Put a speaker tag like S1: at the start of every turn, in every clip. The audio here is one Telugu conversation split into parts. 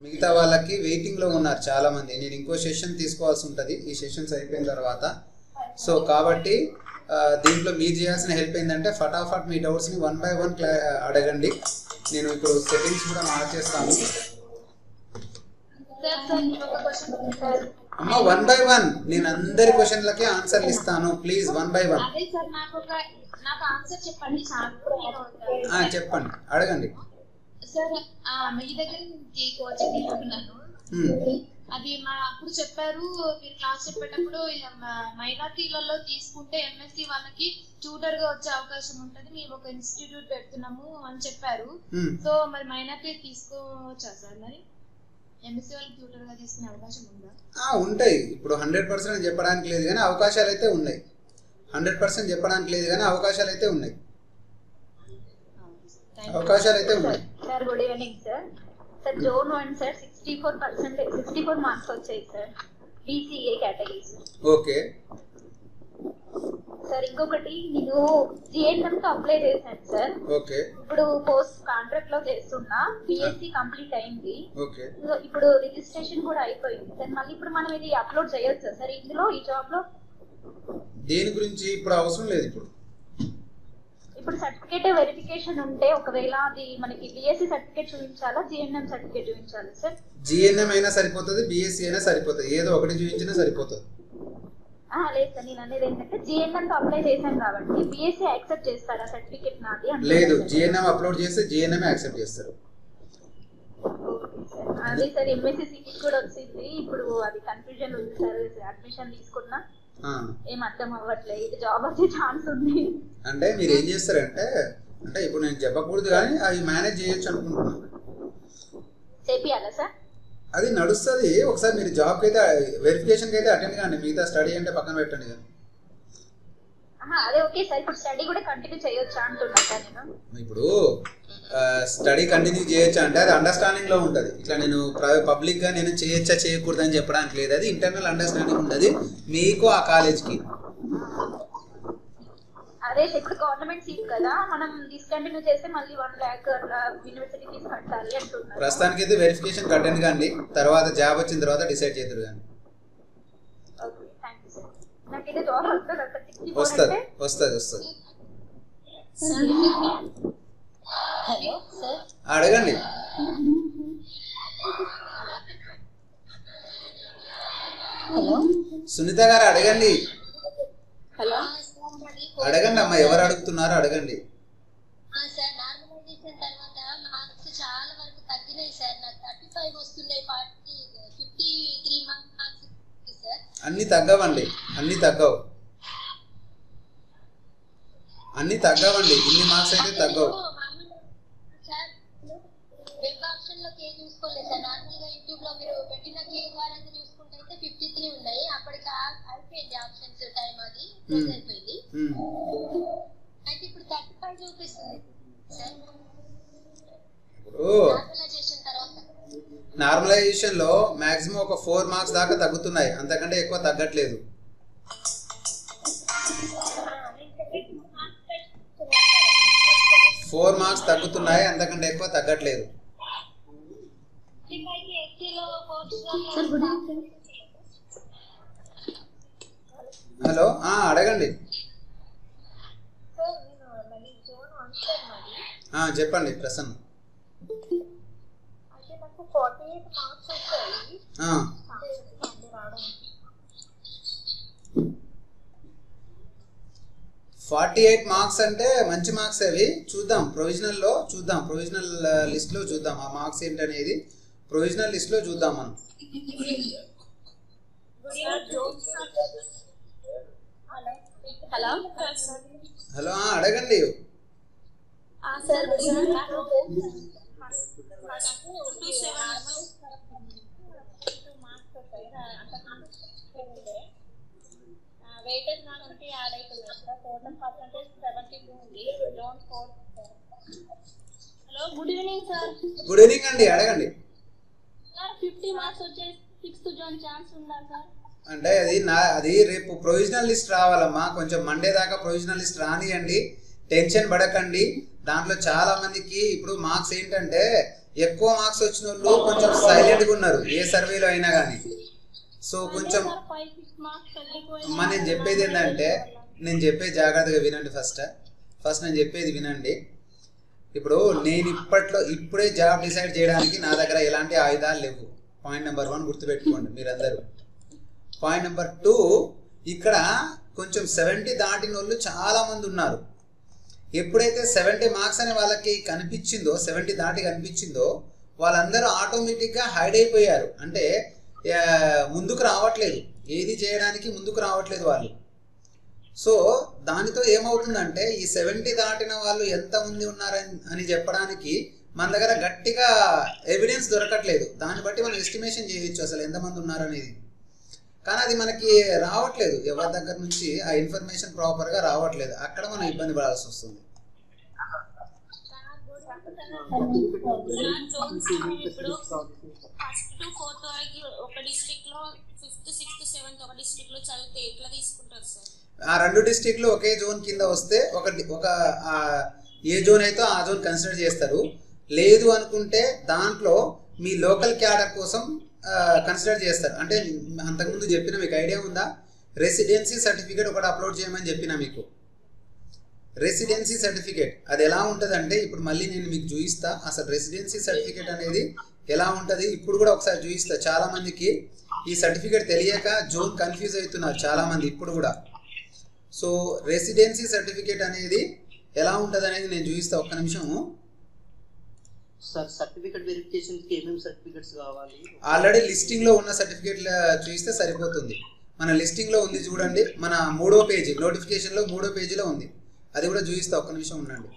S1: మిగతా వాళ్ళకి వెయిటింగ్లో ఉన్నారు చాలా మంది నేను ఇంకో సెషన్ తీసుకోవాల్సి ఉంటుంది ఈ సెషన్స్ అయిపోయిన తర్వాత సో కాబట్టి ఆ, దీంట్లో మీరు చేయాల్సిన హెల్ప్ ఏంటంటే ఫటాఫట్ మీ డౌట్స్ని వన్ బై వన్ క్లా అడగండి నేను ఇప్పుడు సెట్టింగ్స్ కూడా మార్చేస్తాను
S2: సార్ సార్ ఇంకొక క్వశ్చన్ సార్
S1: అమ్మ వన్ బై వన్ నేను అందరి క్వశ్చన్లకి ఆన్సర్లు ఇస్తాను ప్లీజ్ వన్ బై వన్
S2: అదే సార్ నాకు ఒక నాకు ఆన్సర్ చెప్పండి చాలా
S1: చెప్పండి అడగండి
S2: సార్ ఆ, మీ దగ్గర నుంచి కోచింగ్ తీసుకున్నాను
S1: Hmm.
S2: అది మా అప్పుడు చెప్పారు మీరు క్లాస్ చెప్పేటప్పుడు మైనార్టీలలో తీసుకుంటే ఎంఎస్సి వాళ్ళకి ట్యూటర్ గా వచ్చే అవకాశం ఉంటది మేము ఒక ఇన్స్టిట్యూట్ పెడుతున్నాము అని చెప్పారు
S1: Hmm.
S2: సో మరి మైనార్టీ తీసుకోవచ్చా సార్ మరి ఎంఎస్సి వాళ్ళకి ట్యూటర్ గా తీసుకునే అవకాశం ఉందా
S1: ఆ, ఉంటాయి ఇప్పుడు హండ్రెడ్ పర్సెంట్ చెప్పడానికి లేదు కానీ అవకాశాలు అయితే ఉన్నాయి హండ్రెడ్ పర్సెంట్ చెప్పడానికి లేదు కానీ అవకాశాలు అయితే ఉన్నాయి అవకాశాలు అయితే ఉన్నాయి
S3: sir good evening sir sir zone one sir sixty four percent sixty four marks వచ్చాయి sir BCA category sir
S1: okay
S3: sir ఇంకొకటి నేను జిఎన్ఎం తో అప్లై చేశాను సార్
S1: ఓకే
S3: ఇప్పుడు పోస్ట్ కాంట్రాక్ట్ లో చేస్తున్నా బిఎస్సి కంప్లీట్ అయింది
S1: ఓకే
S3: సో ఇప్పుడు రిజిస్ట్రేషన్ కూడా అయిపోయింది సార్ మళ్ళీ ఇప్పుడు మనం ఇది అప్లోడ్ చేయొచ్చా సార్ ఇందులో ఈ జాబ్ లో
S1: దేని గురించి ఇప్పుడు అవసరం లేదు ఇప్పుడు
S3: ఇప్పుడు సర్టిఫికేట్ వెరిఫికేషన్ ఉంటే ఒకవేళ అది మనకి బిఎస్సి సర్టిఫికేట్ చూపించాలా జిఎన్ఎం సర్టిఫికేట్ చూపించాలా సార్
S1: జిఎన్ఎం అయినా సరిపోతుంది బీఎస్సీ అయినా సరిపోతుంది ఏదో ఒకటి చూపించినా సరిపోతుంది
S3: ఆ, లేదు సార్ నేను అనేది ఏంటంటే జిఎన్ఎం తో అప్లై చేశాను కాబట్టి బిఎస్సి యాక్సెప్ట్ చేస్తారా సర్టిఫికేట్ నాది అంటున్నాను
S1: లేదు
S3: సార్.
S1: జిఎన్ఎం అప్లోడ్ చేస్తే జిఎన్ఎం యాక్సెప్ట్ చేస్తారు
S3: ఓకే సార్. అదే సార్ ఎంఎస్సి సీట్ కూడా వచ్చింది ఇప్పుడు అది కన్ఫ్యూజన్ ఉంది సార్ అడ్మిషన్ తీసుకున్నా
S1: ఆ,
S3: ఏం అర్థం అవ్వట్లేదు ఇది జాబ్ వచ్చే ఛాన్స్ ఉంది
S1: అంటే మీరు ఏం చేస్తారంటే అంటే ఇప్పుడు నేను చెప్పకూడదు కానీ అవి మేనేజ్ చేయొచ్చు అనుకుంటున్నాను
S3: చేపియాలా సార్
S1: అది నడుస్తుంది ఒకసారి మీరు జాబ్కి అయితే వెరిఫికేషన్కి అయితే అటెండ్ కానీ మిగతా స్టడీ అంటే పక్కన పెట్టండి కదా
S3: ఆహా, అదే ఓకే సార్ ఇప్పుడు స్టడీ కూడా కంటిన్యూ చేయొచ్చా అంటున్నా సార్ నేను
S1: ఇప్పుడు స్టడీ కంటిన్యూ చేయొచ్చా అంటే అది అండర్స్టాండింగ్ లో ఉంటుంది ఇట్లా నేను పబ్లిక్ గా నేను చేయొచ్చా చేయకూడదు అని చెప్పడానికి లేదు అది ఇంటర్నల్ అండర్స్టాండింగ్ ఉంటుంది మీకు ఆ కాలేజ్కి
S3: అదే సార్, ఇప్పుడు గవర్నమెంట్ సీట్ కదా మనం డిస్కంటిన్యూ చేస్తే మళ్ళీ వన్ ల్యాక్ అట్లా యూనివర్సిటీ ఫీజు కట్టాలి అంటున్నారు
S1: ప్రస్తుతానికి అయితే వెరిఫికేషన్ అటెండ్ కానీ తర్వాత జాబ్ వచ్చిన తర్వాత డిసైడ్ చేద్దరు కానీ
S3: ఓకే థ్యాంక్ యూ సార్ నాకైతే జాబ్ వస్తుంది సార్ సిక్స్టీ ఫోర్
S1: వస్తుంది
S3: అంటే
S1: వస్తుంది వస్తుంది
S2: హలో సార్
S1: అడగండి
S2: హలో
S1: సునీత గారు అడగండి
S2: హలో
S1: అడగండి అమ్మా ఎవరు అడుగుతున్నారో అడగండి
S4: సార్ నార్మలైజేషన్ తర్వాత మార్క్స్ చాలా వరకు తగ్గినాయి సార్ నాకు థర్టీ ఫైవ్ వస్తున్నాయి forty fifty three marks sir
S1: అన్ని తగ్గవండి అన్ని తగ్గవు అన్ని తగ్గవండి ఇన్ని మార్క్స్ అయితే తగ్గవు
S4: సార్ వెబ్ ఆప్షన్ లోకి ఏం చూసుకోలేదు సార్ నార్మల్ గా యూట్యూబ్ లో మీరు పెట్టిన కే ద్వారా చూసుకుంటే అయితే ఫిఫ్టీ త్రీ ఉన్నాయి అప్పటికి ఆ- అయిపోయింది ఆప్షన్స్ టైం అది close అయిపోయింది
S1: ఉమ్.
S4: అయితే ఇప్పుడు థర్టీ ఫైవ్ చూపిస్తుంది సార్
S1: ఇప్పుడు
S4: నార్మలైజేషన్ తర్వాత
S1: నార్మలైజేషన్ లో మాక్సిమం ఒక ఫోర్ మార్క్స్ దాకా తగ్గుతున్నాయి అంతకంటే ఎక్కువ తగ్గట్లేదు ఫోర్ మార్క్స్ తగ్గుతున్నాయి అంతకంటే ఎక్కువ తగ్గట్లేదు
S2: సార్ గుడ్ ఈవినింగ్
S1: హలో ఆ, అడగండి ఆ, చెప్పండి ప్రసన్న ఆ, ఫార్టీ ఎయిట్ మార్క్స్ అంటే మంచి మార్క్స్ అవి చూద్దాం ప్రొవిజనల్లో చూద్దాం ప్రొవిజనల్ లిస్ట్లో చూద్దాం ఆ మార్క్స్ ఏంటనేది ప్రొవిజనల్ లిస్ట్లో చూద్దాం మనం
S3: హలో
S1: హలో ఆ, అడగండి
S3: సార్ వెయిటేజ్ మనకి యాడ్ అవుతుంది sir total percentage seventy two ఉంది zone four hello good evening sir
S1: good evening అండి అడగండి
S3: సార్ ఫిఫ్టీ మార్క్స్ వచ్చే సిక్స్త్ జోన్ ఛాన్స్ ఉందా సార్
S1: అంటే అది నా అది రేపు ప్రొవిజనల్ లిస్ట్ రావాలమ్మా కొంచెం మండే దాకా ప్రొవిజనల్ లిస్ట్ రానియండి టెన్షన్ పడకండి దాంట్లో చాలా మందికి ఇప్పుడు మార్క్స్ ఏంటంటే ఎక్కువ మార్క్స్ వచ్చిన వాళ్ళు కొంచెం సైలెంట్గా ఉన్నారు ఏ సర్వేలో అయినా కానీ సో కొంచెం
S3: ఫైవ్ సిక్స్ మార్క్స్
S1: అమ్మ నేను చెప్పేది ఏంటంటే నేను చెప్పేది జాగ్రత్తగా వినండి ఫస్ట్ ఫస్ట్ నేను చెప్పేది వినండి ఇప్పుడు నేను ఇప్పట్లో ఇప్పుడే జాబ్ డిసైడ్ చేయడానికి నా దగ్గర ఎలాంటి ఆయుధాలు లేవు పాయింట్ నెంబర్ వన్ గుర్తుపెట్టుకోండి మీరందరూ పాయింట్ నెంబర్ టూ ఇక్కడ కొంచెం సెవెంటీ దాటిన వాళ్ళు చాలా మంది ఉన్నారు ఎప్పుడైతే సెవెంటీ మార్క్స్ అని వాళ్ళకి కనిపించిందో సెవెంటీ దాటి కనిపించిందో వాళ్ళందరూ ఆటోమేటిక్గా హైడ్ అయిపోయారు అంటే ఆ, ముందుకు రావట్లేదు ఏది చేయడానికి ముందుకు రావట్లేదు వాళ్ళు సో దానితో ఏమవుతుందంటే ఈ సెవెంటీ దాటిన వాళ్ళు ఎంతమంది ఉన్నారని అని చెప్పడానికి మన దగ్గర గట్టిగా ఎవిడెన్స్ దొరకట్లేదు దాన్ని బట్టి మనం ఎస్టిమేషన్ చేయొచ్చు అసలు ఎంతమంది ఉన్నారనేది కానీ అది మనకి రావట్లేదు ఎవరి దగ్గర నుంచి ఆ ఇన్ఫర్మేషన్ ప్రాపర్గా రావట్లేదు అక్కడ మనం ఇబ్బంది పడాల్సి వస్తుంది
S3: జోన్స్ ఇప్పుడు ఫస్ట్ టు ఫోర్త్ వరకు ఒక డిస్ట్రిక్ట్ లో ఫిఫ్త్ సిక్స్త్ సెవెంత్ ఒక డిస్ట్రిక్ట్ లో చదివితే ఎట్లా తీసుకుంటారు సార్
S1: ఆ రెండు డిస్టిక్లు ఒకే జోన్ కింద వస్తే ఒక డి- ఒక ఆ, ఏ జోన్ అయితే ఆ జోన్ కన్సిడర్ చేస్తారు లేదు అనుకుంటే దాంట్లో మీ లోకల్ క్యాడర్ కోసం కన్సిడర్ చేస్తారు అంటే అంతకుముందు చెప్పిన మీకు ఐడియా ఉందా రెసిడెన్సీ సర్టిఫికేట్ ఒకటి అప్లోడ్ చేయమని చెప్పిన మీకు రెసిడెన్సీ సర్టిఫికేట్ అది ఎలా ఉంటుందంటే ఇప్పుడు మళ్ళీ నేను మీకు చూపిస్తా అసలు రెసిడెన్సీ సర్టిఫికేట్ అనేది ఎలా ఉంటుంది ఇప్పుడు కూడా ఒకసారి చూపిస్తా చాలా మందికి ఈ సర్టిఫికేట్ తెలియక జోన్ కన్ఫ్యూజ్ అవుతున్నారు చాలా మంది ఇప్పుడు కూడా సో రెసిడెన్సీ సర్టిఫికేట్ అనేది ఎలా ఉంటుంది అనేది నేను చూపిస్తా ఒక్క నిమిషము
S5: సార్ సర్టిఫికెట్ వెరిఫికేషన్ కి ఏమేమి సర్టిఫికెట్స్ కావాలి
S1: ఆల్రెడీ లిస్టింగ్లో ఉన్న సర్టిఫికేట్ చూస్తే సరిపోతుంది మన లిస్టింగ్లో ఉంది చూడండి మన మూడో పేజీ నోటిఫికేషన్లో మూడో పేజీలో ఉంది అది కూడా చూపిస్తా ఒక్క నిమిషం ఉండండి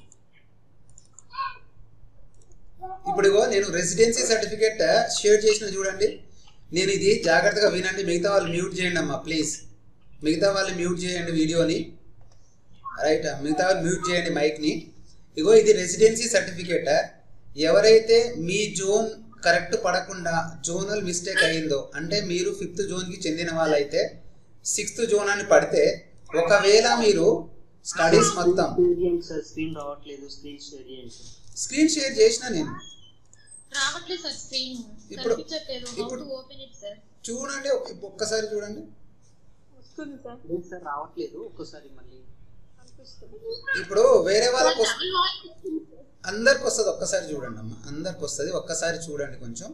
S1: ఇప్పుడు ఇగో నేను రెసిడెన్సీ సర్టిఫికేట్ షేర్ చేసిన చూడండి నేను ఇది జాగ్రత్తగా వినండి మిగతా వాళ్ళు మ్యూట్ చేయండి అమ్మా ప్లీజ్ మిగతా వాళ్ళు మ్యూట్ చేయండి వీడియోని రైట్ మిగతా వాళ్ళు మ్యూట్ చేయండి మైక్ని ఇగో ఇది రెసిడెన్సీ సర్టిఫికేట్ ఎవరైతే మీ జోన్ కరెక్ట్ పడకుండా జోనల్ మిస్టేక్ అయిందో అంటే మీరు ఫిఫ్త్ జోన్కి చెందిన వాళ్ళైతే సిక్స్త్ జోన్ అని పడితే ఒకవేళ మీరు స్టడీస్ మొత్తం
S5: షేర్ చేయండి సార్ స్క్రీన్ రావట్లేదు స్క్రీన్ షేర్ చేయండి సార్
S1: స్క్రీన్ షేర్ చేసిన నేను
S2: రావట్లేదు సార్ స్క్రీన్
S1: ఇప్పుడు-
S2: కనిపించట్లేదు హౌ
S1: ఇప్పుడు-
S2: టు ఓపెన్ ఇట్ సార్
S1: చూడండి ఒక్క- ఒక్కసారి చూడండి
S3: వస్తుంది సార్
S5: లేదు సార్ రావట్లేదు ఒక్కసారి మళ్ళీ
S1: ఇప్పుడు వేరే వాళ్ళకి వస్తు అందరికి వస్తుంది ఒక్కసారి చూడండి అమ్మా అందరికి వస్తుంది ఒక్కసారి చూడండి కొంచెం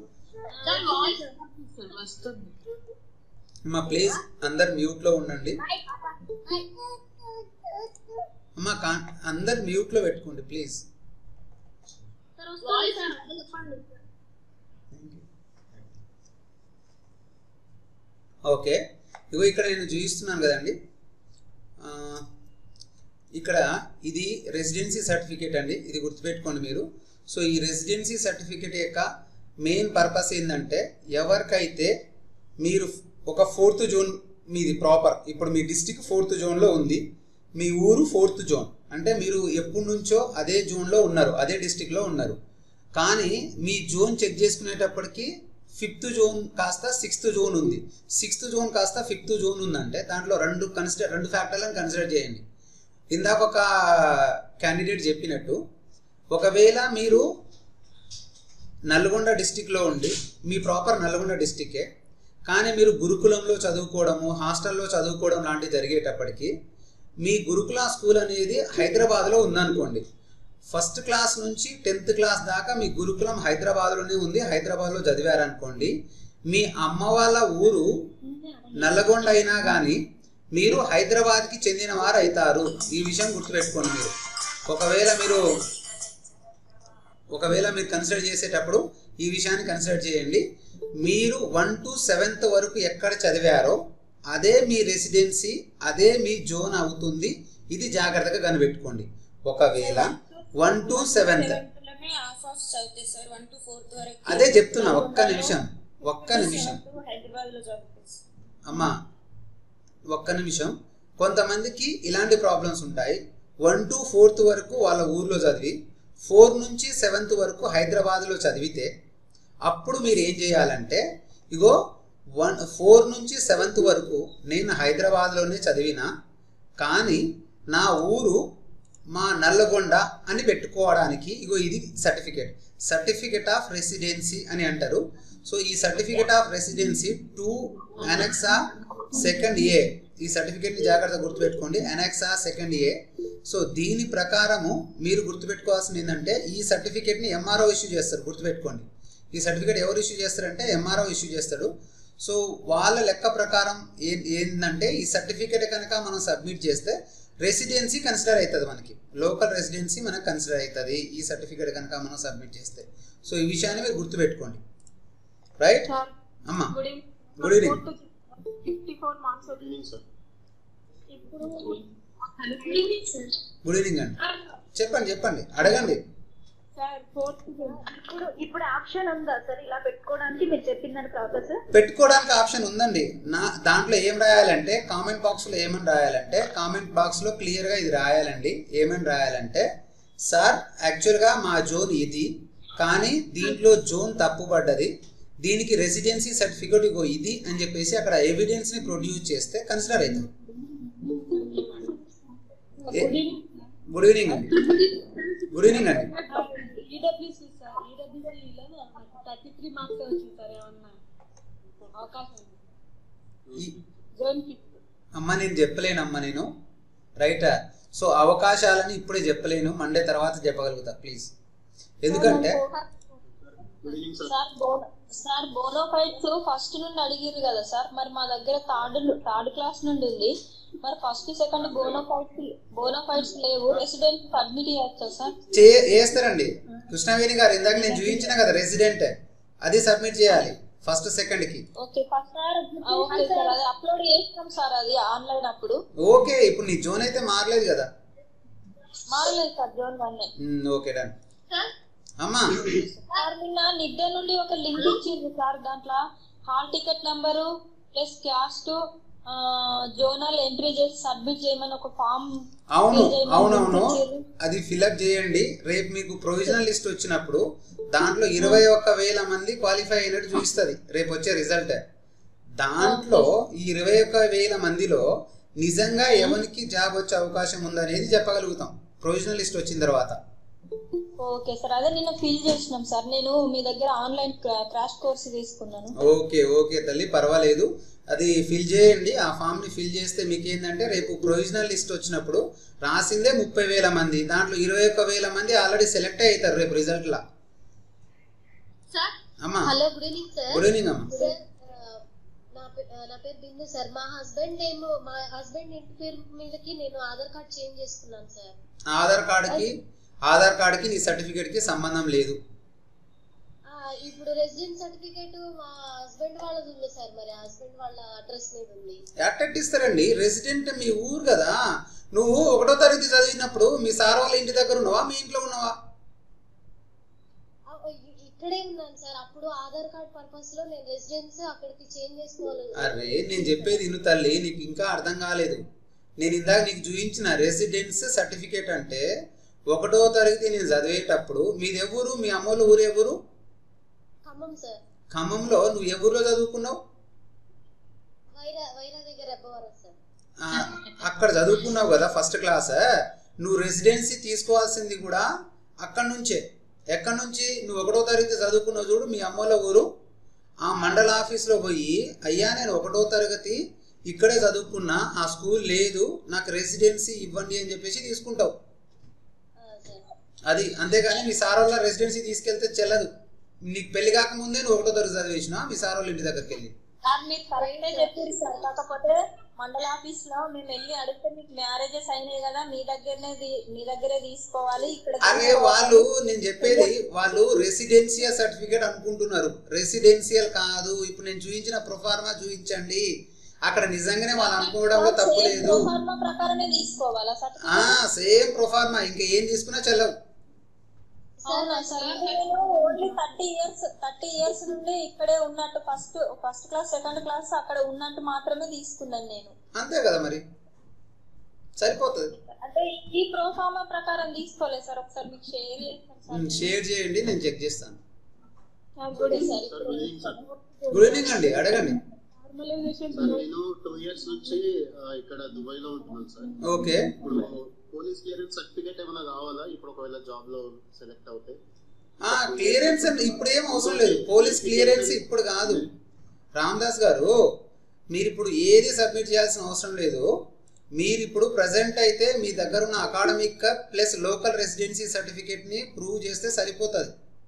S2: వస్తుంది
S1: అమ్మా ప్లీజ్ అందరు మ్యూట్లో ఉండండి అమ్మా కా అందరు మ్యూట్లో పెట్టుకోండి ప్లీజ్
S4: సార్ వస్తుంది సార్ చెప్పండి
S1: ఓకే ఇగో ఇక్కడ నేను చూపిస్తున్నాను కదండి ఆ, ఇక్కడ ఇది రెసిడెన్సీ సర్టిఫికేట్ అండి ఇది గుర్తుపెట్టుకోండి మీరు సో ఈ రెసిడెన్సీ సర్టిఫికేట్ యొక్క మెయిన్ పర్పస్ ఏంటంటే ఎవరికైతే మీరు ఒక ఫోర్త్ జోన్ మీది ప్రాపర్ ఇప్పుడు మీ డిస్టిక్ ఫోర్త్ జోన్లో ఉంది మీ ఊరు ఫోర్త్ జోన్ అంటే మీరు ఎప్పటి నుంచో అదే జోన్లో ఉన్నారు అదే డిస్టిక్లో ఉన్నారు కానీ మీ జోన్ చెక్ చేసుకునేటప్పటికి ఫిఫ్త్ జోన్ కాస్త సిక్స్త్ జోన్ ఉంది సిక్స్త్ జోన్ కాస్త ఫిఫ్త్ జోన్ ఉందంటే దాంట్లో రెండు కన్సిడర్ రెండు ఫ్యాక్టర్లను కన్సిడర్ చేయండి ఇందాక ఒక క్యాండిడేట్ చెప్పినట్టు ఒకవేళ మీరు నల్గొండ డిస్టిక్లో ఉండి మీ ప్రాపర్ నల్గొండ డిస్టిక్కే కానీ మీరు గురుకులంలో చదువుకోవడము హాస్టల్లో చదువుకోవడం లాంటివి జరిగేటప్పటికి మీ గురుకుల స్కూల్ అనేది హైదరాబాద్లో ఉందనుకోండి ఫస్ట్ క్లాస్ నుంచి టెన్త్ క్లాస్ దాకా మీ గురుకులం హైదరాబాద్లోనే ఉంది హైదరాబాద్లో చదివారనుకోండి మీ అమ్మ వాళ్ళ ఊరు నల్లగొండ అయినా కానీ మీరు హైదరాబాద్కి చెందిన వారు అవుతారు ఈ విషయం గుర్తుపెట్టుకోండి మీరు ఒకవేళ మీరు ఒకవేళ మీరు కన్సిడర్ చేసేటప్పుడు ఈ విషయాన్ని కన్సిడర్ చేయండి మీరు వన్ టు సెవెంత్ వరకు ఎక్కడ చదివారో అదే మీ రెసిడెన్సీ అదే మీ జోన్ అవుతుంది ఇది జాగ్రత్తగా కనిపెట్టుకోండి ఒకవేళ వన్ టు సెవెంత్
S3: లోనే హాఫ్ ఆఫ్ చదివితే సార్ వన్ టు ఫోర్త్ వరకు
S1: అదే చెప్తున్నా ఒక్క నిమిషం ఒక్క నిమిషం
S3: హైదరాబాద్ లో చదివితే సార్.
S1: అమ్మా ఒక్క నిమిషం కొంతమందికి ఇలాంటి ప్రాబ్లమ్స్ ఉంటాయి వన్ టు ఫోర్త్ వరకు వాళ్ళ ఊర్లో చదివి ఫోర్ నుంచి సెవెంత్ వరకు హైదరాబాద్లో చదివితే అప్పుడు మీరు ఏం చేయాలంటే ఇగో వన్ ఫోర్ నుంచి సెవెంత్ వరకు నేను హైదరాబాద్లోనే చదివిన కానీ నా ఊరు మా నల్లగొండ అని పెట్టుకోవడానికి ఇగో ఇది సర్టిఫికేట్ సర్టిఫికెట్ ఆఫ్ రెసిడెన్సీ అని అంటారు సో ఈ certificate of residency two annexure second A ఈ సర్టిఫికేట్ని జాగ్రత్తగా గుర్తుపెట్టుకోండి అనెక్సా సెకండ్ ఏ సో దీని ప్రకారము మీరు గుర్తుపెట్టుకోవాల్సింది ఏంటంటే ఈ సర్టిఫికేట్ని ఎంఆర్ఓ ఇష్యూ చేస్తారు గుర్తుపెట్టుకోండి ఈ సర్టిఫికేట్ ఎవరు ఇష్యూ చేస్తారంటే ఎంఆర్ఓ ఇష్యూ చేస్తాడు సో వాళ్ళ లెక్క ప్రకారం ఏ ఏంటంటే ఈ సర్టిఫికేట్ కనుక మనం సబ్మిట్ చేస్తే రెసిడెన్సీ కన్సిడర్ అవుతుంది మనకి లోకల్ రెసిడెన్సీ మనకు కన్సిడర్ అవుతుంది ఈ సర్టిఫికేట్ కనుక మనం సబ్మిట్ చేస్తే సో ఈ విషయాన్ని మీరు గుర్తుపెట్టుకోండి రైట్
S6: సార్
S1: అమ్మా
S6: good evening
S1: Good evening.
S6: Fifty four marks
S7: evening sir
S6: ఇప్పుడు
S1: గుడ్ ఈవినింగ్ అండి చెప్పండి చెప్పండి అడగండి
S6: సార్ ఫోర్త్ ఇప్పుడు ఇప్పుడు ఆప్షన్ ఉందా సార్ ఇలా పెట్టుకోవడానికి మీరు చెప్పిందని ప్రాసెస్
S1: పెట్టుకోవడానికి ఆప్షన్ ఉందండి నా దాంట్లో ఏం రాయాలంటే కామెంట్ బాక్స్లో ఏమని రాయాలంటే కామెంట్ బాక్స్లో క్లియర్గా ఇది రాయాలండి ఏమని రాయాలంటే సార్ యాక్చువల్గా మా జోన్ ఇది కానీ దీంట్లో జోన్ తప్పుపడ్డది దీనికి రెసిడెన్సీ సర్టిఫికేట్ ఇగో ఇది అని చెప్పేసి అక్కడ ఎవిడెన్స్ని ప్రొడ్యూస్ చేస్తే కన్సిడర్ అవుతుంది గుడ్ ఈవినింగ్ అండి గుడ్ ఈవినింగ్ అండి
S6: ఈడబ్ల్యూసీ సార్ ఈడబ్ల్యూసీలో థర్టీ త్రీ మార్క్స్ వచ్చింది సార్ ఏమన్నా అవకాశం
S1: ఈ-
S6: జోన్ ఫిఫ్త్
S1: అమ్మ నేను చెప్పలేనమ్మా నేను రైట్ సో అవకాశాలని ఇప్పుడే చెప్పలేను మండే తర్వాత చెప్పగలుగుతా ప్లీజ్ ఎందుకంటే
S7: good evening sir
S8: sir bona sir bonafides first నుండి అడిగిర్రు కదా సార్ మరి మా దగ్గర థర్డ్ థర్డ్ క్లాస్ నుండి ఉంది మరి ఫస్ట్ సెకండ్ బోనోఫైడ్స్ బోనోఫైడ్స్ లేవు రెసిడెంట్ అడ్మిట్ చేయొచ్చా సార్
S1: చే వేస్తారండి కృష్ణవేణి గారు ఇందాక నేను చూపించిన కదా రెసిడెంట్ అది సబ్మిట్ చేయాలి ఫస్ట్ సెకండ్ కి
S8: ఓకే ఫస్ట్ ఓకే సార్ అది అప్లోడ్ చేస్తాం సార్ అది ఆన్లైన్ అప్పుడు
S1: ఓకే ఇప్పుడు నీ జోన్ అయితే మారలేదు కదా
S8: మారలేదు సార్ జోన్ వన్
S1: మ్, ఓకే డన్ అమ్మా
S8: సార్ నిన్న నిద్ర నుండి ఒక లింక్ ఇచ్చింది సార్ దాంట్లో hall ticket number plus caste zonal entry చేసి సబ్మిట్ చేయమని ఒక ఫామ్
S1: అవును అవునవును అది ఫిలప్ చేయండి రేపు మీకు ప్రొవిజనల్ లిస్ట్ వచ్చినప్పుడు దాంట్లో ఇరవై ఒక్క వేల మంది క్వాలిఫై అయినట్టు చూపిస్తుంది రేపు వచ్చే రిజల్ట్ దాంట్లో ఈ ఇరవై ఒక్క వేల మందిలో నిజంగా ఎవరికి జాబ్ వచ్చే అవకాశం ఉందనేది చెప్పగలుగుతాం ప్రొవిజనల్ లిస్ట్ వచ్చిన తర్వాత
S8: ఓకే సార్ అదే నిన్న ఫిల్ చేసినాం సార్ నేను మీ దగ్గర ఆన్లైన్ క్రాష్ కోర్స్ తీసుకున్నాను
S1: ఓకే ఓకే తల్లి పర్వాలేదు అది ఫిల్ చేయండి ఆ ఫామ్ ని ఫిల్ చేస్తే మీకు ఏంటంటే రేపు ప్రొవిజనల్ లిస్ట్ వచ్చినప్పుడు రాసిందే ముప్పై వేల మంది దాంట్లో ఇరవై ఒక్క వేల మంది ఆల్రెడీ సెలెక్ట్ అవుతారు రేపు రిజల్ట్ లా
S4: సార్
S1: అమ్మా
S4: hello good evening sir
S1: good evening అమ్మా
S4: సార్ ఆ, నా పే- ఆ, నా పేరు బిందు సార్ మా హస్బెండ్ నేమ్ మా హస్బెండ్ ఇంటి పేరు మీదకి నేను ఆధార్ కార్డ్ చేంజ్ చేసుకున్నాను సార్
S1: ఆధార్ కార్డుకి ఆధార్ కార్డుకి నీ సర్టిఫికేట్ కి సంబంధం లేదు
S4: ఆ, ఇప్పుడు రెసిడెంట్ సర్టిఫికేట్ మా హస్బెండ్ వాళ్ళది ఉంది సార్ మరి హస్బెండ్ వాళ్ళ అడ్రస్ మీద ఉంది
S1: ఎట్టట్ ఇస్తారండి రెసిడెంట్ మీ ఊరు కదా నువ్వు ఒకటో తరగతి చదివినప్పుడు మీ సార్ వాళ్ళ ఇంటి దగ్గర ఉన్నావా మీ ఇంట్లో ఉన్నావా
S4: ఆ, ఇ- ఇక్కడే ఉన్నాను సార్ అప్పుడు ఆధార్ కార్డ్ పర్పస్ లో నేను రెసిడెన్స్ అక్కడికి చేంజ్ చేసుకోవాలి
S1: అరే నేను చెప్పేది విను తల్లి నీకు ఇంకా అర్థం కాలేదు నేను ఇందాక నీకు చూపించిన రెసిడెన్స్ సర్టిఫికేట్ అంటే ఒకటో తరగతి నేను చదివేటప్పుడు మీది ఎవరు మీ అమ్మోళ్ళ ఊరు ఎవరు
S4: ఖమ్మం సార్
S1: ఖమ్మంలో నువ్వు ఎవరిలో చదువుకున్నావు
S4: వైరా వైరా దగ్గర అబ్బవరం సార్
S1: ఆ, అక్కడ చదువుకున్నావు కదా ఫస్ట్ క్లాస్ నువ్వు రెసిడెన్సీ తీసుకోవాల్సింది కూడా అక్కడి నుంచే ఎక్కడి నుంచి నువ్వు ఒకటో తరగతి చదువుకున్నావు చూడు మీ అమ్మోళ్ళ ఊరు ఆ మండల ఆఫీస్లో పోయి అయ్యా నేను ఒకటో తరగతి ఇక్కడే చదువుకున్నా ఆ స్కూల్ లేదు నాకు రెసిడెన్సీ ఇవ్వండి అని చెప్పేసి తీసుకుంటావు
S4: ఆ, సార్
S1: అది అంతేగాని మీ సార్ వాళ్ళ రెసిడెన్సీ తీసుకెళ్తే చెల్లదు నీకు పెళ్లి కాకముందే నువ్వు ఒకటో తరగతి చదివేసిన మీ సార్ వాళ్ళ ఇంటి దగ్గరికి వెళ్ళి
S8: సార్ మీరు కరెక్టే చెప్పారు సార్ కాకపోతే మండల ఆఫీస్ లో మేము వెళ్ళి అడిగితే మీకు మ్యారేజెస్ అయినాయి కదా మీ దగ్గరనే తీ- మీ దగ్గరే తీసుకోవాలి ఇక్కడ
S1: అరే
S8: తీసుకోవాలి.
S1: వాళ్ళు నేను చెప్పేది వాళ్ళు రెసిడెన్షియల్ సర్టిఫికేట్ అనుకుంటున్నారు రెసిడెన్షియల్ కాదు ఇప్పుడు నేను చూపించిన ప్రొఫార్మా చూపించండి అక్కడ నిజంగానే వాళ్ళు అనుకోవడంలో తప్పు
S8: సేమ్
S1: లేదు
S8: ప్రొఫార్మా ప్రకారమే తీసుకోవాలా సార్
S1: ఆ సేమ్ ప్రొఫార్మా ఇంకా ఏం తీసుకున్నా చెల్లవు
S8: అవునా సార్ నేను only thirty years thirty years నుండి ఇక్కడే ఉన్నట్టు first first class second class అక్కడ ఉన్నట్టు మాత్రమే తీసుకున్నాను నేను
S1: అంతే కదా మరి సరిపోతుంది
S8: అంటే ఈ ప్రోఫార్మా ప్రకారం తీసుకోలేదు సార్ ఒకసారి మీకు షేర్ చేస్తాను సార్
S1: షేర్ చేయండి నేను చెక్ చేస్తాను
S8: good sir
S7: sir good evening sir
S1: good evening అండి అడగండి
S6: నార్మలైజేషన్
S7: సార్ నేను టూ ఇయర్స్ నుంచి ఆ, ఇక్కడ దుబాయ్ లో ఉంటున్నాను సార్
S1: ఓకే
S7: ఇప్పుడు పోలీస్ క్లియరెన్స్ సర్టిఫికేట్ ఏమైనా కావాలా ఇప్పుడు ఒకవేళ జాబ్ లో సెలెక్ట్ అవుతే
S1: క్లియరెన్స్ అంటే ఇప్పుడు ఏం అవసరం లేదు పోలీస్ క్లియరెన్స్ ఇప్పుడు కాదు రామదాస్ గారు మీరు ఇప్పుడు ఏది సబ్మిట్ చేయాల్సిన అవసరం లేదు మీరు ఇప్పుడు ప్రజెంట్ అయితే మీ దగ్గర ఉన్న అకాడమిక్ ప్లస్ లోకల్ రెసిడెన్సీ సర్టిఫికేట్ని ప్రూవ్ చేస్తే సరిపోతుంది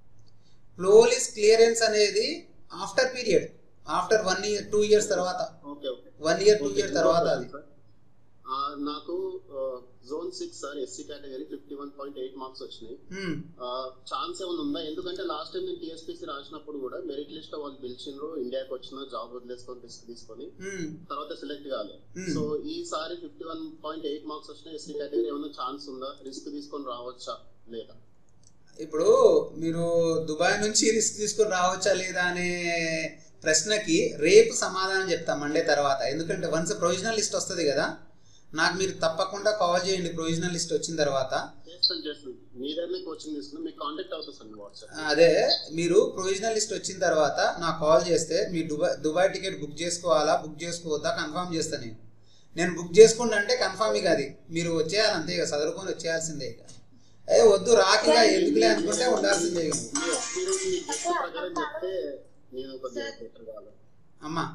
S1: పోలీస్ క్లియరెన్స్ అనేది after period after one year two years తర్వాత
S7: okay okay
S1: one year two year తర్వాత అది
S7: ఆ, నాకు zone six sir SC category fifty one point eight marks వచ్చినాయి
S1: హ్మ్.
S7: ఛాన్స్ ఏమైనా ఉందా ఎందుకంటే లాస్ట్ టైం నేను టీఎస్పీసీ రాసినప్పుడు కూడా మెరిట్ లిస్ట్ లో వాళ్ళు పిలిచిండ్రు ఇండియాకి వచ్చిన జాబ్ వదిలేసుకొని రిస్క్ తీసుకొని
S1: హ్మ్.
S7: తర్వాత సెలెక్ట్ కాలేదు
S1: Hmm.
S7: సో ఈసారి fifty one point eight marks వచ్చిన ఎస్సీ కేటగిరీ ఏమైనా ఛాన్స్ ఉందా రిస్క్ తీసుకొని రావచ్చా లేదా
S1: ఇప్పుడు మీరు దుబాయ్ నుంచి రిస్క్ తీసుకొని రావచ్చా లేదా అనే ప్రశ్నకి రేపు సమాధానం చెప్తాం మండే తర్వాత ఎందుకంటే వన్స్ ప్రొవిజనల్ లిస్ట్ వస్తుంది కదా నాకు మీరు తప్పకుండా కాల్ చేయండి ప్రొవిజనల్ లిస్ట్ వచ్చిన తర్వాత
S7: చేస్తాను చేస్తాను మీ దగ్గరనే కోచింగ్ తీసుకుని మీకు కాంటాక్ట్ అవుతుంది సార్ వాట్సాప్
S1: అదే మీరు ప్రొవిజనల్ లిస్ట్ వచ్చిన తర్వాత నాకు కాల్ చేస్తే మీ దుబాయ్ దుబాయ్ టికెట్ బుక్ చేసుకోవాలా బుక్ చేసుకోవద్దా కన్ఫర్మ్ చేస్తాను నేను నేను బుక్ చేసుకుంటా అంటే కన్ఫర్మ్ ఇక అది మీరు వచ్చేయాలి అంతే ఇక చదువుకొని వచ్చేయాల్సిందే ఇక ఏ వద్దు రాకిగా ఎందుకులే అనుకుంటే ఉండాల్సిందే ఇక
S7: మీ ఎక్స్పీరియన్స్ మీ గెస్ట్ ప్రకారం చెప్తే నేను కొద్దిగా better కావాలి
S1: అమ్మా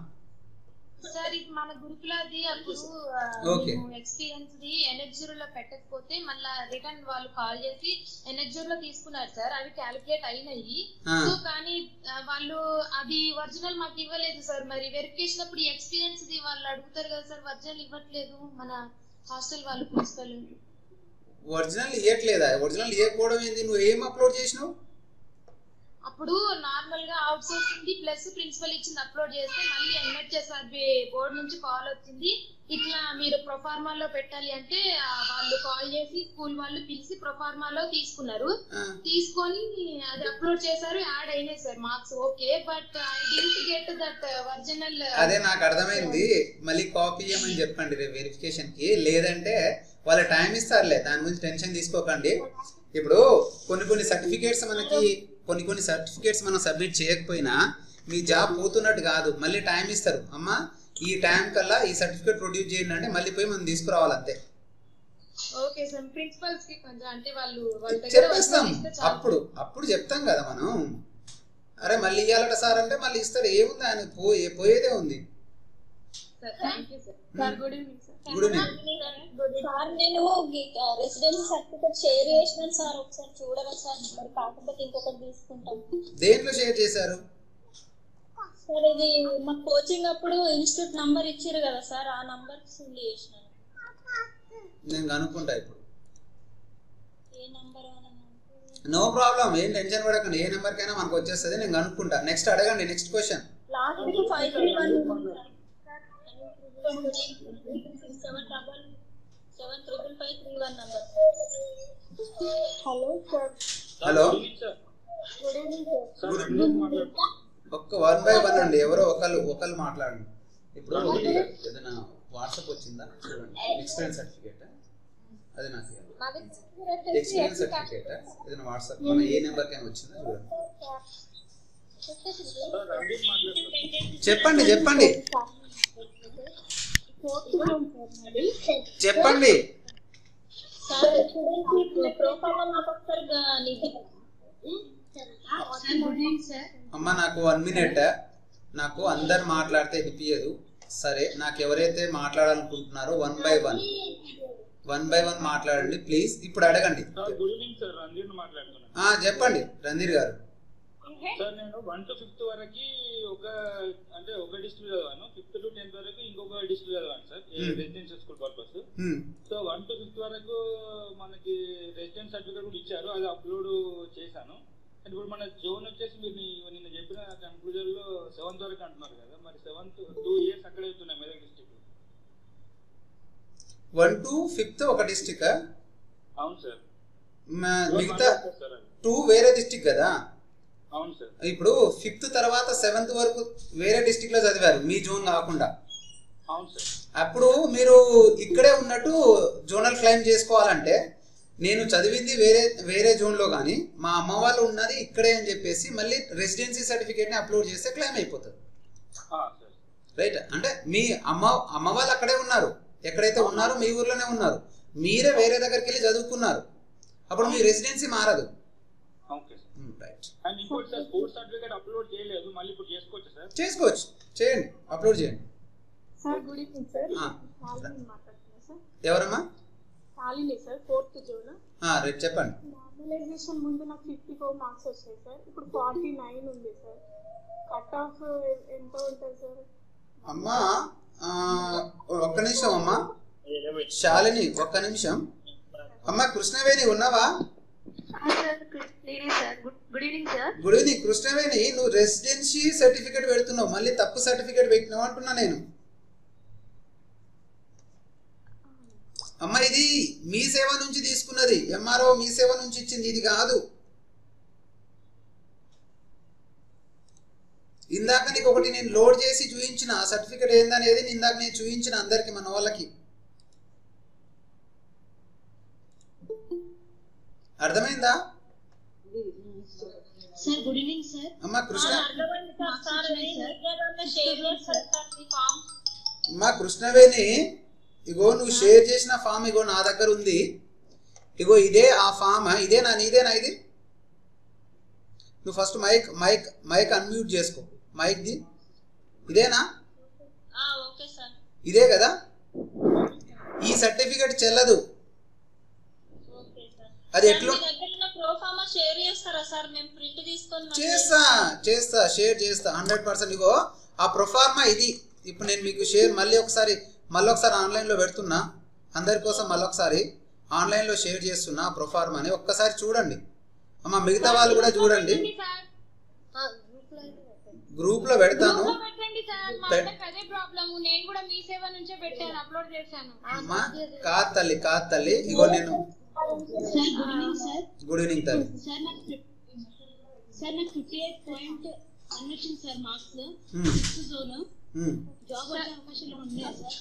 S2: సార్ ఇది మన గురుకులది అప్పుడు
S1: Okay.
S2: ఎక్స్పీరియన్స్ ది ఎన్హెచ్జూర్ లో పెట్టకపోతే మళ్ళా రిటర్న్ వాళ్ళు కాల్ చేసి ఎన్హెచ్జూర్ లో తీసుకున్నారు సార్ అవి క్యాలిక్యులేట్ అయినాయి
S1: ఆ.
S2: సో కానీ ఆ, వాళ్ళు అది ఒరిజినల్ మాకు ఇవ్వలేదు సార్ మరి వెరిఫికేషన్ అప్పుడు ఎక్స్పీరియన్స్ ది వాళ్ళు అడుగుతారు కదా సార్ ఒరిజినల్ ఇవ్వట్లేదు మన హాస్టల్ వాళ్ళు ప్రిన్సిపల్
S1: ఒరిజినల్ ఇవ్వట్లేదా ఒరిజినల్ ఇవ్వకపోవడం ఏంది నువ్వు ఏం అప్లోడ్ చేసినావు
S2: అప్పుడు నార్మల్ గా అవుట్ సోర్సింగ్ ది ప్లస్ ప్రిన్సిపల్ ఇచ్చింది అప్లోడ్ చేస్తే మళ్ళీ ఎన్హెచ్ఎస్ఆర్బి బోర్డు నుంచి కాల్ వచ్చింది ఇట్లా మీరు ప్రొఫార్మాలో పెట్టాలి అంటే ఆ, వాళ్ళు కాల్ చేసి స్కూల్ వాళ్ళు పిలిచి ప్రొఫార్మాలో తీసుకున్నారు
S1: ఆ,
S2: తీసుకొని అది అప్లోడ్ చేశారు యాడ్ అయినాయి sir marks okay but I didn't get that original
S1: అదే నాకు అర్థమైంది మళ్ళీ కాపీ ఇవ్వమని చెప్పండి రేపు వెరిఫికేషన్ కి లేదంటే వాళ్ళ టైం ఇస్తారులే దాని గురించి టెన్షన్ తీసుకోకండి ఇప్పుడు కొన్ని కొన్ని సర్టిఫికేట్స్ మనకి కొన్ని కొన్ని సర్టిఫికేట్స్ మనం సబ్మిట్ చేయకపోయినా మీ జాబ్ పోతున్నట్టు కాదు మళ్ళీ టైం ఇస్తారు అమ్మా ఈ టైం కల్లా ఈ సర్టిఫికేట్ ప్రొడ్యూస్ చేయండి అంటే మళ్ళీ పోయి మనం తీసుకురావాలి అంతే
S2: ఓకే సార్ ప్రిన్సిపల్స్ కి కొంచెం అంటే వాళ్ళు వాళ్ళ దగ్గర
S1: చెప్పేస్తాం
S2: original ఇస్తే చాలు.
S1: అప్పుడు అప్పుడు చెప్తాం కదా మనం అరే మళ్ళీ ఇవ్వాలట సార్ అంటే మళ్ళీ ఇస్తారు ఏముంది ఆయన పోయే పోయేదే ఉంది
S2: sir thank you sir
S6: sir good evening sir
S1: good evening
S8: sir నేను రెసిడెన్సీ సర్టిఫికేట్ షేర్ చేసినాను సార్ ఒకసారి చూడరా సార్ మరి కాకపోతే ఇంకొకటి తీసుకుంటాం
S1: దేంట్లో షేర్ చేశారు
S8: సార్ ఇది మా కోచింగ్ అప్పుడు ఇన్స్టిట్యూట్ నంబర్ ఇచ్చారు కదా సార్ ఆ నంబర్ ఫిల్ చేసినాను
S1: నేను కనుక్కుంటా ఇప్పుడు
S8: ఏ నంబర్
S1: నో ప్రాబ్లం ఏం టెన్షన్ పడకండి ఏ నెంబర్కైనా మనకు వచ్చేస్తుంది నేను కనుక్కుంటా నెక్స్ట్ అడగండి next question
S8: last five three one seven double seven triple five three one number hello sir
S1: hello
S8: good evening sir
S1: ఒక్క వన్ బై వన్ అండి ఎవరో ఒకళ్ళు ఒకళ్ళు మాట్లాడండి ఇప్పుడు ఏదైనా వాట్సాప్ వచ్చిందా చూడండి ఎక్స్పీరియన్స్ సర్టిఫికేట్ అది నాకు ఇవ్వాలి. ఎక్స్పీరియన్స్ సర్టిఫికేట్ ఏదైనా వాట్సాప్ మన ఏ నెంబర్కైనా వచ్చిందా చూడండి చెప్పండి చెప్పండి చెప్పండి
S8: సార్ ప్రోఫామ్ నాకు ఒకసారి గా- నిధి
S1: అమ్మ నాకు వన్ మినిట్ నాకు అందరు మాట్లాడితే వినిపించదు సరే నాకు ఎవరైతే మాట్లాడాలనుకుంటున్నారో one by one one by one మాట్లాడండి ప్లీజ్ ఇప్పుడు అడగండి
S9: గుడ్ ఈవినింగ్ సార్ రంజీర్ మాట్లాడుతున్నాను
S1: ఆ, చెప్పండి రంధీర్ గారు
S9: సార్ నేను వన్ టు ఫిఫ్త్ వరకు ఒక అంటే ఒక డిస్ట్రిక్ట్ చదివాను ఫిఫ్త్ టు టెన్త్ వరకు ఇంకొక డిస్ట్రిక్ట్ చదివాను sir
S1: Hmm.
S9: Residential school purpose
S1: hmm.
S9: So one to fifth వరకు మనకి రెసిడెన్స్ సర్టిఫికేట్ కూడా ఇచ్చారు అది అప్లోడ్ చేశాను అండ్ ఇప్పుడు మన జోన్ వచ్చేసి మీరు ని- నిన్న చెప్పిన కంక్లూజన్ లో సెవెంత్ వరకు అంటున్నారు కదా మరి సెవెంత్ టూ ఇయర్స్ అక్కడే అవుతున్నాయి Medak district
S1: one to fifth ఒక డిస్టిక్
S9: అవును సార్
S1: మిగతా
S9: సార్ అది
S1: టూ వేరే డిస్టిక్ కదా
S9: అవును సార్
S1: ఇప్పుడు ఫిఫ్త్ తర్వాత సెవెంత్ వరకు వేరే డిస్టిక్ లో చదివారు మీ జోన్ కాకుండా
S9: అవును సార్
S1: అప్పుడు మీరు ఇక్కడే ఉన్నట్టు జోనల్ క్లైమ్ చేసుకోవాలంటే నేను చదివింది వేరే వేరే జోన్లో కానీ మా అమ్మ వాళ్ళు ఉన్నది ఇక్కడే అని చెప్పేసి మళ్ళీ రెసిడెన్సీ సర్టిఫికేట్ని అప్లోడ్ చేస్తే క్లైమ్ అయిపోతుంది
S9: ఆ, సార్
S1: రైట్ అంటే మీ అమ్మ అమ్మ వాళ్ళు అక్కడే ఉన్నారు ఎక్కడైతే ఉన్నారో మీ ఊర్లోనే ఉన్నారు మీరే వేరే దగ్గరికి వెళ్ళి చదువుకున్నారు అప్పుడు మీ రెసిడెన్సీ మారదు
S9: okay sir
S1: um, right correct
S9: and ఇంకోటి సార్ స్పోర్ట్స్ సర్టిఫికేట్ అప్లోడ్ చేయలేదు మళ్ళీ ఇప్పుడు చేసుకోవచ్చా సార్
S1: చేసుకోవచ్చు చేయండి అప్లోడ్ చేయండి
S6: సార్ గుడ్ ఈవినింగ్ సార్
S1: ఆ.
S6: శాలిని మాట్లాడుతున్నా సార్
S1: ఎవరమ్మా
S6: శాలిని సార్ ఫోర్త్ జోన్
S1: ఆ, రేపు చెప్పండి
S6: నార్మలైజేషన్ ముందు నాకు ఫిఫ్టీ ఫోర్ మార్క్స్ వచ్చాయి సార్ ఇప్పుడు ఫార్టీ నైన్ ఉంది సార్ కట్ ఆఫ్ ఎంత ఉంటుంది సార్
S1: అమ్మా ఆ, ఒక్క నిమిషం అమ్మా శాలిని ఒక్క నిమిషం అమ్మా కృష్ణవేణి ఉన్నావా
S10: sir good evening sir
S1: good evening Krishnaveni నువ్వు రెసిడెన్సీ సర్టిఫికేట్ పెడుతున్నావు మళ్ళీ తప్పు సర్టిఫికేట్ పెట్టినావు అంటున్నా నేను అమ్మ ఇది మీ సేవ నుంచి తీసుకున్నది ఎంఆర్ఓ మీ సేవ నుంచి ఇచ్చింది ఇది కాదు ఇందాక నీకు ఒకటి నేను లోడ్ చేసి చూపించిన ఆ సర్టిఫికేట్ ఏందనేది ఇందాక నేను చూపించిన అందరికి మన వాళ్ళకి అర్థమైందా
S10: సార్ గుడ్ ఈవినింగ్ సార్
S1: అమ్మ కృష్ణ
S3: అర్థమైంది సార్ సార్ అది మీకేదన్నా షేర్ చేస్తారు సార్ మీ ఫామ్
S1: మా కృష్ణవేణి ఇగో నువ్వు షేర్ చేసిన ఫామ్ ఇగో నా దగ్గర ఉంది ఇగో ఇదే ఆ ఫామ్ ఇదేనా నీదేనా ఇది నువ్వు first mike mike mike unmute చేసుకో మైక్ది ఇదేనా
S3: ఓకే సార్
S1: ఇదే కదా ఈ సర్టిఫికెట్ చెల్లదు
S3: ఓకే సార్
S1: అది ఎట్లు
S3: మీ దగ్గర ఉన్న ప్రోఫామా షేర్ చేస్తారా సార్ మేము ప్రింట్ తీసుకొని మళ్ళీ-
S1: చేస్తా చేస్తా షేర్ చేస్తా హండ్రెడ్ పర్సెంట్ ఇగో ఆ ప్రొఫార్మా ఇది ఇప్పుడు నేను మీకు షేర్ మళ్ళీ ఒకసారి మళ్ళీ ఒకసారి ఆన్లైన్లో పెడుతున్నా అందరి కోసం మళ్ళీ ఒకసారి ఆన్లైన్లో షేర్ చేస్తున్నా ఆ ప్రొఫార్మాని ఒక్కసారి చూడండి అమ్మ మిగతా వాళ్ళు కూడా చూడండి గ్రూప్లో పెడతాను
S2: గ్రూప్లో పెట్టండి సార్ మా
S1: పెట్-
S2: అక్కకి అదే ప్రాబ్లమ్ నేను కూడా మీ సేవ నుంచే పెట్టాను అప్లోడ్ చేశాను
S1: అమ్మా కాదు తల్లి కాదు తల్లి ఇగో నేను
S10: sir good evening sir
S1: good evening తల్లి
S10: సార్ నాకు ఫిఫ్- సార్ నాకు ఫిఫ్టీ ఎయిట్ పాయింట్ వన్ వచ్చింది sir marks
S1: hmm.
S10: Sixth zone
S1: hmm.
S10: Job వచ్చే అవకాశాలు ఉన్నాయా సార్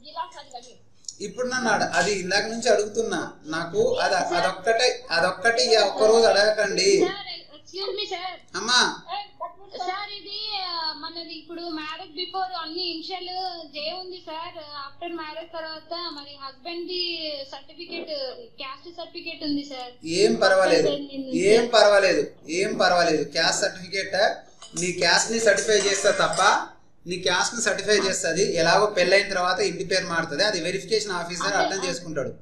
S1: ఇప్పుడు నన్ను అడ అది ఇందాక నుంచి అడుగుతున్నా నాకు అది అదొక్కటే అదొక్కటి ఇక ఒక్కరోజు అడగకండి
S2: సార్ ఎక్స్క్యూజ్ మీ సార్
S1: అమ్మా
S2: సార్ ఇది ఆ, మనది ఇప్పుడు మ్యారేజ్ బిఫోర్ అన్ని ఇనిషియల్ జే ఉంది సార్ ఆఫ్టర్ మ్యారేజ్ తర్వాత మరి హస్బెండ్ ది సర్టిఫికేట్ క్యాస్ట్ సర్టిఫికేట్ ఉంది సార్
S1: ఏం పర్వాలేదు ఏం పర్వాలేదు ఏం పర్వాలేదు క్యాస్ట్ సర్టిఫికేట్ నీ క్యాస్ట్ ని సర్టిఫై చేస్తా తప్ప నీ క్యాస్ట్ ని సర్టిఫై చేస్తుంది ఎలాగో పెళ్ళైన తర్వాత ఇంటి పేరు మారుతుంది అది వెరిఫికేషన్ ఆఫీసర్ అర్థం చేసుకుంటాడు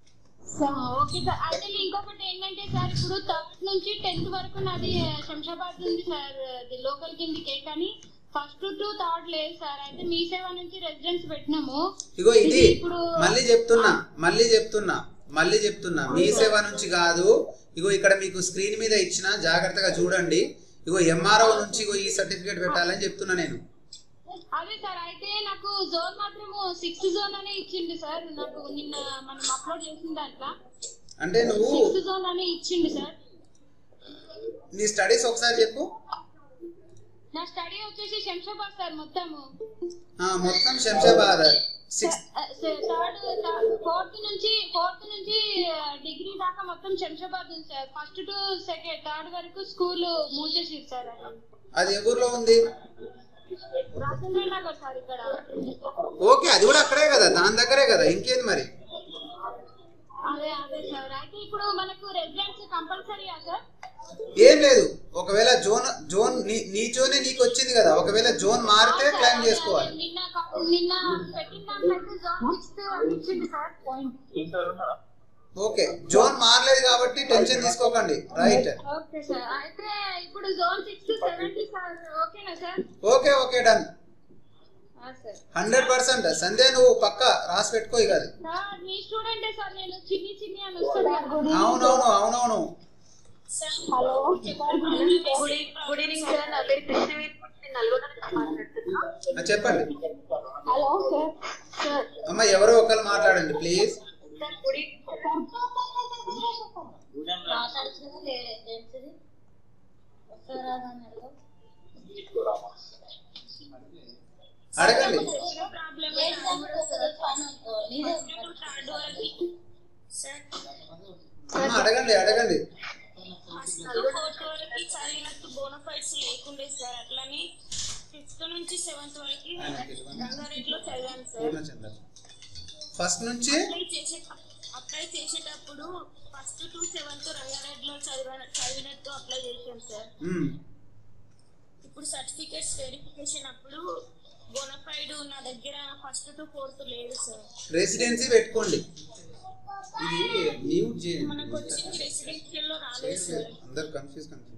S2: ఓకే సార్ అయితే ఇంకొకటి ఏంటంటే సార్ ఇప్పుడు థర్డ్ నుంచి టెన్త్ వరకు నాది ఆ, శంషాబాద్ ఉంది సార్ అది లోకల్ కిందికే కానీ ఫస్ట్ టు థర్డ్ లేదు సార్ అయితే మీ సేవ నుంచి రెసిడెన్స్ పెట్టినాము
S1: ఇగో ఇది
S2: ఇప్పుడు
S1: మళ్ళీ చెప్తున్నా మళ్ళీ చెప్తున్నా మళ్ళీ చెప్తున్నా మీ సేవ నుంచి కాదు ఇగో ఇక్కడ మీకు స్క్రీన్ మీద ఇచ్చిన జాగ్రత్తగా చూడండి ఇగో ఎంఆర్ఓ నుంచి ఇగో ఈ సర్టిఫికేట్ పెట్టాలని చెప్తున్నా నేను
S2: అదే సార్ అయితే నాకు జోన్ మాత్రము సిక్స్త్ జోన్ అనే ఇచ్చిండు సార్ నాకు నిన్న మనం అప్లోడ్ చేసిన దాంట్లో
S1: అంటే నువ్వు
S2: సిక్స్త్ జోన్ అనే ఇచ్చిండు సార్
S1: నీ స్టడీస్ ఒకసారి చెప్పు
S2: నా స్టడీ వచ్చేసి శంషాబాద్ సార్ మొత్తము
S1: ఆ, మొత్తం శంషాబాద్ సిక్స్
S2: థర్డ్ ఫోర్త్ నుంచి ఫోర్త్ నుంచి డిగ్రీ దాకా మొత్తం శంషాబాద్ ఉంది sir first to second third వరకు స్కూల్ మూసేసిరు సార్ అది
S1: అది ఏ ఊర్లో ఉంది
S2: రాజేంద్ర నగర్ సార్ ఇక్కడ
S1: ఓకే అది కూడా అక్కడే కదా దాని దగ్గరే కదా ఇంకేంది మరి
S2: అదే అదే సార్ అయితే ఇప్పుడు మనకు రెసిడెన్స్ కంపల్సరీయా సార్
S1: ఏం లేదు ఒకవేళ జోన్ జోన్ నీ నీ జోనే నీకు వచ్చింది కదా ఒకవేళ జోన్ మారితే క్లైమ్ చేసుకోవాలి
S2: నిన్న క- నిన్న పెట్టిన దాంట్లో అయితే జోన్ సిక్స్త్ ఇచ్చింది సార్
S1: ఓకే జోన్ మారలేదు కాబట్టి టెన్షన్ తీసుకోకండి రైట్
S2: ఓకే సార్ అయితే ఇప్పుడు జోన్ సిక్స్త్ సెవెంటీ సార్ ఓకేనా సార్
S1: ఓకే ఓకే డన్
S2: ఆ, సార్
S1: హండ్రెడ్ పర్సెంట్ సంధ్య నువ్వు పక్క రాసి పెట్టుకో ఇక అది
S2: సార్ మీ స్టూడెంటే సార్ నేను చిన్ని చిన్ని అని వస్తుంది
S1: అవునవును అవునవును
S10: హలో గుడ్ ఈవినింగ్ సార్ నా పేరు కృష్ణవేణి నల్గొండ నుంచి మాట్లాడుతున్నా
S1: ఆ, చెప్పండి
S10: హలో సార్ సార్
S1: అమ్మ ఎవరో ఒకరు మాట్లాడండి ప్లీజ్
S10: సార్ గుడ్ ఈవినింగ్
S3: మాట్లాడుతున్నది లేదే జెంట్స్ది వస్తారా అని అడగ
S1: అడగండి అమ్మ అడగండి అడగండి
S11: ఫోర్త్ వరకు చదివినట్టు బోనఫైడ్స్ లేకుండే సార్ అట్లని ఫిఫ్త్ నుంచి సెవెంత్ వరకు రంగారెడ్డిలో చదివాను సార్
S1: పూర్ణచంద్ర ఫస్ట్ నుంచి
S11: అప్లై చేసే అప్లై చేసేటప్పుడు ఫస్ట్ టు సెవెంత్ రంగారెడ్డిలో చదివ చదివినట్టు అప్లై చేశాను సార్
S1: మ్మ్.
S11: ఇప్పుడు సర్టిఫికేట్స్ వెరిఫికేషన్ అప్పుడు బోనఫైడ్ నా దగ్గర ఫస్ట్ టు ఫోర్త్ లేదు సార్
S1: రెసిడెన్సీ పెట్టుకోండి ఇది మ్యూట్ చేయండి
S11: మనకు వచ్చింది రెసిడెన్షియల్ లో రాలేదు సార్
S1: అందరు కన్ఫ్యూజ్ కన్ఫ్యూజ్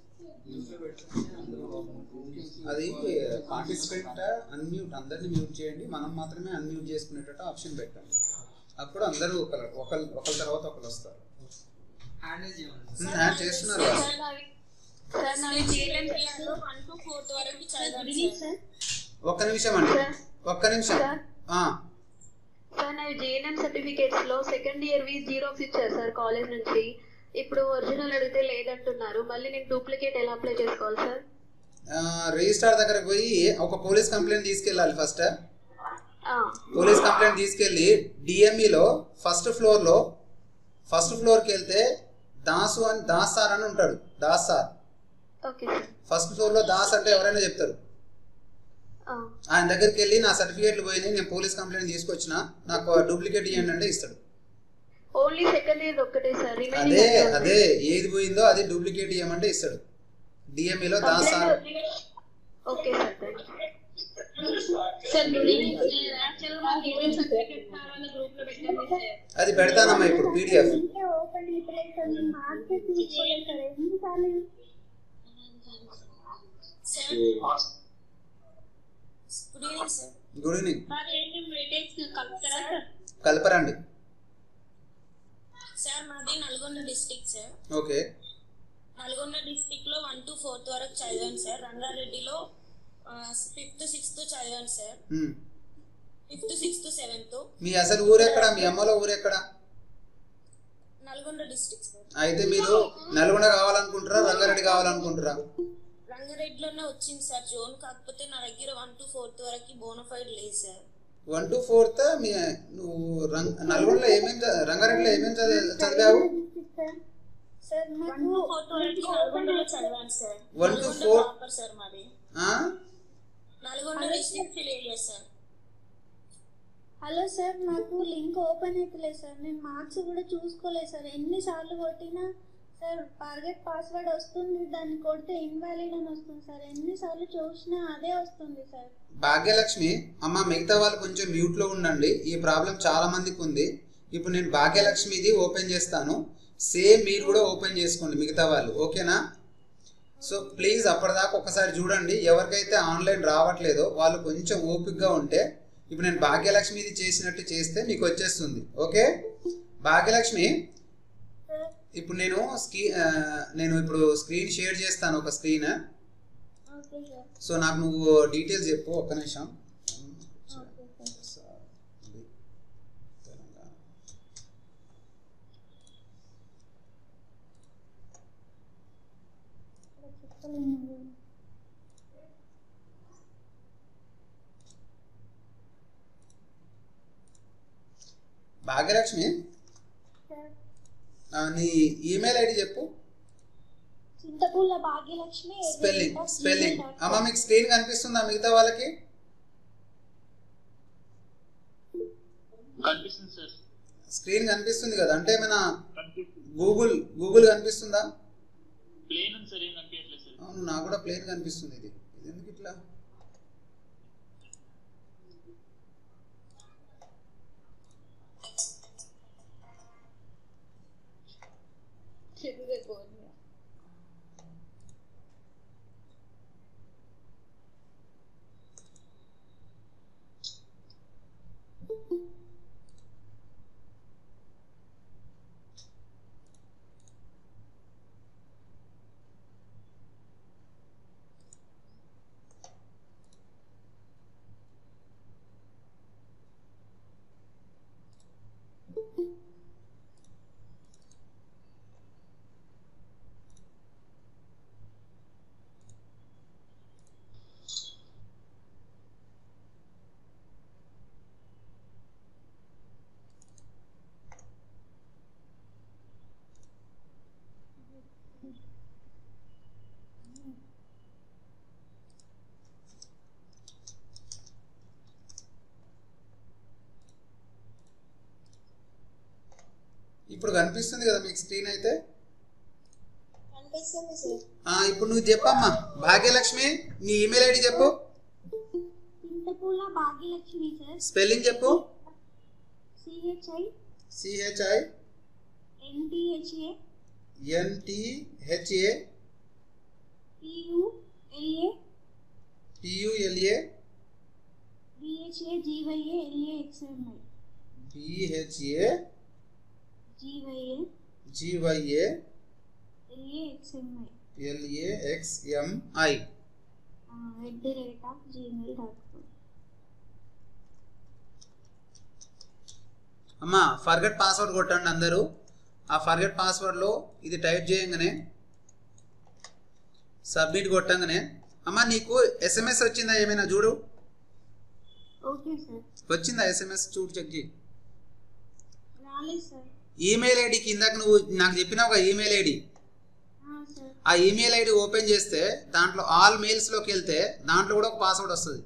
S1: అది పార్టిసిపెంట్ అన్మ్యూట్ అందరిని మ్యూట్ చేయండి మనం మాత్రమే అన్మ్యూట్ చేసుకునేటట్టు ఆప్షన్ పెట్టండి అప్పుడు అందరూ ఒకరు ఒకరు ఒకరి తర్వాత ఒకరు వస్తారు హ్యాండ్ చేస్తున్నారు వాళ్ళు.
S11: సార్ నాది JLMPR లో వన్ టు ఫోర్త్ వరకు చదివాను సార్
S1: ఒక్క నిమిషం అండి ఒక్క నిమిషం ఆ,
S10: సార్ నావి జేఎన్ఎం సర్టిఫికేట్స్ లో సెకండ్ ఇయర్ వి జీరోక్స్ ఇచ్చారు సార్ కాలేజ్ నుంచి ఇప్పుడు ఒరిజినల్ అడిగితే లేదంటున్నారు మళ్ళీ నేను డూప్లికేట్ ఎలా అప్లై చేసుకోవాలి సార్
S1: ఆ, రిజిస్ట్రార్ దగ్గరకు పోయి ఒక పోలీస్ కంప్లైంట్ తీసుకెళ్ళాలి ఫస్ట్
S10: ఆ,
S1: పోలీస్ కంప్లైంట్ తీసుకెళ్ళి డిఎంఈలో ఫస్ట్ ఫ్లోర్లో ఫస్ట్ ఫ్లోర్కి వెళ్తే దాసు అని దాస్ సార్ అని ఉంటాడు Das sir
S10: okay sir
S1: first ఫ్లోర్లో దాస్ అంటే ఎవరైనా చెప్తారు
S10: ఆ,
S1: ఆయన దగ్గరికి వెళ్ళి నా సర్టిఫికేట్లు పోయినాయి నేను పోలీస్ కంప్లైంట్ తీసుకొచ్చిన నాకు డూప్లికేట్ ఇవ్వండి అంటే ఇస్తాడు
S10: ఓన్లీ సెకండ్ ఇయర్ ఒక్కటే సార్
S1: అదే
S10: రిమైనింగ్
S1: అదే ఏది పోయిందో అది డూప్లికేట్ ఇవ్వమంటే ఇస్తాడు డిఎంఈలో Das sir
S10: okay sir thank you
S2: sir actual గా మాకు ఏమేమి సర్టిఫికేట్ కావాలని గ్రూప్ లో పెట్టండి సార్
S1: అది పెడతానమ్మా ఇప్పుడు పీడిఎఫ్
S12: ఓపెన్ అయిపోలేదు సార్ నేను మార్క్స్ తీసుకోలేదు సార్ ఎన్నిసార్లు
S11: good evening sir
S1: good evening
S11: sir ఏంటి డీటెయిల్స్ కలుపుతారా సార్
S1: కలపరండి
S11: సార్ మాది Nalgonda district sir
S1: okay
S11: Nalgonda district లో వన్ టు ఫోర్త్ వరకు చదివాను సార్ రంగారెడ్డిలో ఫిఫ్త్ సిక్స్త్ చదివాను sir
S1: hmm.
S11: Fifth sixth seventh
S1: మీ అసలు ఊరెక్కడ మీ అమ్మలో ఊరెక్కడ
S11: నల్గొండ డిస్ట్రిక్ట్ సార్
S1: అయితే మీరు నల్గొండ కావాలనుకుంటారా రంగారెడ్డి కావాలనుకుంటారా
S11: రంగారెడ్డిలోనే వచ్చింది సార్ జోన్ కాకపోతే నా దగ్గర వన్ టు ఫోర్త్ వరకు బోనఫైడ్ లేదు సార్
S1: వన్ టు ఫోర్త్ మీ నువ్వు రంగ్ నల్గొండలో ఏమేమి చ- రంగారెడ్డిలో ఏమేమి చదివా- చదివావు
S12: సార్
S11: వన్ టు ఫోర్త్ వరకు నల్గొండలో చదివాను sir
S1: One to
S11: Nalgonda
S1: four?
S11: Proper sir మాది
S1: ఆ?
S11: Nalgonda residential area sir
S12: hello sir నాకు లింక్ ఓపెన్ అవుతలేదు సార్ నేను మార్క్స్ కూడా చూసుకోలేదు సార్ ఎన్నిసార్లు కొట్టినా సార్ టార్గెట్ పాస్వర్డ్ వస్తుంది దాన్ని కొడితే ఇన్వాలిడ్ అని వస్తుంది సార్ ఎన్నిసార్లు చూసినా అదే వస్తుంది సార్
S1: భాగ్యలక్ష్మి అమ్మ మిగతా వాళ్ళు కొంచెం మ్యూట్లో ఉండండి ఈ ప్రాబ్లం చాలా మందికి ఉంది ఇప్పుడు నేను భాగ్యలక్ష్మిది ఓపెన్ చేస్తాను సేమ్ మీరు కూడా ఓపెన్ చేసుకోండి మిగతా వాళ్ళు ఓకేనా సో ప్లీజ్ అప్పటిదాకా ఒకసారి చూడండి ఎవరికైతే ఆన్లైన్ రావట్లేదో వాళ్ళు కొంచెం ఓపిక్గా ఉంటే ఇప్పుడు నేను భాగ్యలక్ష్మిది చేసినట్టు చేస్తే మీకు వచ్చేస్తుంది ఓకే భాగ్యలక్ష్మి ఇప్పుడు నేను స్క్రీ ఆ, నేను ఇప్పుడు స్క్రీన్ షేర్ చేస్తాను ఒక స్క్రీన్
S12: ఓకే సార్
S1: సో నాకు నువ్వు డీటెయిల్స్ చెప్పు ఒక్క నిమిషం
S12: ఓకే సార్
S1: తెలంగాణ
S12: చెప్పలేను
S1: భాగ్యలక్ష్మి
S12: సార్
S1: ఆ, నీ ఈమెయిల్ ఐడి చెప్పు
S12: చింతపూల భాగ్యలక్ష్మి
S1: స్పెల్లింగ్ స్పెల్లింగ్ అమ్మ మీకు స్క్రీన్ కనిపిస్తుందా మిగతా వాళ్ళకి
S13: కనిపిస్తుంది సార్
S1: స్క్రీన్ కనిపిస్తుంది కదా అంటే ఏమైనా గూగుల్ గూగుల్ కనిపిస్తుందా
S13: ప్లేన్ ఉంది సార్ ఏం కనిపించట్లేదు సార్
S1: అవును నాకు కూడా ప్లేన్ కనిపిస్తుంది ఇది ఇది ఎందుకు ఇట్లా ఇప్పుడు కనిపిస్తుంది కదా మీకు స్క్రీన్ అయితే
S12: కనిపిస్తుంది సార్
S1: ఆ, ఇప్పుడు నువ్వు చెప్పమ్మా భాగ్యలక్ష్మి నీ ఈమెయిల్ ఐడి చెప్పు
S12: చింతపూల భాగ్యలక్ష్మి సార్
S1: స్పెల్లింగ్ చెప్పు
S12: C H I
S1: C H I
S12: N T H A
S1: N T H A
S12: P U L A
S1: P U L A
S12: B H A G Y A L A X M I
S1: B H A
S12: G Y A
S1: G Y A
S12: L A X M I
S1: L A X M I
S12: at the rate of Gmail dot com
S1: అమ్మా ఫర్గెట్ పాస్వర్డ్ కొట్టండి అందరూ ఆ ఫర్గెట్ పాస్వర్డ్లో ఇది టైప్ చేయగానే సబ్మిట్ కొట్టంగానే అమ్మా నీకు ఎస్ఎంఎస్ వచ్చిందా ఏమైనా చూడు
S12: ఓకే సార్
S1: వచ్చిందా ఎస్ఎంఎస్ చూడు చెక్ చేయి
S12: రాలేదు సార్
S1: ఈమెయిల్ ఐడికి ఇందాక నువ్వు నాకు చెప్పినావు ఒక ఈమెయిల్ ఐడి
S12: సార్
S1: ఆ ఈమెయిల్ ఐడి ఓపెన్ చేస్తే దాంట్లో ఆల్ మెయిల్స్లోకి వెళ్తే దాంట్లో కూడా ఒక పాస్వర్డ్ వస్తుంది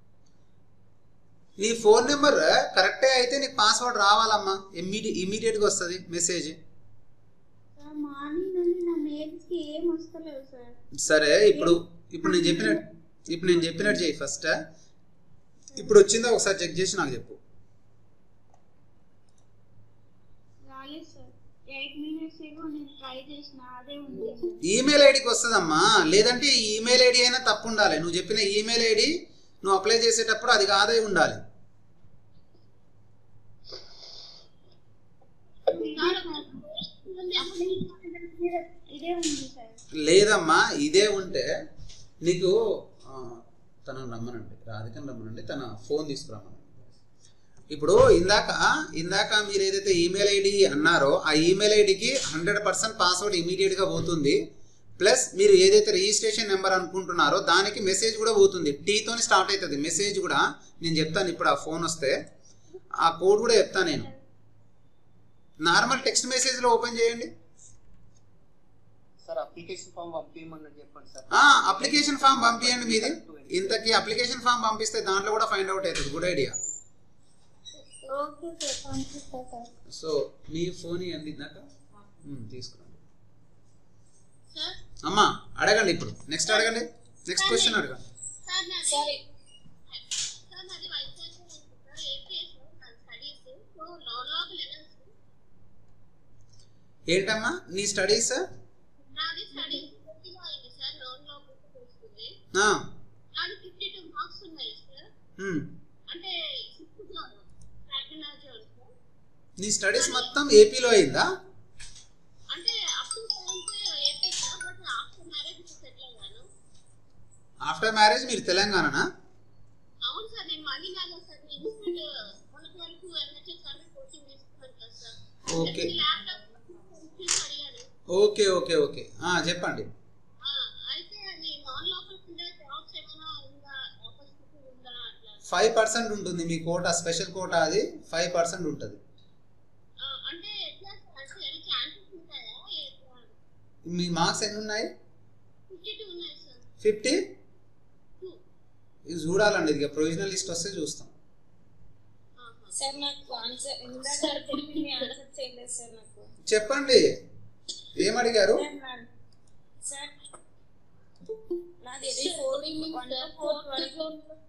S1: నీ ఫోన్ నెంబర్ కరెక్టే అయితే నీకు పాస్వర్డ్ రావాలమ్మా ఇమ్మీడి ఇమ్మీడియట్గా వస్తుంది మెసేజ్
S12: సార్ మార్నింగ్ నుండి నా మెయిల్స్కి ఏం వస్తలేవు సార్
S1: సరే ఇప్పుడు ఇప్పుడు నేను చెప్పినట్టు ఇప్పుడు నేను చెప్పినట్టు చేయి ఫస్ట్ ఇప్పుడు వచ్చిందో ఒకసారి చెక్ చేసి నాకు చెప్పు
S12: రాలేదు సార్ ఎయిట్ మినిట్స్ ఏమో నేను ట్రై చేసిన అదే ఉంది సార్
S1: ఈమెయిల్ ఐడికి వస్తుందమ్మా లేదంటే ఈ ఈమెయిల్ ఐడి అయినా తప్పు ఉండాలి నువ్వు చెప్పిన ఈమెయిల్ ఐడి నువ్వు అప్లై చేసేటప్పుడు అది కాదే ఉండాలి
S12: ఇదే ఉంది సార్
S1: లేదమ్మా ఇదే ఉంటే నీకు ఆ, తనను రమ్మనండి రాధికను రమ్మనండి తన ఫోన్ తీసుకురమ్మనండి ఇప్పుడు ఇందాక ఇందాక మీరు ఏదైతే ఈమెయిల్ ఐడి అన్నారో ఆ ఈమెయిల్ ఐడికి హండ్రెడ్ పర్సెంట్ పాస్వర్డ్ ఇమీడియట్గా పోతుంది ప్లస్ మీరు ఏదైతే రిజిస్ట్రేషన్ నెంబర్ అనుకుంటున్నారో దానికి మెసేజ్ కూడా పోతుంది టీతోని స్టార్ట్ అవుతుంది మెసేజ్ కూడా నేను చెప్తాను ఇప్పుడు ఆ ఫోన్ వస్తే ఆ కోడ్ కూడా చెప్తాను నేను నార్మల్ టెక్స్ట్ మెసేజ్లో ఓపెన్ చేయండి
S5: సార్ అప్లికేషన్ ఫామ్ పంపించమన్నట్టు చెప్పండి సార్
S1: ఆ, అప్లికేషన్ ఫామ్ పంపించండి మీది ఇంతకీ అప్లికేషన్ ఫామ్ పంపిస్తే దాంట్లో కూడా ఫైండ్ అవుట్ అవుతుంది గుడ్ ఐడియా
S12: ఓకే సార్ పంపిస్తా సార్
S1: సో మీ ఫోన్ ఇవ్వండి ఇందాక ఉమ్, తీసుకురండి
S4: సార్
S1: అమ్మా అడగండి ఇప్పుడు నెక్స్ట్ అడగండి నెక్స్ట్ క్వశ్చన్ అడగండి
S4: సార్ నాది సార్ నాది వైజాగ్ సార్ ఏపీఎస్ నా స్టడీస్ సో లోన్ లెవెల్స్
S1: ఏంటమ్మా నీ స్టడీస్
S4: నాది స్టడీస్ పూర్తిగా అయింది సార్ లోన్ లోపలికి తీసుకుంది
S1: ఆ,
S4: నాది ఫిఫ్టీ టూ మార్క్స్ ఉన్నాయి సార్
S1: ఉమ్.
S4: అంటే సిక్స్త్ జోన్ ప్లాటినా జోన్ సార్
S1: నీ స్టడీస్ మొత్తం ఏపీలో అయిందా
S4: అంటే up to seventh AP sir but after marriage settle అయ్యాను
S1: ఆఫ్టర్ మ్యారేజ్ మీరు తెలంగాణనా
S4: అవును సార్ నేను మణినాగర్ సార్ ఇన్స్టిట్యూట్ మొన్నటి వరకు ఎన్హెచ్ఎస్ సర్వీస్ కోచింగ్ తీసుకున్నాను కదా సార్
S1: ఓకే
S4: ల్యాప్టాప్ అడిగాను
S1: ఓకే ఓకే ఓకే ఆ, చెప్పండి
S4: ఆ, అయితే అది నాన్ లోకల్ కింద జాబ్స్ ఏమైనా ఉందా ఆపర్చునిటీ ఉందా అట్లా
S1: ఫైవ్ పర్సెంట్ ఉంటుంది మీ కోటా స్పెషల్ కోటా అది ఫైవ్ పర్సెంట్ ఉంటుంది
S4: ఆ, అంటే ఎట్లా సార్ అంటే ఏమైనా ఛాన్సెస్ ఉంటాయా ఎట్లా
S1: మీ మార్క్స్ ఎన్ని ఉన్నాయి
S4: ఫిఫ్టీ టూ ఉన్నాయి సార్
S1: ఫిఫ్టీ ఇది చూడాలండి ఇది ప్రొవిజనల్ లిస్ట్ వస్తే చూస్తాం
S11: సార్ నాకు ఆన్సర్ ఇందాక చెప్పింది ఆన్సర్ చేయలేదు సార్ నాకు
S1: చెప్పండి ఏం అడిగారు
S11: సార్ నా- సార్ నాది ఇది ఫోర్ వన్ టు ఫోర్ వరకు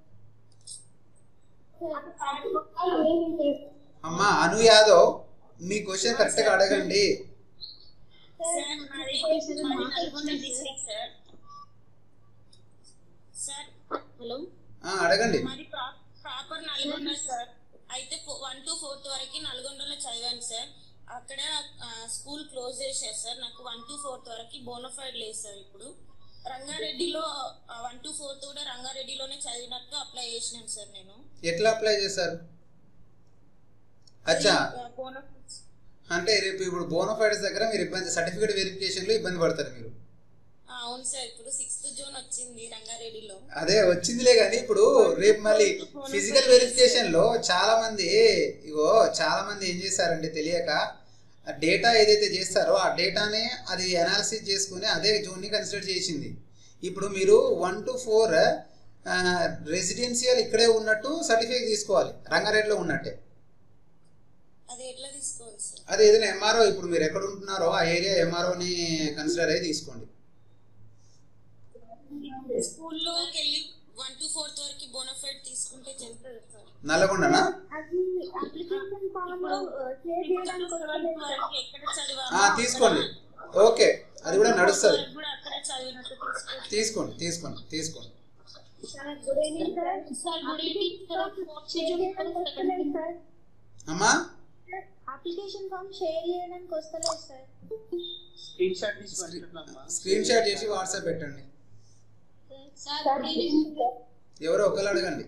S1: అమ్మా అను యాదవ్ మీ క్వశ్చన్ కరెక్ట్గా అడగండి
S11: సార్ నాది మాది Nalgonda district sir sir hello
S1: ఆ, అడగండి
S11: మాది ప్రాపర్ నల్గొండ సార్ అయితే వన్ టు ఫోర్త్ వరకు నల్గొండలో చదివాను సార్ అక్కడ స్కూల్ క్లోజ్ చేశారు సార్ నాకు వన్ టు ఫోర్త్ వరకు బోనఫైడ్ లేదు సార్ ఇప్పుడు రంగారెడ్డిలో వన్ టు ఫోర్త్ కూడా రంగారెడ్డిలోనే చదివినట్టు అప్లై చేసినాను సార్ నేను
S1: ఎట్లా అప్లై చేశారు అచ్చా
S11: బోనఫైడ్స్
S1: అంటే రేపు ఇప్పుడు బోనోఫైడ్స్ దగ్గర మీరు ఇబ్బంది సర్టిఫికేట్ వెరిఫికేషన్లో ఇబ్బంది పడతారు మీరు
S11: అవును సార్ ఇప్పుడు సిక్స్త్ జూన్ వచ్చింది రంగారెడ్డిలో
S1: అదే వచ్చిందిలే కానీ ఇప్పుడు రేపు మళ్ళీ ఫిజికల్ వెరిఫికేషన్ లో చాలా మంది ఇగో చాలా మంది ఏం చేశారంటే తెలియక ఆ డేటా ఏదైతే చేస్తారో ఆ డేటానే అది అనాలిసిస్ చేసుకుని అదే జోన్ ని కన్సిడర్ చేసింది ఇప్పుడు మీరు వన్ టు ఫోర్ రెసిడెన్షియల్ ఇక్కడే ఉన్నట్టు సర్టిఫికేట్ తీసుకోవాలి రంగారెడ్డిలో ఉన్నట్టే
S11: అది ఎట్లా తీసుకో తీసుకోవాలి సార్
S1: అదే ఏదైనా ఎంఆర్ఓ ఇప్పుడు మీరు ఎక్కడ ఉంటున్నారో ఆ ఏరియా ఎంఆర్ఓని కన్సిడర్ అయ్యి తీసుకోండి
S11: స్కూల్లోకి వెళ్ళి వన్ టు ఫోర్త్ వరకు బోనఫైడ్ తీసుకుంటే చెప్తారు సార్
S1: నల్లగొండనా
S12: అది అప్లికేషన్ ఫామ్ లో షేర్ చేయడానికి వస్తలేదు సార్
S11: ఎక్కడ చదివామో
S1: ఆ, తీసుకోండి ఓకే అది కూడా నడుస్తుంది
S11: కూడా అక్కడ చదివినట్టు తీసుకోవాలి
S1: తీసుకోండి తీసుకోండి తీసుకోండి
S12: sir good evening sir
S4: sir good evening sir
S12: share చేయడానికి వస్తలేదు సార్
S1: అమ్మా
S12: అప్లికేషన్ ఫామ్ షేర్ చేయడానికి వస్తలేదు సార్
S5: స్క్రీన్ షాట్ తీసి పంపిస్తున్నామ్మా
S1: స్క్రీన్ షాట్ చేసి వాట్సాప్ పెట్టండి
S4: సార్ గుడ్ ఈవినింగ్
S1: ఎవరో ఒకరు అడగండి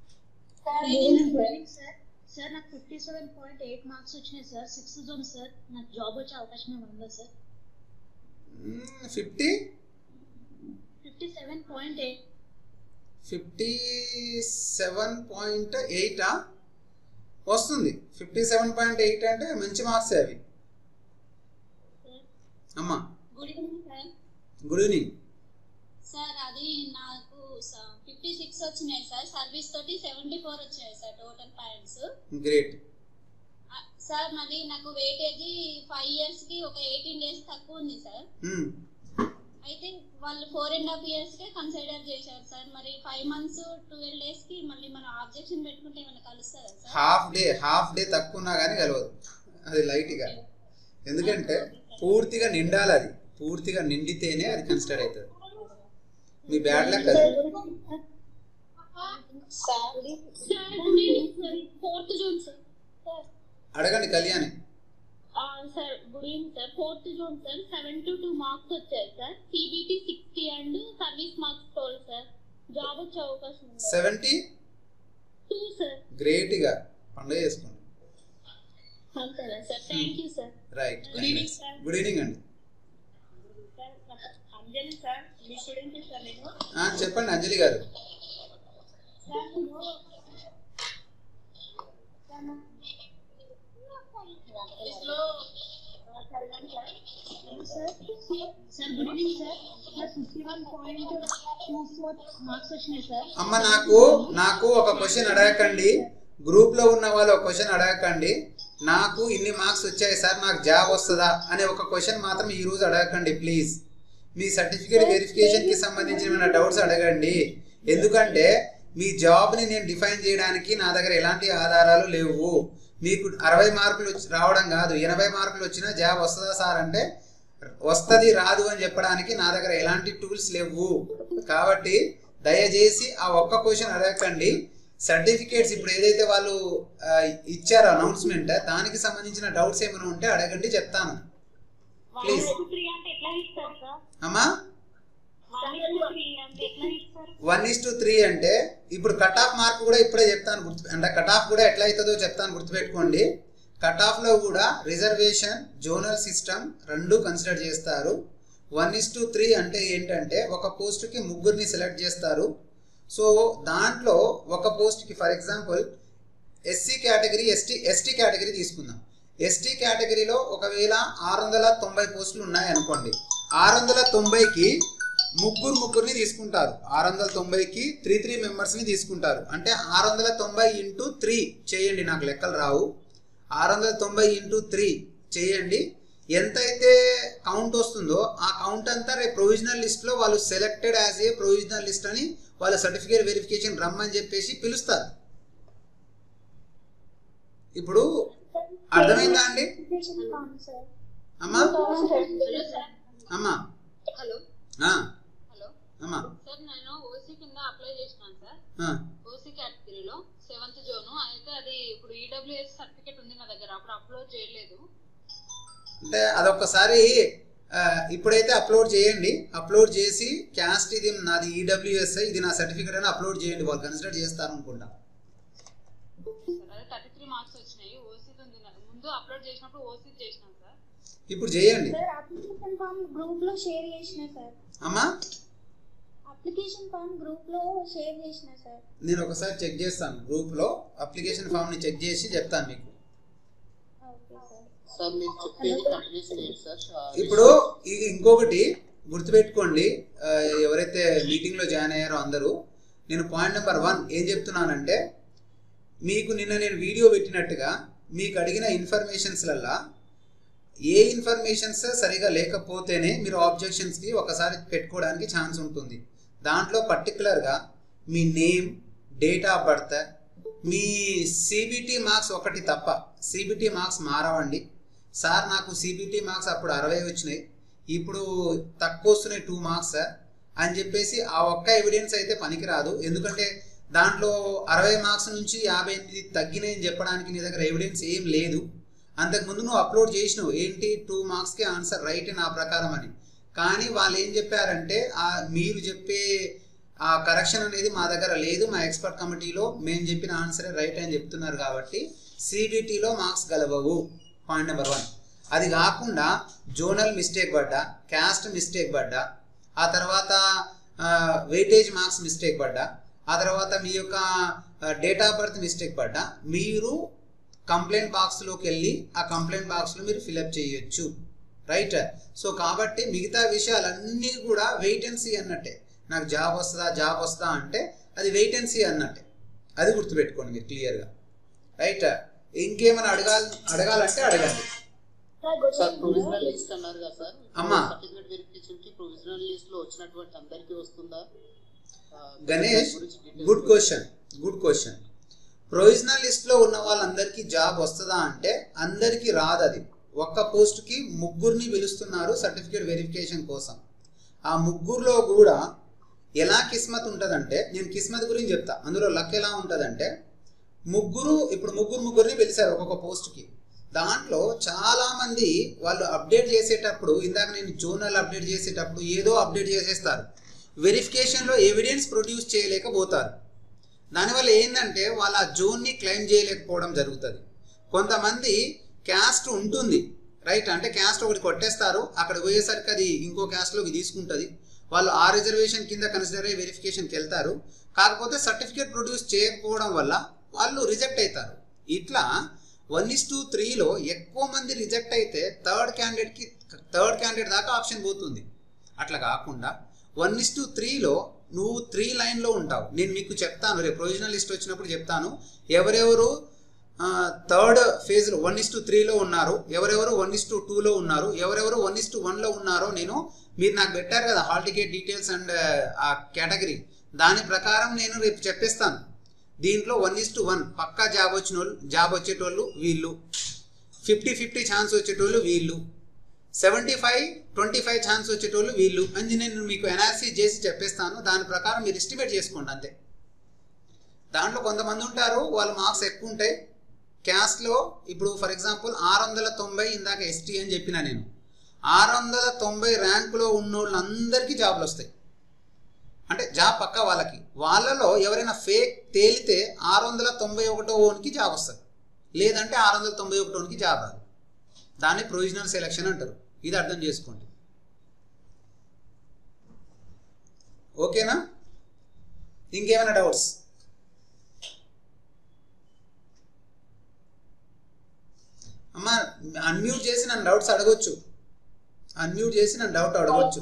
S14: సార్ సార్ నాకు fifty seven point eight marks వచ్చినాయి సార్ సిక్స్త్ జోన్ సార్ నాకు జాబ్ వచ్చే అవకాశం ఏమైనా ఉందా sir
S1: fifty
S14: fifty seven point eight
S1: fifty seven point ఎయిటా వస్తుంది ఫిఫ్టీ సెవెన్ పాయింట్ ఎయిట్ అంటే మంచి మార్క్స్ అవి అమ్మా
S4: good evening sir
S1: good evening
S4: sir అది నాకు ఫిఫ్టీ సిక్స్ వచ్చినాయి సార్ సర్వీస్ తోటి సెవెంటీ ఫోర్ వచ్చాయి sir total points
S1: great
S4: sir మరి నాకు వెయిటేజీ ఫైవ్ ఇయర్స్ కి ఒక ఎయిటీన్ డేస్ తక్కువ ఉంది సార్ అయితే వాళ్ళు ఫోర్ అండ్ హాఫ్ ఇయర్స్ కే కన్సిడర్ చేశారు సార్ మరి ఫైవ్ మంత్స్ ట్వెల్వ్ డేస్ కి మళ్ళీ మనం ఆబ్జెక్షన్ పెట్టుకుంటే ఏమైనా కలుస్తుందా sir
S1: half day half day తక్కువ ఉన్నా కానీ కలవదు అది లైట్గా ఎందుకంటే పూర్తిగా నిండాలి అది పూర్తిగా నిండితేనే అది కన్సిడర్ అవుతుంది మీ బ్యాడ్ లక్ అది
S4: ఫోర్త్ జూన్ సార్
S1: అడగండి Kalyani
S14: sir good evening sir fourth zone sir seven to two marks వచ్చాయి sir CBT sixty and service marks twelve sir job వచ్చే అవకాశం ఉంది
S1: సెవెంటీ
S14: టూ సార్
S1: గ్రేట్గా పండుగ చేసుకోండి
S14: అంతేనా sir thank you sir
S1: right
S14: Good evening, sir.
S1: Good evening అండి
S3: అంజలి సార్ మీ స్టూడెంట్ సార్ నేను
S1: ఆ, చెప్పండి అంజలి గారు
S3: సార్ నేను
S14: sir good evening sir sir fifty one point two four marks వచ్చినాయి సార్
S1: అమ్మ నాకు నాకు ఒక క్వశ్చన్ అడగకండి గ్రూప్ లో ఉన్న వాళ్ళు ఒక క్వశ్చన్ అడగకండి నాకు ఇన్ని మార్క్స్ వచ్చాయి సార్ నాకు జాబ్ వస్తుందా అనే ఒక క్వశ్చన్ మాత్రం ఈ రోజు అడగకండి ప్లీజ్ మీ సర్టిఫికేట్ వెరిఫికేషన్ కి సంబంధించిన డౌట్స్ అడగండి ఎందుకంటే మీ జాబ్ని నేను డిఫైన్ చేయడానికి నా దగ్గర ఎలాంటి ఆధారాలు లేవు మీకు అరవై మార్కులు వచ్చి- రావడం కాదు ఎనభై మార్కులు వచ్చినా జాబ్ వస్తుందా సార్ అంటే వస్తుంది రాదు అని చెప్పడానికి నా దగ్గర ఎలాంటి టూల్స్ లేవు కాబట్టి దయచేసి ఆ ఒక్క క్వశ్చన్ అడగకండి సర్టిఫికేట్స్ ఇప్పుడు ఏదైతే వాళ్ళు ఆ, ఇచ్చారో అనౌన్స్మెంట్ దానికి సంబంధించిన డౌట్స్ ఏమైనా ఉంటే అడగండి చెప్తాను ప్లీజ్
S14: త్రీ అంటే ఎట్లా ఇస్తారు సార్
S1: అమ్మా
S14: వన్ త్రీ అంటే ఎట్లా ఇస్తారు
S1: వన్ ఇస్ టు త్రీ అంటే ఇప్పుడు కట్ ఆఫ్ మార్క్ కూడా ఇప్పుడే చెప్తాను గుర్తు అంటే కట్ ఆఫ్ కూడా ఎట్లా అవుతుందో చెప్తాను గుర్తుపెట్టుకోండి కట్ ఆఫ్లో కూడా రిజర్వేషన్ జోనల్ సిస్టమ్ రెండు కన్సిడర్ చేస్తారు వన్ ఇస్ టు త్రీ అంటే ఏంటంటే ఒక పోస్ట్కి ముగ్గురిని సెలెక్ట్ చేస్తారు సో దాంట్లో ఒక పోస్ట్కి for example SC category ST ST category తీసుకుందాం ఎస్టీ కేటగిరీలో ఒకవేళ ఆరు వందల తొంభై పోస్టులు ఉన్నాయనుకోండి ఆరు వందల తొంభైకి ముగ్గురు ముగ్గురిని తీసుకుంటారు ఆరు వందల తొంభైకి త్రీ త్రీ మెంబర్స్ని తీసుకుంటారు అంటే ఆరు వందల తొంభై ఇంటూ త్రీ చేయండి నాకు లెక్కలు రావు ఆరు వందల తొంభై ఇంటూ త్రీ చేయండి ఎంతైతే కౌంట్ వస్తుందో ఆ కౌంట్ అంతా రేపు ప్రొవిజనల్ లిస్ట్లో వాళ్ళు selected as a provisional list అని వాళ్ళ సర్టిఫికేట్ వెరిఫికేషన్ రమ్మని చెప్పేసి పిలుస్తారు ఇప్పుడు అర్థమైందా అండి అమ్మా అమ్మా
S2: హలో
S1: ఆ,
S2: హలో
S1: అమ్మా
S2: సార్ నేను ఓసీ కింద అప్లై చేసినాను సార్
S1: ఆ,
S2: ఓసీ కేటగిరీలో సెవెంత్ జోను అయితే అది ఇప్పుడు ఈడబ్ల్యూఎస్ సర్టిఫికేట్ ఉంది నా దగ్గర అప్పుడు అప్లోడ్ చేయలేదు
S1: అంటే అదొక్కసారి ఆ, ఇప్పుడైతే అప్లోడ్ చేయండి అప్లోడ్ చేసి క్యాస్ట్ ఇది నాది ఈడబ్ల్యూఎస్ఐ ఇది నా సర్టిఫికేట్ అని అప్లోడ్ చేయండి వాళ్ళు కన్సిడర్ చేస్తారు అనుకుంటా
S2: సార్ అదే థర్టీ త్రీ మార్క్స్ వచ్చినాయి ఓసీ ఉంది నా ముందు అప్లోడ్ చేసినప్పుడు ఓసీ చేసినాను సార్
S1: ఇప్పుడు చేయండి
S12: సార్ అప్లికేషన్ ఫామ్ గ్రూప్ లో షేర్ చేసిన సార్
S1: అమ్మా
S12: అప్లికేషన్ ఫామ్ గ్రూప్ లో షేర్ చేసిన సార్
S1: నేను ఒకసారి చెక్ చేస్తాను గ్రూప్లో అప్లికేషన్ ఫామ్ని చెక్ చేసి చెప్తాను మీకు
S12: ఓకే సార్
S7: సార్ మీరు చెప్పేది కంటిన్యూస్ లేదు సార్
S1: ఇప్పుడు ఇది ఇంకొకటి గుర్తుపెట్టుకోండి ఆ, ఎవరైతే మీటింగ్లో జాయిన్ అయ్యారో అందరూ నేను పాయింట్ నెంబర్ వన్ ఏం చెప్తున్నానంటే మీకు నిన్న నేను వీడియో పెట్టినట్టుగా మీకు అడిగిన ఇన్ఫర్మేషన్స్లల్లా ఏ ఇన్ఫర్మేషన్స్ సరిగా లేకపోతేనే మీరు ఆబ్జెక్షన్స్కి ఒకసారి పెట్టుకోవడానికి ఛాన్స్ ఉంటుంది దాంట్లో పర్టికులర్గా మీ నేమ్ డేట్ ఆఫ్ బర్త్ మీ సిబిటి మార్క్స్ ఒకటి తప్ప సిబిటి మార్క్స్ మారవండి సార్ నాకు సిబిటి మార్క్స్ అప్పుడు అరవై వచ్చినాయి ఇప్పుడు తక్కువ వస్తున్నాయి టూ మార్క్స్ అని చెప్పేసి ఆ ఒక్క ఎవిడెన్స్ అయితే పనికిరాదు ఎందుకంటే దాంట్లో అరవై మార్క్స్ నుంచి యాభై ఎనిమిది తగ్గినాయని చెప్పడానికి నీ దగ్గర ఎవిడెన్స్ ఏం లేదు అంతకుముందు నువ్వు అప్లోడ్ చేసినావు ఏంటి టూ మార్క్స్కి ఆన్సర్ రైట్ నా ప్రకారం అని కానీ వాళ్ళు ఏం చెప్పారంటే ఆ మీరు చెప్పే ఆ కరెక్షన్ అనేది మా దగ్గర లేదు మా ఎక్స్పర్ట్ కమిటీలో మేము చెప్పిన ఆన్సరే రైట్ అని చెప్తున్నారు కాబట్టి సిబిటీలో మార్క్స్ గలవవు పాయింట్ నెంబర్ వన్ అది కాకుండా జోనల్ మిస్టేక్ పడ్డా క్యాస్ట్ మిస్టేక్ పడ్డా ఆ తర్వాత వెయిటేజ్ మార్క్స్ మిస్టేక్ పడ్డా ఆ తర్వాత మీ యొక్క డేట్ ఆఫ్ బర్త్ మిస్టేక్ పడ్డా మీరు కంప్లైంట్ బాక్స్లోకి వెళ్ళి ఆ కంప్లైంట్ బాక్స్లో మీరు ఫిలప్ చేయొచ్చు రైట్ సో కాబట్టి మిగతా విషయాలన్నీ కూడా వెయిట్ అండ్ సీ అన్నట్టే నాకు జాబ్ వస్తుందా జాబ్ వస్తుందా అంటే అది వెయిట్ అండ్ సీ అన్నట్టే అది గుర్తుపెట్టుకోండి మీరు క్లియర్గా రైట్ ఇంకేమైనా అడగాలి అడగాలంటే అడగండి
S5: సార్ ప్రొవిజనల్ లిస్ట్ అన్నారు కదా సార్
S1: అమ్మా.
S5: సర్టిఫికేట్ వెరిఫికేషన్ కి ప్రొవిజనల్ లిస్ట్ లో వచ్చినటువంటి అందరికీ వస్తుందా ఆ,
S1: గణేష్
S5: దాని గురించి details
S1: good question good question provisional లిస్ట్లో ఉన్న వాళ్ళందరికీ జాబ్ వస్తుందా అంటే అందరికీ రాదు అది ఒక్క పోస్ట్కి ముగ్గురిని పిలుస్తున్నారు సర్టిఫికేట్ వెరిఫికేషన్ కోసం ఆ ముగ్గురులో కూడా ఎలా కిస్మత్ ఉంటుందంటే నేను కిస్మత్ గురించి చెప్తా అందులో లక్ ఎలా ఉంటుందంటే ముగ్గురు ఇప్పుడు ముగ్గురు ముగ్గురిని పిలిచారు ఒక్కొక్క పోస్ట్కి దాంట్లో చాలామంది వాళ్ళు అప్డేట్ చేసేటప్పుడు ఇందాక నేను జోనల్ అప్డేట్ చేసేటప్పుడు ఏదో అప్డేట్ చేసేస్తారు వెరిఫికేషన్లో ఎవిడెన్స్ ప్రొడ్యూస్ చేయలేకపోతారు దానివల్ల ఏంటంటే వాళ్ళ ఆ జోన్ని క్లెయిమ్ చేయలేకపోవడం జరుగుతుంది కొంతమంది క్యాస్ట్ ఉంటుంది రైట్ అంటే క్యాస్ట్ ఒకటి కొట్టేస్తారు అక్కడ పోయేసరికి అది ఇంకో క్యాస్ట్లోకి తీసుకుంటుంది వాళ్ళు ఆ రిజర్వేషన్ కింద కన్సిడర్ అయ్యి వెరిఫికేషన్కి వెళ్తారు కాకపోతే సర్టిఫికేట్ ప్రొడ్యూస్ చేయకపోవడం వల్ల వాళ్ళు రిజెక్ట్ అవుతారు ఇట్లా వన్ ఇస్ టూ త్రీలో ఎక్కువ మంది రిజెక్ట్ అయితే థర్డ్ క్యాండిడేట్కి థర్డ్ క్యాండిడేట్ దాకా ఆప్షన్ పోతుంది అట్లా కాకుండా వన్ ఇస్ టూ త్రీలో నువ్వు త్రీ లైన్లో ఉంటావు నేను మీకు చెప్తాను రేపు ప్రొవిజనల్ లిస్ట్ వచ్చినప్పుడు చెప్తాను ఎవరెవరు థర్డ్ ఫేజ్లో వన్ ఇస్ టు త్రీలో ఉన్నారు ఎవరెవరు వన్ ఇస్ టు టూలో ఉన్నారు ఎవరెవరు వన్ ఇస్ టు వన్లో ఉన్నారో నేను మీరు నాకు పెట్టారు కదా హాల్ టికెట్ డీటెయిల్స్ అండ్ ఆ కేటగిరీ దాని ప్రకారం నేను రేపు చెప్పేస్తాను దీంట్లో వన్ ఇస్ టు వన్ పక్కా జాబ్ వచ్చిన వాళ్ళు జాబ్ వచ్చేటోళ్ళు వీళ్ళు ఫిఫ్టీ ఫిఫ్టీ ఛాన్స్ వచ్చేటోళ్ళు వీళ్ళు seventy five twenty five chance వచ్చేటోళ్ళు వీళ్ళు అని నేను మీకు అనాలిసిస్ చేసి చెప్పేస్తాను దాని ప్రకారం మీరు ఎస్టిమేట్ చేసుకోండి అంతే దాంట్లో కొంతమంది ఉంటారు వాళ్ళ మార్క్స్ ఎక్కువ ఉంటాయి క్యాస్ట్లో ఇప్పుడు ఫర్ ఎగ్జాంపుల్ ఆరు వందల తొంభై ఇందాక ఎస్టీ అని చెప్పిన నేను ఆరు వందల తొంభై ర్యాంకులో ఉన్న వాళ్ళందరికీ జాబ్లు వస్తాయి అంటే జాబ్ పక్క వాళ్ళకి వాళ్ళలో ఎవరైనా ఫేక్ తేలితే ఆరు వందల తొంభై ఒకటో ఓన్కి జాబ్ వస్తుంది లేదంటే ఆరు వందల తొంభై ఒకటోనికి జాబ్ రాదు దాన్ని ప్రొవిజనల్ సెలక్షన్ అంటారు ఇది అర్థం చేసుకోండి ఓకేనా ఇంకేమైనా డౌట్స్ అమ్మా అన్మ్యూట్ చేసి నన్ను డౌట్స్ అడగొచ్చు అన్మ్యూట్ చేసి నన్ను డౌట్ అడగొచ్చు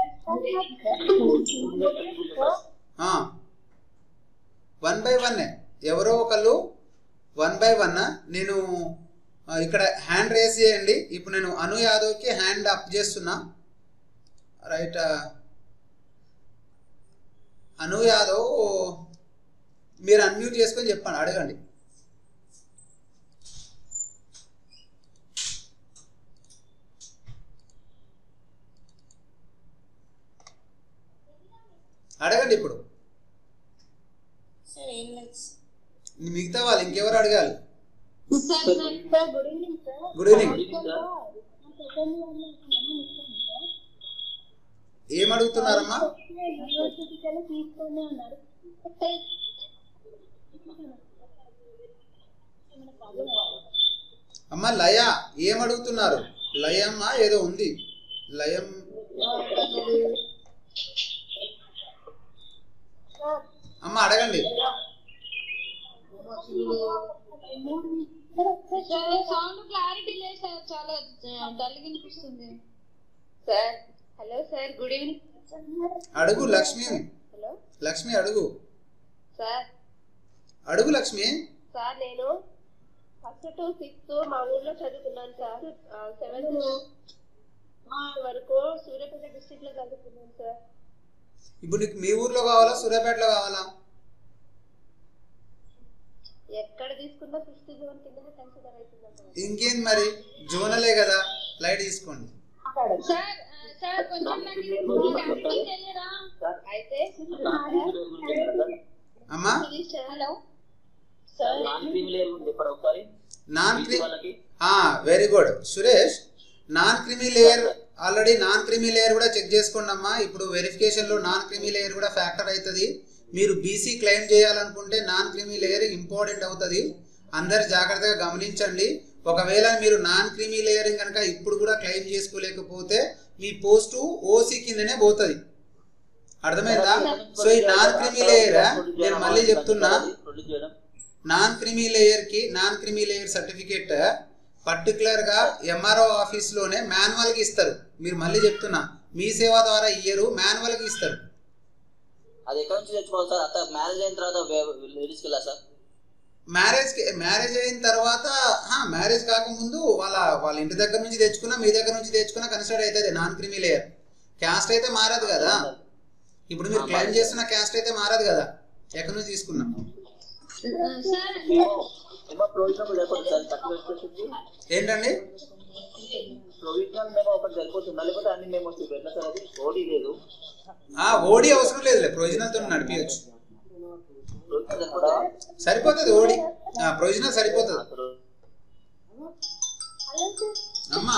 S1: వన్ బై వన్ ఎవరో ఒకళ్ళు వన్ బై వన్ నేను ఆ, ఇక్కడ హ్యాండ్ రేస్ చేయండి ఇప్పుడు నేను అను యాదవ్కి హ్యాండ్ అప్ చేస్తున్నా రైట్ అను యాదవ్ మీరు అన్మ్యూట్ చేసుకొని చెప్పండి అడగండి అడగండి ఇప్పుడు
S11: సార్ ఏం లేదు సార్.
S1: మిగతా వాళ్ళు ఇంకెవరు అడగాలి
S14: sir sir good evening sir
S1: good evening
S14: second year లో సార్
S1: ఏం అడుగుతున్నారమ్మా
S14: యూనివర్సిటీకి తీసుకొని ఉన్నారు
S1: అమ్మ లయ ఏం అడుగుతున్నారు లయమ్మా ఏదో ఉంది లయం అమ్మ అడగండి
S2: సార్ సౌండ్ క్లారిటీ లేదు సార్ చాలా డల్ వినిపిస్తుంది
S10: sir hello sir good evening
S1: అడుగు లక్ష్మి
S10: హలో
S1: లక్ష్మి అడుగు
S10: సార్
S1: అడుగు లక్ష్మి
S10: సార్ నేను ఫస్ట్
S14: ఫస్ట్ టు సిక్స్త్ మా ఊర్లో చదువుకున్నాను సార్ సెవెంత్ వరకు సూర్యాపేట డిస్ట్రిక్ట్ లో చదువుకున్నాను సార్
S1: ఇప్పుడు నీకు మీ ఊర్లో కావాలా సూర్యాపేటలో కావాలా
S14: ఎక్కడ తీసుకున్నా ఫిఫ్త్ జోన్ కింద కన్సిడర్ అవుతుంది
S1: ఇంకేంది మరి జోనలే కదా లైట్ తీసుకోండి
S2: సార్ సార్ కొంచెం నాకు ఇది కంప్లీట్ చేయరా
S14: అయితే
S1: అమ్మా
S14: హలో
S5: నాన్ క్రిమిలేయర్ ఉంది ఇప్పుడు ఒకసారి
S1: నాన్
S5: బీసీ
S1: క్రీ
S5: వాళ్ళకి
S1: very good Suresh non creamy layer already non creamy layer కూడా చెక్ చేసుకోండి అమ్మా ఇప్పుడు వెరిఫికేషన్లో నాన్ క్రిమి లేయర్ కూడా ఫ్యాక్టర్ అవుతుంది మీరు బీసీ క్లెయిమ్ చేయాలనుకుంటే నాన్ క్రిమి లేయర్ ఇంపార్టెంట్ అవుతుంది అందరు జాగ్రత్తగా గమనించండి ఒకవేళ మీరు నాన్ క్రిమి లేయర్ కనుక ఇప్పుడు కూడా క్లెయిమ్ చేసుకోలేకపోతే మీ పోస్టు ఓసీ కిందనే పోతుంది అర్థమైందా సో ఈ నాన్ క్రిమి లేయర్ నేను మళ్ళీ చెప్తున్నా
S5: ప్రొడ్యూస్ చేయడం
S1: నాన్ క్రిమి లేయర్ కి non creamy layer certificate particular గా ఎంఆర్ఓ ఆఫీస్ లోనే మాన్యువల్ కి ఇస్తారు మీరు మళ్ళీ చెప్తున్నా మీ సేవ ద్వారా ఇయ్యరు మాన్యువల్ కి ఇస్తారు
S5: అది ఎక్కడ నుంచి తెచ్చుకోవాలి సార్ అత్త మ్యారేజ్ అయిన తర్వాత లేడీస్కి వెళ్ళా సార్
S1: మ్యారేజ్ మ్యారేజ్ అయిన తర్వాత మ్యారేజ్ కాకముందు వాళ్ళ వాళ్ళ ఇంటి దగ్గర నుంచి తెచ్చుకున్నా మీ దగ్గర నుంచి తెచ్చుకున్నా కన్సిడర్ అవుతుంది నాన్ క్రిమి లేయర్ క్యాస్ట్ అయితే మారదు కదా ఇప్పుడు మీరు క్లెయిమ్ చేస్తున్న క్యాస్ట్ అయితే మారదు కదా ఎక్కడి నుంచి తీసుకున్నా
S2: సార్
S5: ఏమో ప్రొవిజనల్ సరిపోతుంది సార్ సర్టిఫికేట్
S1: ఏంటండి
S5: ప్రొవిజనల్ మేము ఒకటి సరిపోతుందా లేకపోతే అన్ని మేము వస్తుంది ఎట్లా సార్ అది ఓడి లేదు
S1: ఆ ఓడి అవసరం లేదులే ప్రొవిజనల్ తో నడిపించచ్చు
S5: ప్రొవిజనల్ సరిపోతుందా
S1: సరిపోతుంది ఓడి ప్రొవిజనల్ సరిపోతుంది అమ్మా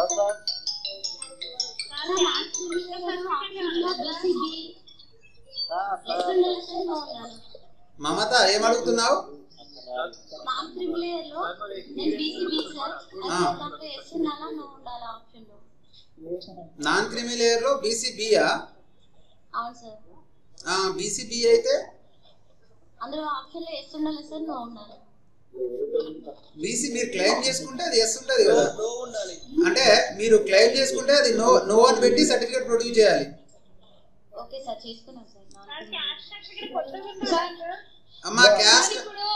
S1: మమత ఏం అడుగుతున్నావు
S4: నాన్ క్రిమిలేయర్ లో నేను బీసీబీ సార్
S1: ఆ.
S4: అది దాంట్లో ఎస్ ఉండాలా నో ఉండాలా ఆప్షన్ లో
S1: నాన్ క్రిమి లేయర్ లో బీసీబీయా
S4: అవును సార్
S1: బీసీబీ అయితే
S4: అందులో ఆప్షన్ లో ఎస్ ఉండాలి సార్ నో ఉండాలి
S1: బీసీ మీరు క్లెయిమ్ చేసుకుంటే అది ఎస్ ఉంటుంది కదా అంటే మీరు క్లెయిమ్ చేసుకుంటే అది నో నో అని పెట్టి సర్టిఫికేట్ ప్రొడ్యూస్ చేయాలి
S4: ఓకే సార్ చేసుకున్నాం సార్ నాన్
S2: సార్
S1: అమ్మా క్యాస్ట్
S2: ఇప్పుడు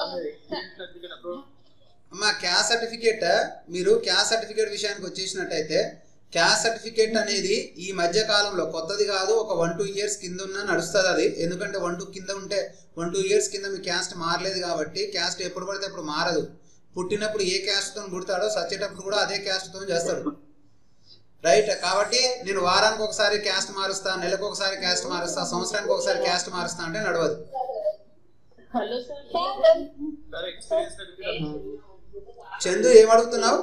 S1: అమ్మా క్యాస్ట్ సర్టిఫికేట్ మీరు క్యాస్ట్ సర్టిఫికేట్ విషయానికి వచ్చేసినట్టయితే క్యాస్ట్ సర్టిఫికేట్ అనేది ఈ మధ్య కాలంలో కొత్తది కాదు ఒక వన్ టూ ఇయర్స్ కింద ఉన్న నడుస్తుంది అది ఎందుకంటే వన్ టూ కింద ఉంటే వన్ టూ ఇయర్స్ కింద మీ క్యాస్ట్ మారలేదు కాబట్టి క్యాస్ట్ ఎప్పుడు పడితే అప్పుడు మారదు పుట్టినప్పుడు ఏ క్యాస్ట్తో పుడతాడో సచ్చేటప్పుడు కూడా అదే క్యాస్ట్తో చేస్తాడు రైట్ కాబట్టి నేను వారానికి ఒకసారి క్యాస్ట్ మారుస్తా నెలకు ఒకసారి క్యాస్ట్ మారుస్తా సంవత్సరానికి ఒకసారి క్యాస్ట్ మారుస్తా అంటే నడవదు
S14: hello sir
S9: sir experience certificate
S1: Chandu ఏం అడుగుతున్నావు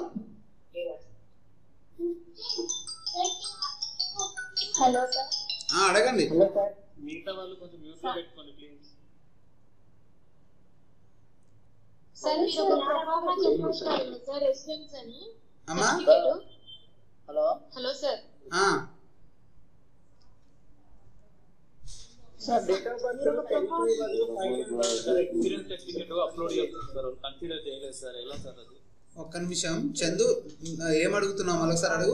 S4: హలో సార్
S1: ఆ, అడగండి
S13: మిగతా వాళ్ళు కొంచెం మ్యూట్ లో పెట్టుకోండి ప్లీజ్
S2: సార్ మీరు ఒక ప్రొఫార్మా చెప్పొచ్చు కదా సార్ రెసిడెన్స్ అని
S1: అమ్మా
S2: సర్టిఫికేట్
S5: హలో
S2: హలో సార్
S1: ఆ,
S13: sir date of birth sir experience certificate upload చేస్తారు సార్ కన్సిడర్ చేయలేదు సార్ ఎలా సార్ అది
S1: ఒక్క నిమిషం చందు ఏం అడుగుతున్నావు మరొకసారి అడుగు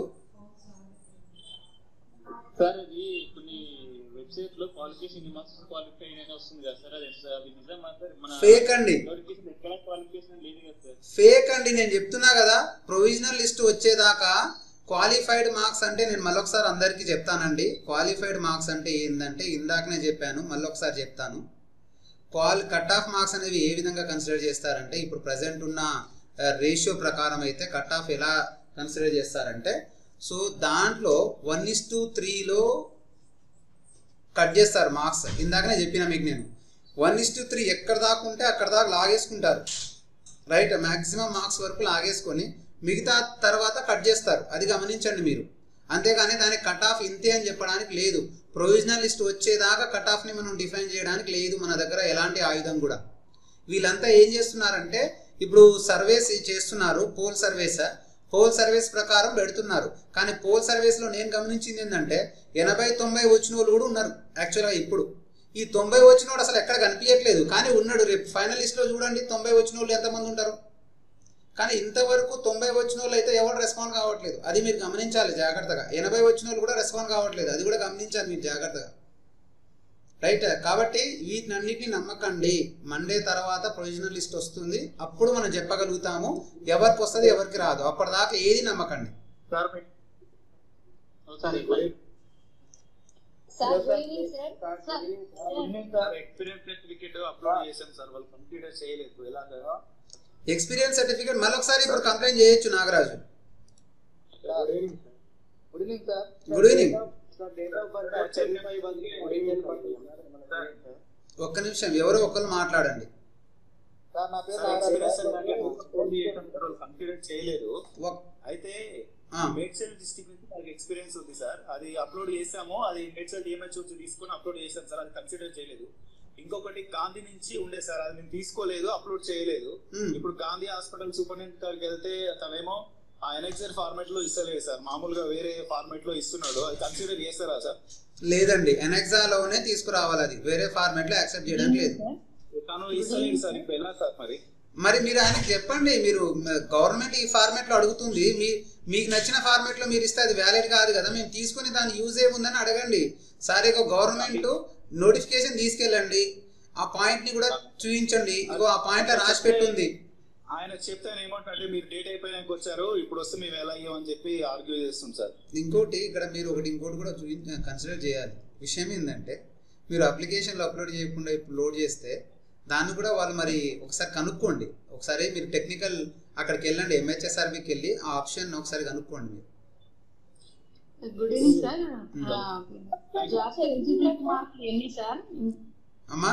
S13: సార్ అది కొన్ని వెబ్సైట్ లో క్వాలిఫికేషన్ ఇన్ని మార్క్స్ క్వాలిఫై అని వస్తుంది కదా సార్ అది అది నిజమా సార్ మన
S1: Fake అండి.
S13: నోటిఫికేషన్ ఎక్కడ క్వాలిఫికేషన్ లేదు కదా సార్
S1: ఫేక్ అండి నేను చెప్తున్నా కదా ప్రొవిజనల్ లిస్ట్ వచ్చేదాకా క్వాలిఫైడ్ మార్క్స్ అంటే నేను మళ్ళొకసారి అందరికీ చెప్తానండి క్వాలిఫైడ్ మార్క్స్ అంటే ఏంటంటే ఇందాకనే చెప్పాను మళ్ళొకసారి చెప్తాను క్వాలి కట్ ఆఫ్ మార్క్స్ అనేవి ఏ విధంగా కన్సిడర్ చేస్తారంటే ఇప్పుడు ప్రజెంట్ ఉన్న రేషియో ప్రకారం అయితే కట్ ఆఫ్ ఎలా కన్సిడర్ చేస్తారంటే సో దాంట్లో వన్ ఇస్ టు త్రీలో కట్ చేస్తారు మార్క్స్ ఇందాకనే చెప్పిన మీకు నేను వన్ ఇస్ టు త్రీ ఎక్కడ దాకా ఉంటే అక్కడ దాకా లాగేసుకుంటారు రైట్ మ్యాక్సిమం మార్క్స్ వరకు లాగేసుకొని మిగతా తర్వాత కట్ చేస్తారు అది గమనించండి మీరు అంతేగాని దానికి కట్ ఆఫ్ ఇంతే అని చెప్పడానికి లేదు ప్రొవిజనల్ లిస్ట్ వచ్చేదాకా కట్ ఆఫ్ని మనం డిఫైన్ చేయడానికి లేదు మన దగ్గర ఎలాంటి ఆయుధం కూడా వీళ్ళంతా ఏం చేస్తున్నారంటే ఇప్పుడు సర్వేస్ చేస్తున్నారు పోల్ సర్వేస్ పోల్ సర్వేస్ ప్రకారం పెడుతున్నారు కానీ పోల్ సర్వేస్లో నేను గమనించింది ఏంటంటే ఎనభై తొంభై వచ్చిన వాళ్ళు కూడా ఉన్నారు యాక్చువల్గా ఇప్పుడు ఈ తొంభై వచ్చిన వాడు అసలు ఎక్కడ కనిపించట్లేదు కానీ ఉన్నాడు రేపు ఫైనల్ లిస్ట్లో చూడండి తొంభై వచ్చిన వాళ్ళు ఎంతమంది ఉంటారు కానీ ఇంతవరకు తొంభై వచ్చిన వాళ్ళు అయితే ఎవరు రెస్పాండ్ కావట్లేదు అది మీరు గమనించాలి జాగ్రత్తగా ఎనభై వచ్చిన వాళ్ళు కూడా రెస్పాండ్ కావట్లేదు అది కూడా గమనించాలి మీరు జాగ్రత్తగా రైట్ కాబట్టి వీటినన్నిటిని నమ్మకండి మండే తర్వాత ప్రొవిజనల్ లిస్ట్ వస్తుంది అప్పుడు మనం చెప్పగలుగుతాము ఎవరికి వస్తుంది ఎవరికి రాదు అప్పటిదాకా ఏది నమ్మకండి
S5: sir
S8: sir good evening sir
S13: sir experience certificate upload చేశాం సార్ వాళ్ళు కంప్లీట్ చేయలేదు ఎలాగా
S1: ఎక్స్పీరియన్స్ సర్టిఫికేట్ మళ్ళొకసారి ఇప్పుడు కంప్లైంట్ చేయొచ్చు Nagaraju
S5: good evening sir
S1: good evening
S5: sir date of birth ten five original
S1: ఒక్క నిమిషం ఎవరో ఒకరు మాట్లాడండి
S5: సార్ నా పేరు
S13: సార్ ఎక్స్పీరియన్స్
S5: నాగరాజు
S13: అప్లోడ్ చేశాం సార్ వాళ్ళు కంప్లీట్ చేయలేదు అయితే
S1: ఆ.
S13: మేడ్చల్ డిస్ట్రిక్ట్ నుంచి నాకు ఎక్స్పీరియన్స్ ఉంది సార్ అది అప్లోడ్ చేసాము అది మేడ్చల్ డిఎంహెచ్ నుంచి తీసుకొని అప్లోడ్ చేశాం సార్ అది కన్సిడర్ చేయలేదు ఇంకొకటి గాంధీ నుంచి ఉండే సార్ అది నేను తీసుకోలేదు అప్లోడ్ చేయలేదు
S1: Hmm.
S13: ఇప్పుడు గాంధీ హాస్పిటల్ సూపరింటెండెంట్ గారికి వెళ్తే తనేమో ఆ ఎన్ఎక్సర్ ఫార్మాట్ లో ఇస్తలేదు సార్ మామూలుగా వేరే ఫార్మాట్ లో ఇస్తున్నాడు అది కన్సిడర్ చేస్తారా సార్
S1: లేదండి ఎనెక్సాలోనే తీసుకురావాలి అది వేరే ఫార్మాట్ లో యాక్సెప్ట్ చేయడానికి లేదు
S13: తను ఇస్తలేదు సార్ ఇప్పుడు ఎలా సార్ మరి
S1: మరి మీరు ఆయనకి చెప్పండి మీరు గవర్నమెంట్ ఈ ఫార్మాట్ లో అడుగుతుంది మీ మీకు నచ్చిన ఫార్మాట్ లో మీరు ఇస్తే అది వ్యాలిడ్ కాదు కదా మేము తీసుకుని దాని యూజ్ ఏముందని అడగండి సరే ఇక గవర్నమెంట్ నోటిఫికేషన్ తీసుకెళ్ళండి ఆ పాయింట్ ని కూడా చూపించండి ఇగో ఆ పాయింట్ లో రాసి పెట్టుంది
S13: ఆయన చెప్తే ఆయన ఏమంటారంటే మీరు డేట్ అయిపోయాక వచ్చారు ఇప్పుడు వస్తే మేము ఎలా అయ్యామని చెప్పి ఆర్గ్యూ చేస్తాం సార్
S1: ఇంకోటి ఇక్కడ మీరు ఒకటి ఇంకోటి కూడా చూపి కన్సిడర్ చేయాలి విషయం ఏంటంటే మీరు అప్లికేషన్లో అప్లోడ్ చేయకుండా ఇప్పుడు లోడ్ చేస్తే దాన్ని కూడా వాళ్ళు మరి ఒకసారి కనుక్కోండి ఒకసారి మీరు టెక్నికల్ అక్కడికి వెళ్ళండి ఎంహెచ్ఎస్ఆర్బికి వెళ్ళి ఆ ఆప్షన్ ఒకసారి కనుక్కోండి మీరు
S15: good evening sir job eligibility mark ఎన్ని సార్
S1: అమ్మా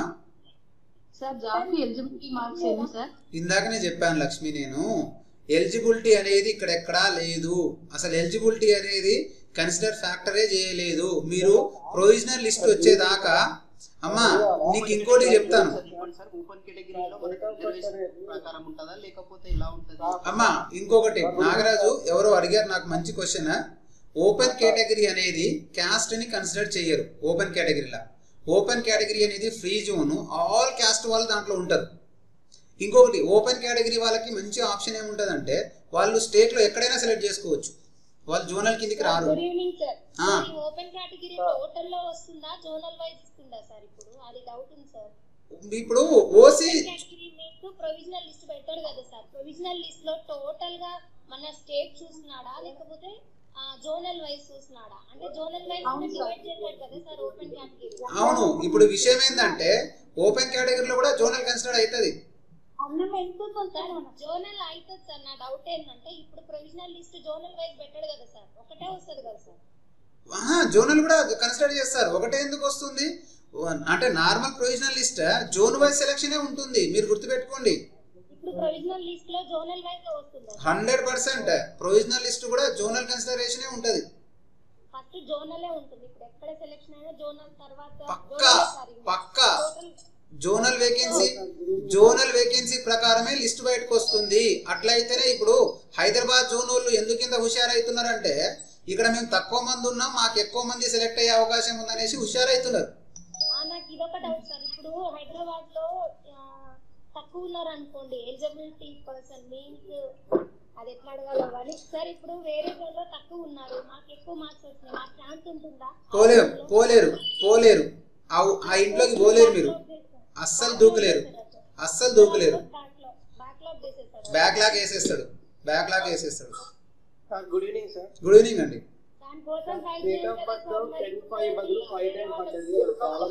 S15: సార్ జాబ్ ఎలిజిబిలిటీ మార్క్స్ ఎన్ని సార్
S1: ఇందాకనే చెప్పాను లక్ష్మి నేను ఎలిజిబిలిటీ అనేది ఇక్కడ ఎక్కడా లేదు అసలు ఎలిజిబిలిటీ అనేది కన్సిడర్ ఫ్యాక్టరే చేయలేదు మీరు ప్రొవిజనల్ లిస్ట్ వచ్చేదాకా అమ్మా నీకు ఇంకోటి చెప్తాను
S7: సార్ ఓపెన్ కేటగిరీలో మనకి రిజర్వేషన్ ప్రకారం ఉంటుందా లేకపోతే ఎలా ఉంటుంది
S1: అమ్మా ఇంకొకటి నాగరాజు ఎవరో అడిగారు నాకు మంచి క్వశ్చన్ ఓపెన్ కేటగిరీ అనేది క్యాస్ట్ ని కన్సిడర్ చేయరు ఓపెన్ కేటగిరీలా ఓపెన్ కేటగిరీ అనేది ఫ్రీ జోన్ ఆల్ క్యాస్ట్ వాళ్ళు దాంట్లో ఉంటారు ఇంకొకటి ఓపెన్ కేటగిరీ వాళ్ళకి మంచి ఆప్షన్ ఏముంటదంటే వాళ్ళు స్టేట్ లో ఎక్కడైనా సెలెక్ట్ చేసుకోవచ్చు వాళ్ళు జోనల్ కిందికి రారు
S4: గుడ్ ఈవినింగ్ సార్
S1: ఆ.
S4: ఓపెన్ కేటగిరీ టోటల్ లో వస్తుందా జోనల్ వైజ్ ఇస్తుందా సార్ ఇప్పుడు అది డౌట్ ఉంది సార్
S1: ఇప్పుడు ఓసీ
S4: కేటగిరీ మీకు ప్రొవిజనల్ లిస్ట్ పెట్టాడు కదా సార్ ప్రొవిజనల్ లిస్ట్ లో టోటల్ గా మన స్టేట్ చూస్తున్నాడా లేకపోతే జోనల్ వైజ్ చూస్తున్నాడా అంటే జోనల్ వైజ్
S15: అవును సార్.
S4: డివైడ్ చేశాడు కదా సార్ ఓపెన్ కేటగిరీ
S1: అవును ఇప్పుడు విషయం ఏంటంటే ఓపెన్ కేటగిరీలో కూడా జోనల్ కన్సిడర్ అవుతుంది
S4: అన్నం ఎందుకు సార్ జోనల్ అవుతుంది సార్ నా డౌట్ ఏంటంటే ఇప్పుడు ప్రొవిజనల్ లిస్ట్ జోనల్ వైజ్ పెట్టాడు కదా సార్ ఒకటే వస్తుంది కదా సార్
S1: ఆహా, జోనల్ కూడా కన్సిడర్ చేస్తారు ఒకటే ఎందుకు వస్తుంది వన్- అంటే normal provisional list zone wise సెలక్షనే ఉంటుంది మీరు గుర్తుపెట్టుకోండి
S4: ఇప్పుడు ప్రొవిజనల్ లిస్ట్ లో జోనల్ వైజ్ వస్తుందా
S1: హండ్రెడ్ పర్సెంట్ ప్రొవిజనల్ లిస్ట్ కూడా జోనల్ కన్సిడరేషనే ఉంటుంది
S4: ఫస్ట్ జోనలే ఉంటుంది ఇప్పుడు ఎక్కడ సెలెక్షన్ అయినా జోనల్ తర్వాత
S1: పక్కా పక్కా జోనల్ వేకెన్సీ జోనల్ వేకెన్సీ ప్రకారమే లిస్ట్ బయటకు వస్తుంది అట్లయితేనే ఇప్పుడు హైదరాబాద్ జోన్ వాళ్ళు ఎందుకు ఇంత హుషారైతున్నారంటే ఇక్కడ మేము తక్కువ మంది ఉన్నాం మాకు ఎక్కువ మంది సెలెక్ట్ అయ్యే అవకాశం ఉందనేసి హుషారైతున్నారు
S4: ఆ, నాకు ఇదొక డౌట్ సార్ ఇప్పుడు హైదరాబాద్ లో ఆ, తక్కువ ఉన్నారు అనుకోండి ఎలిజిబిలిటీ పర్సన్ మీన్స్ అది ఎట్లా అడగాలో కానీ సార్ ఇప్పుడు వేరే లో తక్కువ ఉన్నారు మాకు ఎక్కువ మార్క్స్ వచ్చినాయి మాకు ఛాన్స్ ఉంటుందా
S1: పోలేరు పోలేరు పోలేరు ఆ ఆ ఇంట్లోకి పోలేరు మీరు అస్సలు దూకలేరు అస్సలు దూకలేరు
S4: బ్యాక్లాగ్ చేసేసారు
S1: బ్యాక్ లాక్ వేసేస్తాడు బ్యాక్ లాక్ వేసేస్తాడు
S5: sir good evening sir
S1: good evening అండి
S4: దానికోసం file
S5: date of birth ten five బదులు ఫైవ్ టెన్ పడ్డది చాలా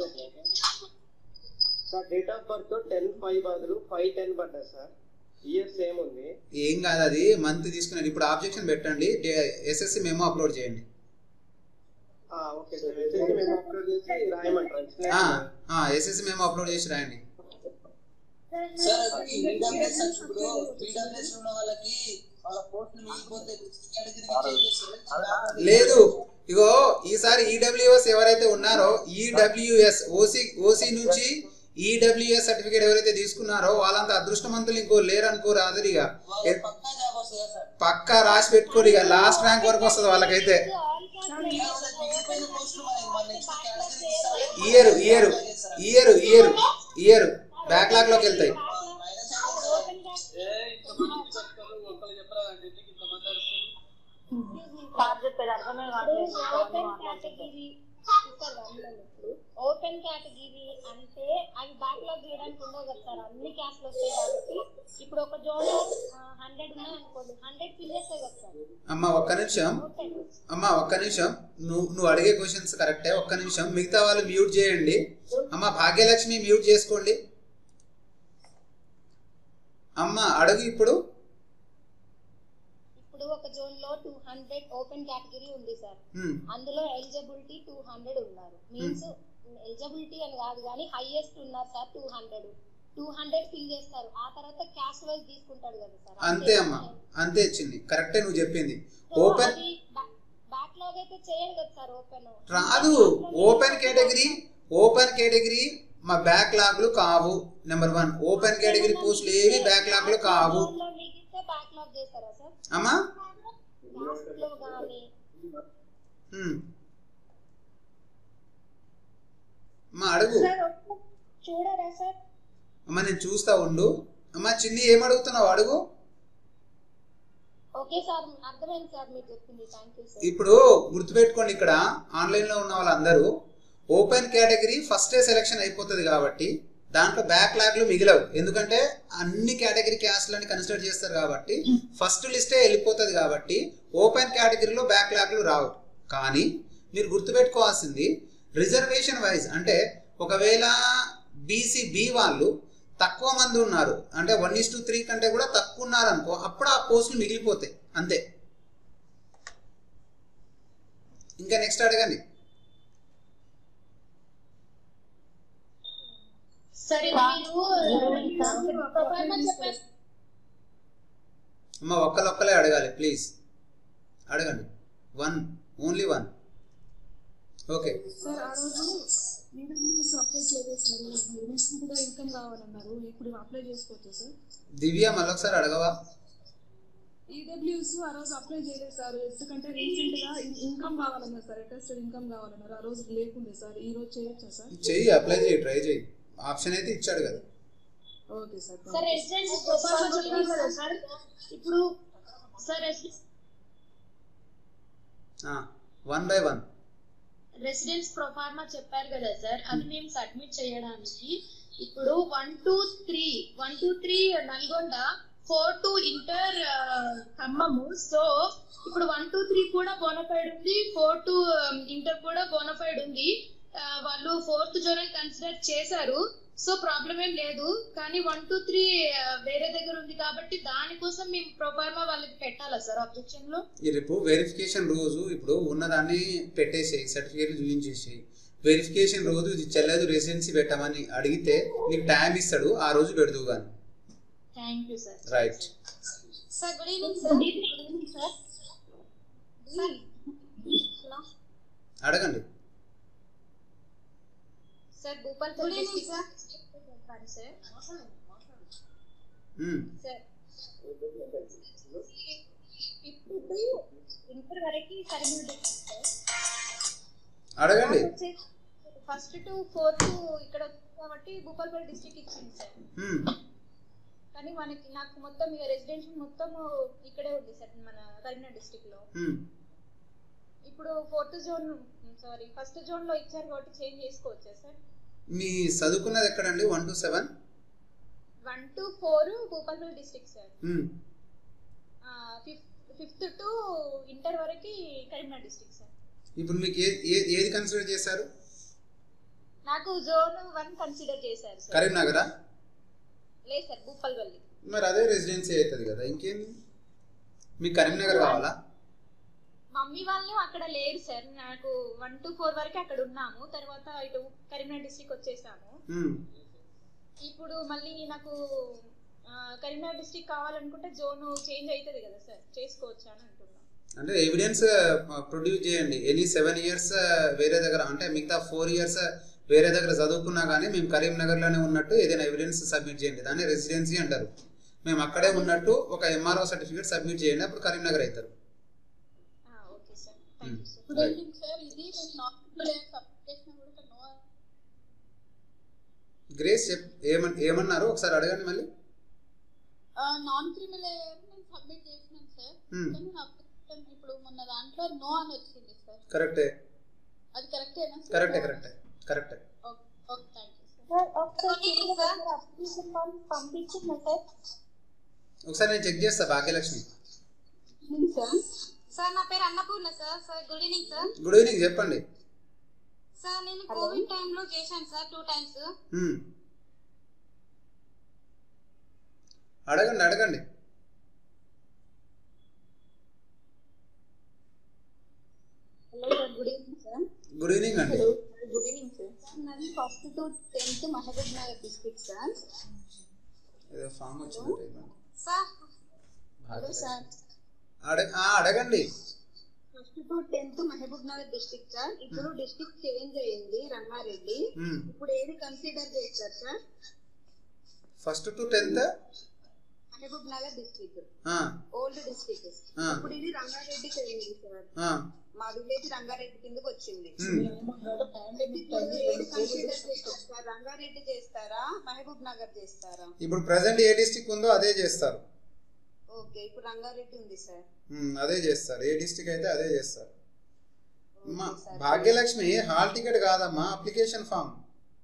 S5: sir date of birth ten five బదులు ఫైవ్ టెన్ పడ్డది సార్ ఇయర్ సేమ్ ఉంది
S1: ఏం కాదు అది మంత్ తీసుకునేది ఇప్పుడు ఆబ్జెక్షన్ పెట్టండి ఎస్ఎస్సి మేము అప్లోడ్ చేయండి
S5: ఆ, ఓకే సార్ వచ్చేసి మేము అప్లోడ్ చేసి రాయమంటారు
S1: ఎస్ఎస్సి మేము అప్లోడ్ చేసి రాయండి
S7: సార్ అది ఈడబ్ల్యూఎస్ ఇప్పుడు ఈడబ్ల్యూఎస్ ఉన్న వాళ్ళకి వాళ్ళ పోస్ట్ మిగిలిపోతే కేటగిరీ
S1: లేదు ఇగో ఈసారి ఈడబ్ల్యూఎస్ ఎవరైతే ఉన్నారో ఈడబ్ల్యూఎస్ ఓసి ఓసి నుంచి ఈడబ్ల్యూఎస్ సర్టిఫికేట్ ఎవరైతే తీసుకున్నారో వాళ్ళంత అదృష్టవంతులు ఇంకో లేరు అనుకోరు అదిరిగా
S7: పక్కా జాబ్ వస్తుందా సార్
S1: పక్కా రాసి పెట్టుకోరు ఇక లాస్ట్ ర్యాంక్ వరకు వస్తుంది వాళ్ళకైతే
S7: మిగిలిపోయిన పోస్టులు మరి మన నెక్స్ట్ కేటగిరీ ఇస్తారా
S1: year year year year year backlog లోకి వెళ్తాయి
S8: సార్ చెప్పేది అర్థమే కావట్లేదు
S4: ఓపెన్ కేటగిరీ
S3: సార్ వన్ లో ఇప్పుడు ఓపెన్ కేటగిరీ అంటే అవి బ్యాక్లాగ్ చేయడానికి ఉండవు కదా సార్ అన్ని క్యాస్ట్లు వస్తాయి కాబట్టి ఇప్పుడు ఒక జోన్ హండ్రెడ్ ఉన్నాయి అనుకోండి హండ్రెడ్ ఫిల్ చేస్తాయి కదా సార్
S1: అమ్మ ఒక్క నిమిషం అమ్మ ఒక్క నిమిషం నువ్వు నువ్వు అడిగే క్వశ్చన్స్ కరెక్టే ఒక్క నిమిషం మిగతా వాళ్ళు మ్యూట్ చేయండి అమ్మ భాగ్యలక్ష్మి మ్యూట్ చేసుకోండి అమ్మ అడుగు ఇప్పుడు
S3: ఇప్పుడు ఒక జోన్ లో టూ హండ్రెడ్ ఓపెన్ కేటగిరీ ఉంది సార్
S1: Hmm.
S3: అందులో ఎలిజిబిలిటీ టూ హండ్రెడ్ ఉన్నారు మీన్స్ ఎలిజిబిలిటీ అని కాదు కానీ హైయెస్ట్ ఉన్నారు sir two hundred two hundred fill చేస్తారు ఆ తర్వాత క్యాస్ట్ వైజ్ తీసుకుంటాడు కదా సార్
S1: అంతే అమ్మ అంతే ఇచ్చింది కరెక్టే నువ్వు చెప్పింది ఓపెన్
S3: బ్యాక్లాగ్ అయితే చేయడు కదా సార్ ఓపెన్
S1: రాదు ఓపెన్ కేటగిరీ ఓపెన్ కేటగిరీ మా బ్యాక్లాగ్లు కావు నెంబర్ వన్ ఓపెన్ కేటగిరీ పోస్టులు ఏవి బ్యాక్లాగ్లు కావు
S3: మిగిలితే బ్యాక్లాగ్ చేస్తారా సార్
S1: అమ్మా
S3: క్యాస్ట్ లో కానీ
S1: హ్మ్. అమ్మా అడుగు
S3: సార్ ఒక్క- చూడరా సార్
S1: అమ్మ నేను చూస్తా ఉండు అమ్మ చిన్ని ఏం అడుగుతున్నావు అడుగు
S3: ఓకే సార్ అర్థమైంది సార్ మీరు చెప్పింది థ్యాంక్ యూ సార్
S1: ఇప్పుడు గుర్తుపెట్టుకోండి ఇక్కడ ఆన్లైన్లో ఉన్న వాళ్ళందరూ ఓపెన్ కేటగిరీ ఫస్టే సెలెక్షన్ అయిపోతుంది కాబట్టి దాంట్లో బ్యాక్లాగ్లు మిగిలవు ఎందుకంటే అన్ని కేటగిరీ క్యాస్ట్లని కన్సిడర్ చేస్తారు కాబట్టి ఫస్ట్ లిస్టే వెళ్ళిపోతుంది కాబట్టి ఓపెన్ కేటగిరీలో బ్యాక్లాగ్లు రావు కానీ మీరు గుర్తుపెట్టుకోవాల్సింది రిజర్వేషన్ వైజ్ అంటే ఒకవేళ బీసీ బి వాళ్ళు తక్కువ మంది ఉన్నారు అంటే వన్ ఇస్ టు త్రీ కంటే కూడా తక్కువ ఉన్నారు అనుకో అప్పుడు ఆ పోస్టులు మిగిలిపోతాయి అంతే ఇంకా నెక్స్ట్ అడగండి
S2: సరే మీరు ప్రొఫైల్ చెప్పారు
S1: అమ్మ ఒక్కలొక్కలే అడగాలి ప్లీజ్ అడగండి one only one okay
S15: sir ఆ రోజు ఈడబ్ల్యూఎస్ అప్లై చేయలేదు సార్ యూనిట్స్ కూడా ఇన్కమ్ కావాలన్నారు ఇప్పుడు అప్లై చేసుకోవచ్చు సార్
S1: దివ్య మళ్ళొకసారి అడగవా
S15: ఈడబ్ల్యూఎస్ ఆ రోజు అప్లై చేయలేదు సార్ ఎందుకంటే రీసెంట్ గా ఇన్కమ్ కావాలన్నారు సార్ అటెస్టెడ్ ఇన్కమ్ కావాలన్నారు ఆ రోజు లేకుండే సార్ ఈ రోజు చేయొచ్చా సార్
S1: చెయ్యి అప్లై చేయి ట్రై చేయి ఆప్షన్ అయితే ఇచ్చాడు కదా
S15: okay sir
S2: sir residence profile చెప్పారు కదా సార్ ఇప్పుడు sir
S1: one by one
S2: residence proforma చెప్పారు కదా సార్ అది మేము సబ్మిట్ చేయడానికి ఇప్పుడు one two three one two three Nalgonda four two inter Khammam so ఇప్పుడు వన్ టూ త్రీ కూడా బోనఫైడ్ ఉంది ఫోర్ టూ ఇంటర్ కూడా బోనఫైడ్ ఉంది ఆ, వాళ్ళు ఫోర్త్ జోనల్ కన్సిడర్ చేశారు సో ప్రాబ్లం ఏం లేదు కానీ వన్ టూ త్రీ వేరే దగ్గర ఉంది కాబట్టి దానికోసం మేము ప్రొఫార్మా వాళ్ళకి పెట్టాలా సార్ అబ్జెక్షన్ లో
S1: ఈ రేపు వెరిఫికేషన్ రోజు ఇప్పుడు ఉన్నదాన్ని పెట్టేసేయి సర్టిఫికేట్ చూపించేసేయి వెరిఫికేషన్ రోజు ఇది చెల్లదు రెసిడెన్సీ పెట్టమని అడిగితే నీకు టైం ఇస్తాడు ఆ రోజు పెడదు కానీ
S2: thank you sir
S1: right
S3: sir good evening sir good evening sir
S1: అడగండి
S2: sir Bhupal
S3: Good evening, sir.
S2: Sir
S1: hmm.
S2: Sir
S3: ఇప్పుడు ఇంటర్ వరకు కరీంనగర్ సార్
S1: అడగండి
S3: ఫస్ట్ టు ఫోర్త్ ఇక్కడ వచ్చింది కాబట్టి భూపాల్పల్లి డిస్ట్రిక్ట్ ఇచ్చింది సార్
S1: మ్మ్.
S3: కానీ మనకి నాకు మొత్తం ఇక రెసిడెన్షియల్ మొత్తం ఇక్కడే ఉంది సార్ మన కరీంనగర్ డిస్ట్రిక్ట్ లో
S1: మ్మ్.
S3: ఇప్పుడు fourth zone sorry first zone లో ఇచ్చారు కాబట్టి చేంజ్ చేసుకోవచ్చా సార్
S1: మీ చదువుకున్నది ఎక్కడండి one to seven
S3: one to four Bhupalpally district sir
S1: hmm.
S3: Fifth to inter వరకు కరీంనగర్ డిస్ట్రిక్ట్ సార్
S1: ఇప్పుడు మీకు ఏ ఏ- ఏది కన్సిడర్ చేశారు
S3: నాకు జోన్ వన్ కన్సిడర్ చేశారు సార్
S1: కరీంనగరా
S3: లేదు సార్ భూపాల్పల్లి
S1: మరి అదే రెసిడెన్సీ అవుతుంది కదా ఇంకేంది మీకు కరీంనగర్ కావాలా
S3: మమ్మీ వాళ్ళు అక్కడ లేరు సార్ నాకు వన్ టు ఫోర్ వరకు అక్కడ ఉన్నాము తర్వాత ఇటు కరీంనగర్ డిస్ట్రిక్ట్ వచ్చేసాము
S1: మ్మ్.
S3: ఇప్పుడు మళ్ళీ నాకు ఆ, కరీంనగర్ డిస్ట్రిక్ట్ కావాలనుకుంటే జోన్ చేంజ్ అవుతుంది కదా సార్ చేసుకోవచ్చా అని అంటున్నా
S1: అంటే ఎవిడెన్స్ ప్రొడ్యూస్ చేయండి ఎనీ సెవెన్ ఇయర్స్ వేరే దగ్గర అంటే మిగతా ఫోర్ ఇయర్స్ వేరే దగ్గర చదువుకున్నా కానీ మేము కరీంనగర్లోనే ఉన్నట్టు ఏదైనా ఎవిడెన్స్ సబ్మిట్ చేయండి దాన్ని రెసిడెన్సీ అంటారు మేము అక్కడే ఉన్నట్టు ఒక ఎంఆర్ఓ సర్టిఫికేట్ సబ్మిట్ చేయండి అప్పుడు కరీంనగర్ అవుతారు
S3: okay sir
S1: hmm.
S14: Good
S1: right.
S14: Evening sir ఇది నేను నార్మల్ సబ్మిట్ చేసినా కూడా నో
S1: గ్రేస్ చెప్ ఏమన్ ఏమన్నారు ఒకసారి అడగండి మళ్ళీ
S14: నాన్ క్రిమినల్ నేను సబ్మిట్ చేసినాను సార్
S1: Hmm.
S14: కానీ నా application ఇప్పుడు మొన్న దాంట్లో నో అని వచ్చింది సార్
S1: కరెక్టే
S16: అది కరెక్టేనా
S1: కరెక్టే కరెక్టే కరెక్టే
S16: ఓకే థ్యాంక్ యూ
S12: సార్ ఒకసారి అప్లికేషన్ ఫామ్ పంపించిందా సార్
S1: ఒకసారి నేను చెక్ చేస్తా భాగ్యలక్ష్మి
S16: సార్
S17: సార్ నా పేరు Annapurna sir sir good evening sir
S1: good evening చెప్పండి
S17: సార్ నేను కోవిడ్ టైంలో చేశాను సార్ టూ టైమ్స్
S1: మ్మ్. అడగండి అడగండి
S16: hello sir good evening sir
S1: good evening అండి
S16: గుడ్ ఈవినింగ్ సార్ నాది first to tenth Mahabubnagar district sir
S1: ఏదో ఫామ్ వచ్చిందంటే
S17: సార్
S16: హలో సార్
S1: అడగ ఆ, అడగండి
S16: first to tenth Mahabubnagar district sir ఇప్పుడు డిస్ట్రిక్ట్ చేంజ్ అయ్యింది రంగారెడ్డి
S1: మ్మ్.
S16: ఇప్పుడు ఏది కన్సిడర్ చేస్తారు sir
S1: first to tenth
S16: Mahabubnagar district
S1: ఆ,
S16: ఓల్డ్ డిస్ట్రిక్ట్
S1: ఆ.
S16: ఇప్పుడు ఇది రంగారెడ్డికి అయింది సార్
S1: ఆ.
S16: మా విలేజ్ రంగారెడ్డి కిందకి వచ్చింది
S1: మ్మ్.
S16: ఇప్పుడు ఏది కన్సిడర్ చేస్తారు సార్ రంగారెడ్డి చేస్తారా మహబూబ్ నగర్ చేస్తారా
S1: ఇప్పుడు ప్రజెంట్ ఏ డిస్టిక్ ఉందో అదే చేస్తారు
S16: ఓకే ఇప్పుడు రంగారెడ్డి ఉంది సార్
S1: మ్మ్, అదే చేస్తారు ఏ డిస్టిక్ అయితే అదే చేస్తారు అమ్మా భాగ్యలక్ష్మి హాల్ టికెట్ కాదమ్మా application form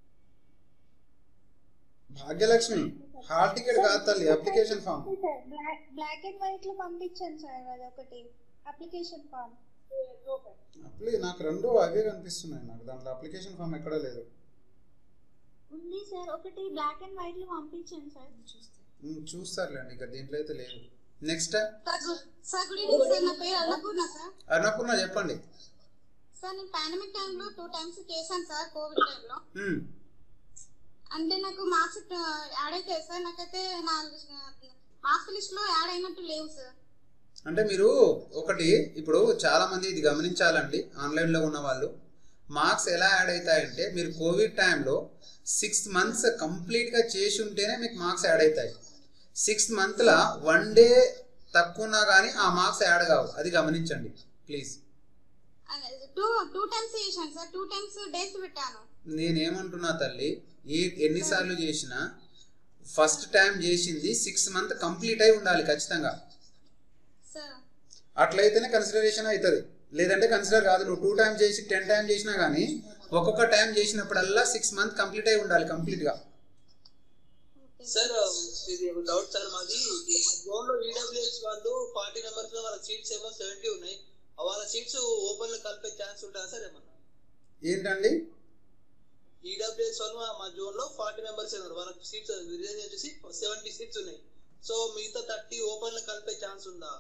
S1: Bhagyalakshmi hall ticket కాదు తల్లి application form
S12: sir black black and white లో పంపించాను సార్ అది ఒకటి అప్లికేషన్ ఫామ్
S1: అప్లీ నాకు రెండు అవే కనిపిస్తున్నాయి నాకు దాంట్లో అప్లికేషన్ ఫామ్ ఎక్కడ లేదు
S12: ఉంది సార్ ఒకటి బ్లాక్ అండ్ వైట్ లో పంపించాను సార్
S1: మ్మ్, చూస్తారులేండి ఇక దీంట్లో అయితే లేదు next
S17: sir good sir good evening sir నా పేరు అన్నపూర్ణ సార్
S1: అన్నపూర్ణ చెప్పండి
S17: సార్ నేను పాండమిక్ టైంలో టూ టైమ్స్ చేశాను సార్ కోవిడ్ టైంలో
S1: మ్మ్.
S17: అంటే నాకు మార్క్స్ యాడ్ అవుతాయి సార్ నాకైతే నా మార్క్స్ లిస్ట్ లో యాడ్ అయినట్టు లేవు సార్
S1: అంటే మీరు ఒకటి ఇప్పుడు చాలా మంది ఇది గమనించాలండి ఆన్లైన్లో ఉన్న వాళ్ళు మార్క్స్ ఎలా యాడ్ అవుతాయంటే మీరు కోవిడ్ టైంలో సిక్స్ మంత్స్ కంప్లీట్గా చేసి ఉంటేనే మీకు మార్క్స్ యాడ్ అవుతాయి సిక్స్ మంత్లో వన్ డే తక్కువ ఉన్నా కానీ ఆ మార్క్స్ యాడ్ కావు అది గమనించండి ప్లీజ్
S17: టూ టూ టైమ్స్ చేశాను సార్ టూ టైమ్స్ డేస్ పెట్టాను
S1: నేనేమంటున్నా తల్లి ఏ ఎన్నిసార్లు చేసినా ఫస్ట్ టైం చేసింది సిక్స్ మంత్ కంప్లీట్ అయి ఉండాలి ఖచ్చితంగా
S17: సార్
S1: అట్లయితేనే కన్సిడరేషన్ అవుతుంది లేదంటే కన్సిడర్ కాదు నువ్వు టూ టైం చేసి టెన్ టైం చేసినా కానీ ఒక్కొక్క టైం చేసినప్పుడల్లా సిక్స్ మంత్ కంప్లీట్ అయి ఉండాలి కంప్లీట్గా
S18: సార్ ఇది ఒక డౌట్ సార్ మాది మా జోన్ లో ఈడబ్ల్యూఎస్ వాళ్ళు ఫార్టీ మెంబర్స్ లో వాళ్ళ సీట్స్ ఏమో సెవెంటీ ఉన్నాయి ఆ వాళ్ళ సీట్స్ ఓపెన్ లో కలిపే ఛాన్స్ ఉంటుందా సార్ ఏమన్నా
S1: ఏంటండి
S18: ఈడబ్ల్యూఎస్ వాళ్ళు మా- మా జోన్ లో ఫార్టీ మెంబర్స్ ఉన్నారు వాళ్ళ సీట్స్ రిజైన్ వచ్చేసి సెవెంటీ సీట్స్ ఉన్నాయి సో మిగతా థర్టీ ఓపెన్ లో కలిపే ఛాన్స్ ఉందా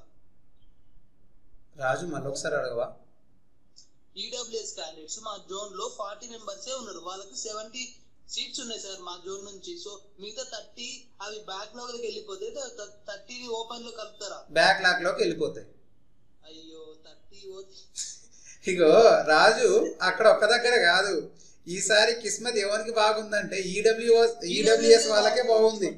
S1: రాజు మళ్ళీ ఒకసారి అడగవా
S18: ఈడబ్ల్యూఎస్ క్యాండిడేట్స్ మా జోన్ లో ఫార్టీ మెంబర్సే ఉన్నారు వాళ్ళకి సెవెంటీ సీట్స్ ఉన్నాయి సార్ మా జోన్ నుంచి సో మిగతా థర్టీ అవి బ్యాక్ లోకి వెళ్ళిపోతే థర్టీ ఓపెన్ లో కలుపుతారా
S1: బ్యాక్ లాక్లోకి వెళ్ళిపోతాయి
S18: అయ్యో థర్టీ
S1: ఇగో రాజు అక్కడ ఒక్క దగ్గర కాదు ఈసారి కిస్మత్ ఎవరికి బాగుందంటే ఈడబ్ల్యూఎస్ ఈడబ్ల్యూఎస్ వాళ్ళకే బాగుంది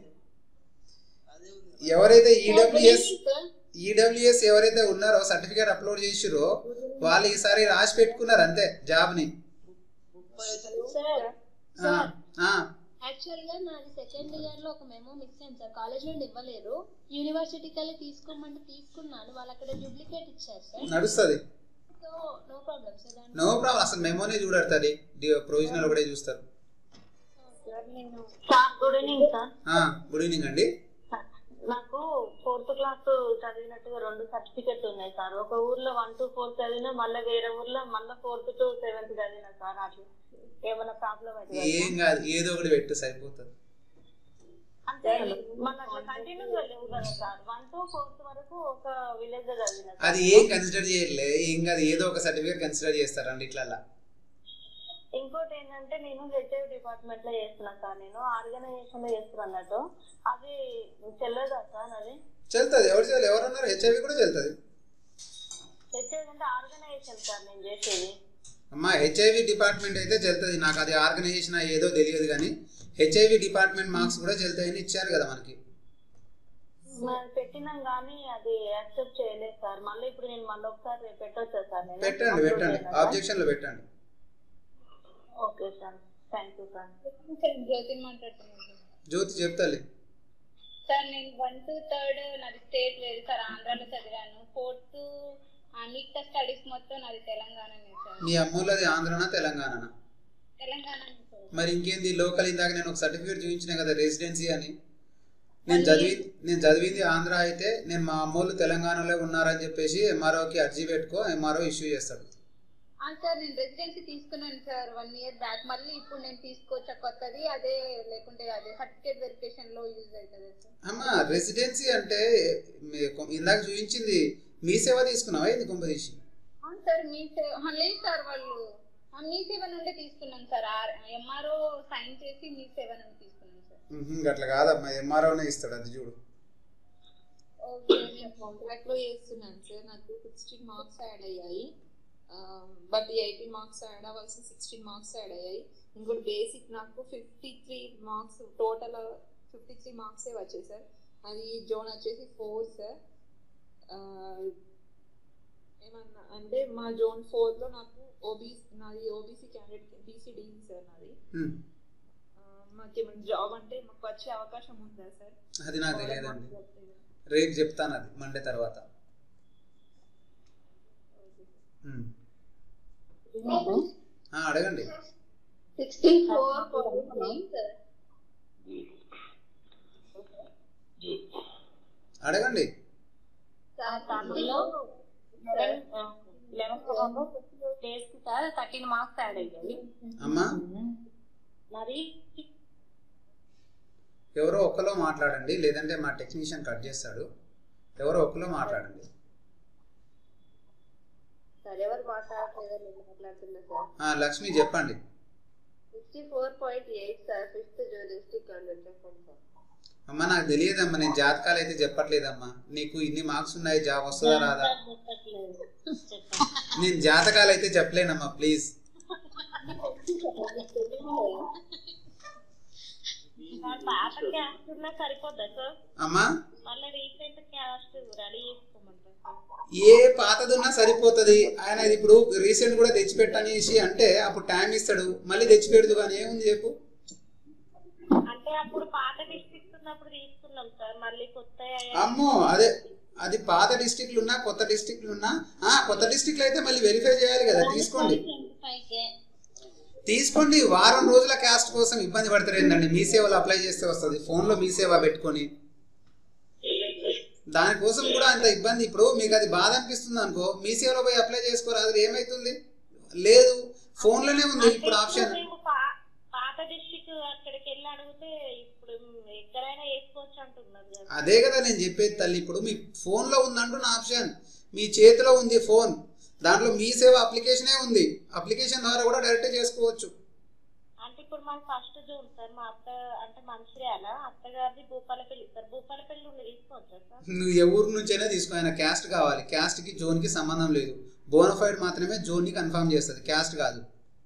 S1: ఎవరైతే ఈడబ్ల్యూఎస్ ఈడబ్ల్యూఎస్ ఎవరైతే ఉన్నారో సర్టిఫికేట్ అప్లోడ్ చేసిరో వాళ్ళు ఈసారి రాసి పెట్టుకున్నారు అంతే జాబ్ని
S8: సార్
S1: ఆ, ఆ,
S8: యాక్చువల్ గా నాది సెకండ్ ఇయర్ లో ఒక మెమో మిస్ అయింది సార్ కాలేజ్ నుండి ఇవ్వలేరు యూనివర్సిటీకి వెళ్ళి తీసుకోమంటే తీసుకున్నాను వాళ్ళు అక్కడ డూప్లికేట్ ఇచ్చారు సార్
S1: నడుస్తుంది
S8: సో నో ప్రాబ్లం సార్ దాని
S1: నో ప్రాబ్లం అసలు మెమోనే చూడడుతుంది ప్రొవిజనల్ ఒకటే చూస్తారు
S19: సార్ నేను sir good evening sir
S1: good evening అండి
S19: నాకు ఫోర్త్ క్లాస్ చదివినట్టుగా రెండు సర్టిఫికెట్స్ ఉన్నాయి సార్ ఒక ఊర్లో వన్ టు ఫోర్త్ చదివినా మళ్ళీ వేరే ఊర్లో మళ్ళీ ఫోర్త్ టు సెవెంత్ చదివినా సార్ అట్లా ఏమైనా ప్రాబ్లం అయితే
S1: ఏం కాదు ఏదో ఒకటి పెట్టు సరిపోతుంది
S19: అంటే మన అట్లా కంటిన్యూగా లేవు కదా సార్ వన్ టు ఫోర్త్ వరకు ఒక విలేజ్ చదివిన
S1: అది ఏం కన్సిడర్ చేయట్లే ఏం కాదు ఏదో ఒక సర్టిఫికేట్ కన్సిడర్ చేస్తారండి ఇట్లా
S19: ఇంకోటి ఏంటంటే నేను హెచ్ఐవి డిపార్ట్మెంట్ లో చేస్తున్నా సార్ నేను ఆర్గనైజేషన్ లో చేస్తున్నా అన్నట్టు అది చెల్లదా సార్ అది
S1: చెల్తుంది ఎవరు చేయాలి ఎవరు అన్నారు హెచ్ఐవి కూడా చెల్తుంది
S19: హెచ్ఐవి అంటే ఆర్గనైజేషన్ సార్ నేను చేసేది
S1: అమ్మా హెచ్ఐవి డిపార్ట్మెంట్ అయితే చెల్తుంది నాకు అది ఆర్గనైజేషన్ ఏదో తెలియదు కానీ హెచ్ఐవి డిపార్ట్మెంట్ మార్క్స్ కూడా చెల్తాయని ఇచ్చారు కదా మనకి
S19: మరి పెట్టినాం కానీ అది యాక్సెప్ట్ చేయలేదు సార్ మళ్ళీ ఇప్పుడు నేను మళ్ళీ ఒకసారి పెట్టొచ్చా సార్ నేను
S1: పెట్టండి
S19: Upload
S1: పెట్టండి
S19: చేయనా సార్?
S1: ఆబ్జెక్షన్లో పెట్టండి
S19: okay sir thank you sir
S20: జ్యోతిని మాట్లాడుతున్నాను సార్.
S1: జ్యోతి చెప్తాలి
S20: సార్ నేను వన్ టు థర్డ్ నాది స్టేట్ వేరు సార్ ఆంధ్రాలో చదివాను ఫోర్త్ ఆ మిగతా స్టడీస్ మొత్తం నాది తెలంగాణనే సార్
S1: మీ అమ్మోళ్ళది ఆంధ్రనా తెలంగాణనా
S20: తెలంగాణనే సార్
S1: మరి ఇంకేంది లోకల్ ఇందాక నేను ఒక సర్టిఫికేట్ చూపించిన కదా రెసిడెన్సీ అని నేను చదివి నేను చదివింది ఆంధ్ర అయితే నేను మా అమ్మోళ్ళు తెలంగాణలో ఉన్నారని చెప్పేసి ఎంఆర్ఓకి అర్జీ పెట్టుకో ఎంఆర్ఓ ఇష్యూ చేస్తాడు
S20: ఆ సార్ నేను రెసిడెన్సీ తీసుకున్నాను సార్ వన్ ఇయర్ బ్యాక్ మళ్ళీ ఇప్పుడు నేను తీసుకోవచ్చా కొత్తది అదే లేకుంటే అదే సర్టిఫికేట్ వెరిఫికేషన్ లో యూజ్ అవుతుంది సార్
S1: అమ్మ రెసిడెన్సీ అంటే మీ- ఇందాక చూపించింది మీ సేవ తీసుకున్నావా ఇది కొంపదీసి
S20: అవును సార్ మీ సేవ ఆ, లేదు సార్ వాళ్ళు ఆ, మీ సేవ నుండే తీసుకున్నాను సార్ ఎంఆర్ఓ సైన్ చేసి మీ సేవ నుండి తీసుకున్నాను సార్
S1: ఉహుం, అట్లా కాదమ్మా ఎంఆర్ఓనే ఇస్తాడు అది చూడు
S15: ఓకే నేను కాంట్రాక్ట్ లో చేస్తున్నాను సార్ నాకు సిక్స్టీన్ మార్క్స్ యాడ్ అయ్యాయి బట్ ఎయిటీ మార్క్స్ యాడ్ అవ్వాల్సిన సిక్స్టీన్ మార్క్స్ యాడ్ అయ్యాయి ఇంకోటి బేసిక్ నాకు fifty three marks total fifty three మార్క్సే వచ్చాయి సార్ అది జోన్ వచ్చేసి ఫోర్ సార్ ఏమన్నా అంటే మా జోన్ ఫోర్ లో నాకు ఓబీసీ నాది ఓబీసీ క్యాండిడేట్ బీసీడీఈ సార్ నాది
S1: ఉమ్,
S15: ఆ, మాకు ఏమైనా జాబ్ అంటే మాకు వచ్చే అవకాశం ఉందా సార్
S1: అది నాకు తెలియదండి రేపు చెప్తాను అది మండే తర్వాత ఉమ్. ఆ, అడగండి
S20: సిక్స్టీ ఫోర్ సార్
S1: అడగండి
S19: అందులో లెవెన్త్ డేస్ కి సార్ థర్టీన్ మార్క్స్ యాడ్ అయ్యాయి
S1: అమ్మా
S19: మరి
S1: ఎవరో ఒక్కలో మాట్లాడండి లేదంటే మా టెక్నీషియన్ కట్ చేస్తాడు ఎవరో ఒక్కలో మాట్లాడండి
S10: సార్ ఎవరు మాట్లాడట్లేదని నేను మాట్లాడుతున్నా సార్
S1: ఆ, లక్ష్మి చెప్పండి
S10: sixty four point eight sir fifth journalistic and చెప్పండి సార్
S1: అమ్మా నాకు తెలియదమ్మా నేను జాతకాలు అయితే చెప్పట్లేదమ్మా నీకు ఇన్ని మార్క్స్ ఉన్నాయి జాబ్ వస్తుందా రాదా నేను జాతకాలు అయితే చెప్పలేనమ్మా ప్లీజ్
S19: పాత క్యాస్ట్ ఉన్నా సరిపోద్దా సార్
S1: అమ్మా
S19: మళ్ళీ రీసెంట్ క్యాస్ట్ రెడీ చేసుకోమంటారు సార్
S1: ఏ పాతదున్నా సరిపోతుంది ఆయన ఇది ఇప్పుడు రీసెంట్ కూడా తెచ్చిపెట్టనేసి అంటే అప్పుడు టైం ఇస్తాడు మళ్ళీ తెచ్చిపెడదు కానీ ఏముంది చెప్పు
S19: అంటే అప్పుడు పాత డిస్ట్రిక్ట్ ఉన్నప్పుడు తీసుకున్నాం సార్ మళ్ళీ కొత్త
S1: అమ్మో అదే అది పాత డిస్టిక్లు ఉన్నా కొత్త డిస్టిక్లు ఉన్నా ఆ కొత్త డిస్టిక్లు అయితే మళ్ళీ వెరిఫై చేయాలి కదా తీసుకోండి తీసుకోండి వారం రోజుల క్యాస్ట్ కోసం ఇబ్బంది పడతారు ఏంటండి మీ సేవలు అప్లై చేస్తే వస్తుంది ఫోన్లో మీ సేవ పెట్టుకొని దానికోసం కూడా అంత ఇబ్బంది ఇప్పుడు మీకు అది బాధ అనిపిస్తుంది అనుకో మీ సేవలో పోయి అప్లై చేసుకోరాదు అది ఏమవుతుంది లేదు ఫోన్లోనే ఉంది ఇప్పుడు ఆప్షన్
S19: మేము పా- పాత డిస్ట్రిక్ట్ అక్కడికి వెళ్ళి అడిగితే ఇప్పుడు ఎక్కడైనా వేసుకోవచ్చు అంటున్నారు కదా
S1: అదే కదా నేను చెప్పేది తల్లి ఇప్పుడు మీ ఫోన్లో ఉందంటున్న ఆప్షన్ మీ చేతిలో ఉంది ఫోన్ దాంట్లో మీ సేవ అప్లికేషనే ఉంది అప్లికేషన్ ద్వారా కూడా డైరెక్ట్ చేసుకోవచ్చు
S19: అంటే ఇప్పుడు మాకు ఫస్ట్ జూన్ సార్ మా అత్త అంటే మంచిర్యాల అత్తగారిది భూపాలపల్లి సార్ భూపాలపల్లి నుండి తీసుకోవచ్చా సార్
S1: నువ్వు ఏ ఊరు నుంచైనా తీసుకో ఆయన క్యాస్ట్ కావాలి క్యాస్ట్కి జోన్కి సంబంధం లేదు బోనఫైడ్ మాత్రమే జోన్ని కన్ఫర్మ్ చేస్తుంది క్యాస్ట్ కాదు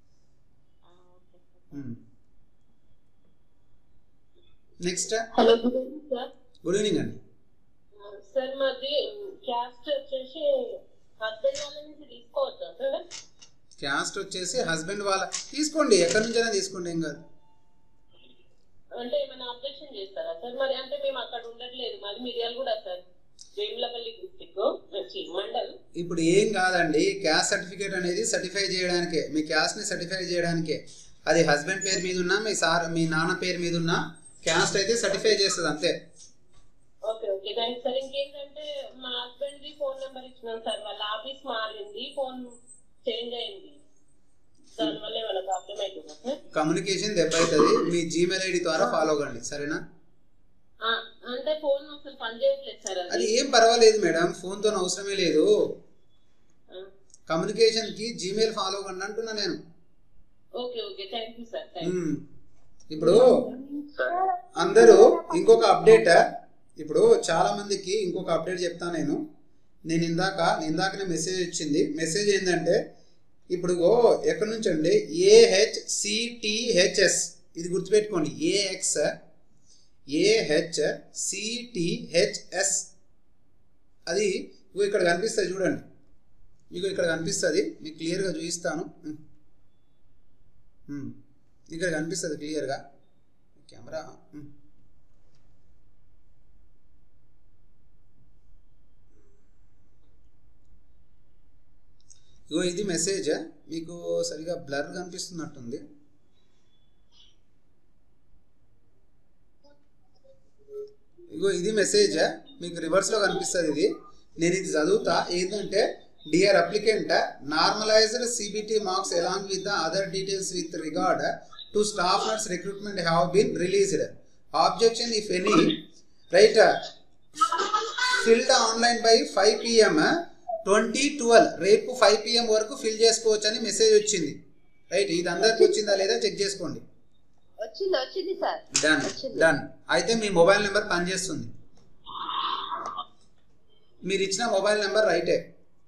S1: next
S21: hello good evening sir
S1: good evening అండి
S21: సార్ మాది క్యాస్ట్ వచ్చేసి హస్బెండ్ వాళ్ళ నుంచి తీసుకోవచ్చా సార్
S1: క్యాస్ట్ వచ్చేసి హస్బెండ్ వాళ్ళ తీసుకోండి ఎక్కడి నుంచైనా తీసుకోండి ఏం కాదు
S21: అంటే ఏమైనా అబ్జెక్షన్ చేస్తారా సార్ మరి అంటే మేము అక్కడ ఉండట్లేదు మాది మిర్యాల కూడా సార్ వేములపల్లి డిస్టిక్ వచ్చి మండల్
S1: ఇప్పుడు ఏం కాదండి క్యాస్ట్ సర్టిఫికేట్ అనేది సర్టిఫై చేయడానికే మీ క్యాస్ట్ని సర్టిఫై చేయడానికే అది హస్బెండ్ పేరు మీద ఉన్నా మీ సార్ మీ నాన్న పేరు మీద ఉన్నా క్యాస్ట్ అయితే సర్టిఫై చేస్తుంది అంతే
S21: ఓకే ఓకే థ్యాంక్స్ సార్ ఇంకేంటంటే మా హస్బెండ్ ది ఫోన్ నెంబర్ ఇచ్చినాం సార్ వాళ్ళ ఆఫీస్ మారింది ఫోన్ చేంజ్ అయింది దానివల్ల ఏమైనా ప్రాబ్లం అవుతుందా సార్
S1: కమ్యూనికేషన్ దెబ్బవుతుంది మీ జీమెయిల్ ఐడి ద్వారా ఫాలో అవ్వండి సరేనా
S21: ఆ, అంటే ఫోన్ అసలు పనిచేయట్లేదు సార్
S1: అది
S21: అది
S1: ఏం పర్వాలేదు మేడం ఫోన్తో అవసరమే లేదు కమ్యూనికేషన్కి జీమెయిల్ ఫాలో అవ్వండి అంటున్నా నేను
S21: okay okay thank you sir thank
S1: మ్మ్. ఇప్పుడు అందరూ ఇంకొక అప్డేట్ ఇప్పుడు చాలా మందికి ఇంకొక అప్డేట్ చెప్తాను నేను నేను ఇందాక ఇందాకనే మెసేజ్ వచ్చింది మెసేజ్ ఏంటంటే ఇప్పుడు ఇగో ఎక్కడి నుంచి అండి ఏహెచ్ సిటిహెచ్ఎస్ ఇది గుర్తుపెట్టుకోండి ఏఎక్స్ ఏహెచ్ సిటిహెచ్ఎస్ అది ఇగో ఇక్కడ కనిపిస్తుంది చూడండి మీకు ఇక్కడ కనిపిస్తుంది మీకు క్లియర్గా చూపిస్తాను ఉమ్. ఉమ్. ఇక్కడ కనిపిస్తుంది క్లియర్గా కెమెరా ఉమ్. ఇగో ఇది మెసేజ్ మీకు సరిగా బ్లర్ కనిపిస్తున్నట్టుంది ఇగో ఇది మెసేజ్ మీకు రివర్స్లో కనిపిస్తుంది ఇది నేను ఇది చదువుతా ఏంటంటే dear applicant normalised CBT marks along with the other details with regard to staff nurse recruitment have been released objection if any right filled online by five PM twenty twelve రేపు ఫైవ్ పిఎం వరకు ఫిల్ చేసుకోవచ్చు అని మెసేజ్ వచ్చింది రైట్ ఇది అందరికి వచ్చిందా లేదా చెక్ చేసుకోండి
S6: వచ్చింది వచ్చింది సార్
S1: డన్ డన్ అయితే మీ మొబైల్ నెంబర్ పనిచేస్తుంది మీరు ఇచ్చిన మొబైల్ నెంబర్ రైటే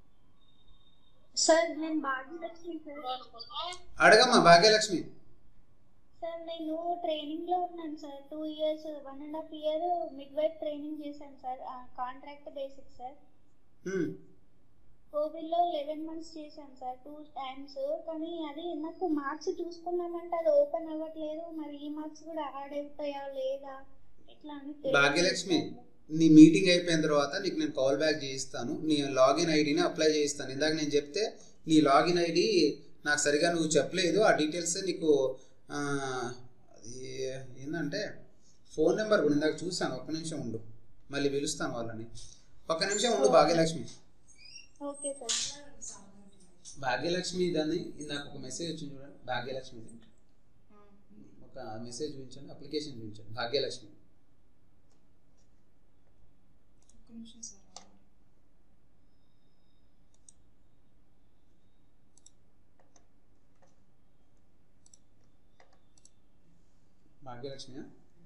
S12: సార్ నేను భాగ్యలక్ష్మి సార్
S1: అడగమ్మా భాగ్యలక్ష్మి
S12: సార్ నేను ట్రైనింగ్ లో ఉన్నాను sir two years one and half year midwife training చేశాను sir contract basic sir
S1: hmm.
S12: కోవిడ్లో లెవెన్ మంత్స్ చేశాను సార్ టూ టైమ్స్ కానీ అది నాకు మార్క్స్ చూసుకున్నామంటే అది ఓపెన్ అవ్వట్లేదు మరి ఈ మార్క్స్ కూడా యాడ్ అవుతాయా లేదా ఎట్లా అని తెలియదు.
S1: భాగ్యలక్ష్మి నీ మీటింగ్ అయిపోయిన తర్వాత నీకు నేను కాల్ బ్యాక్ చేయిస్తాను నీ లాగిన్ ఐడిని అప్లై చేయిస్తాను ఇందాక నేను చెప్తే నీ లాగిన్ ఐడి నాకు సరిగా నువ్వు చెప్పలేదు ఆ డీటెయిల్స్ నీకు ఆ, అది ఏంటంటే ఫోన్ నెంబర్ కూడా ఇందాక చూసాను ఒక్క నిమిషం ఉండు మళ్ళీ పిలుస్తాను వాళ్ళని ఒక్క నిమిషం ఉండు భాగ్యలక్ష్మి
S12: ఓకే సార్
S1: భాగ్యలక్ష్మి దాన్ని ఇందాక ఒక మెసేజ్ వచ్చింది చూడండి భాగ్యలక్ష్మి ఒక మెసేజ్ చూపించండి అప్లికేషన్ చూపించండి Bhagyalakshmi Bhagyalakshmi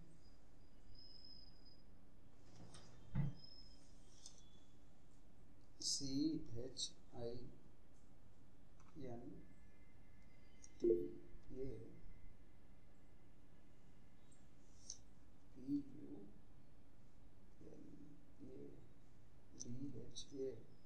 S1: C H I N T A P U N A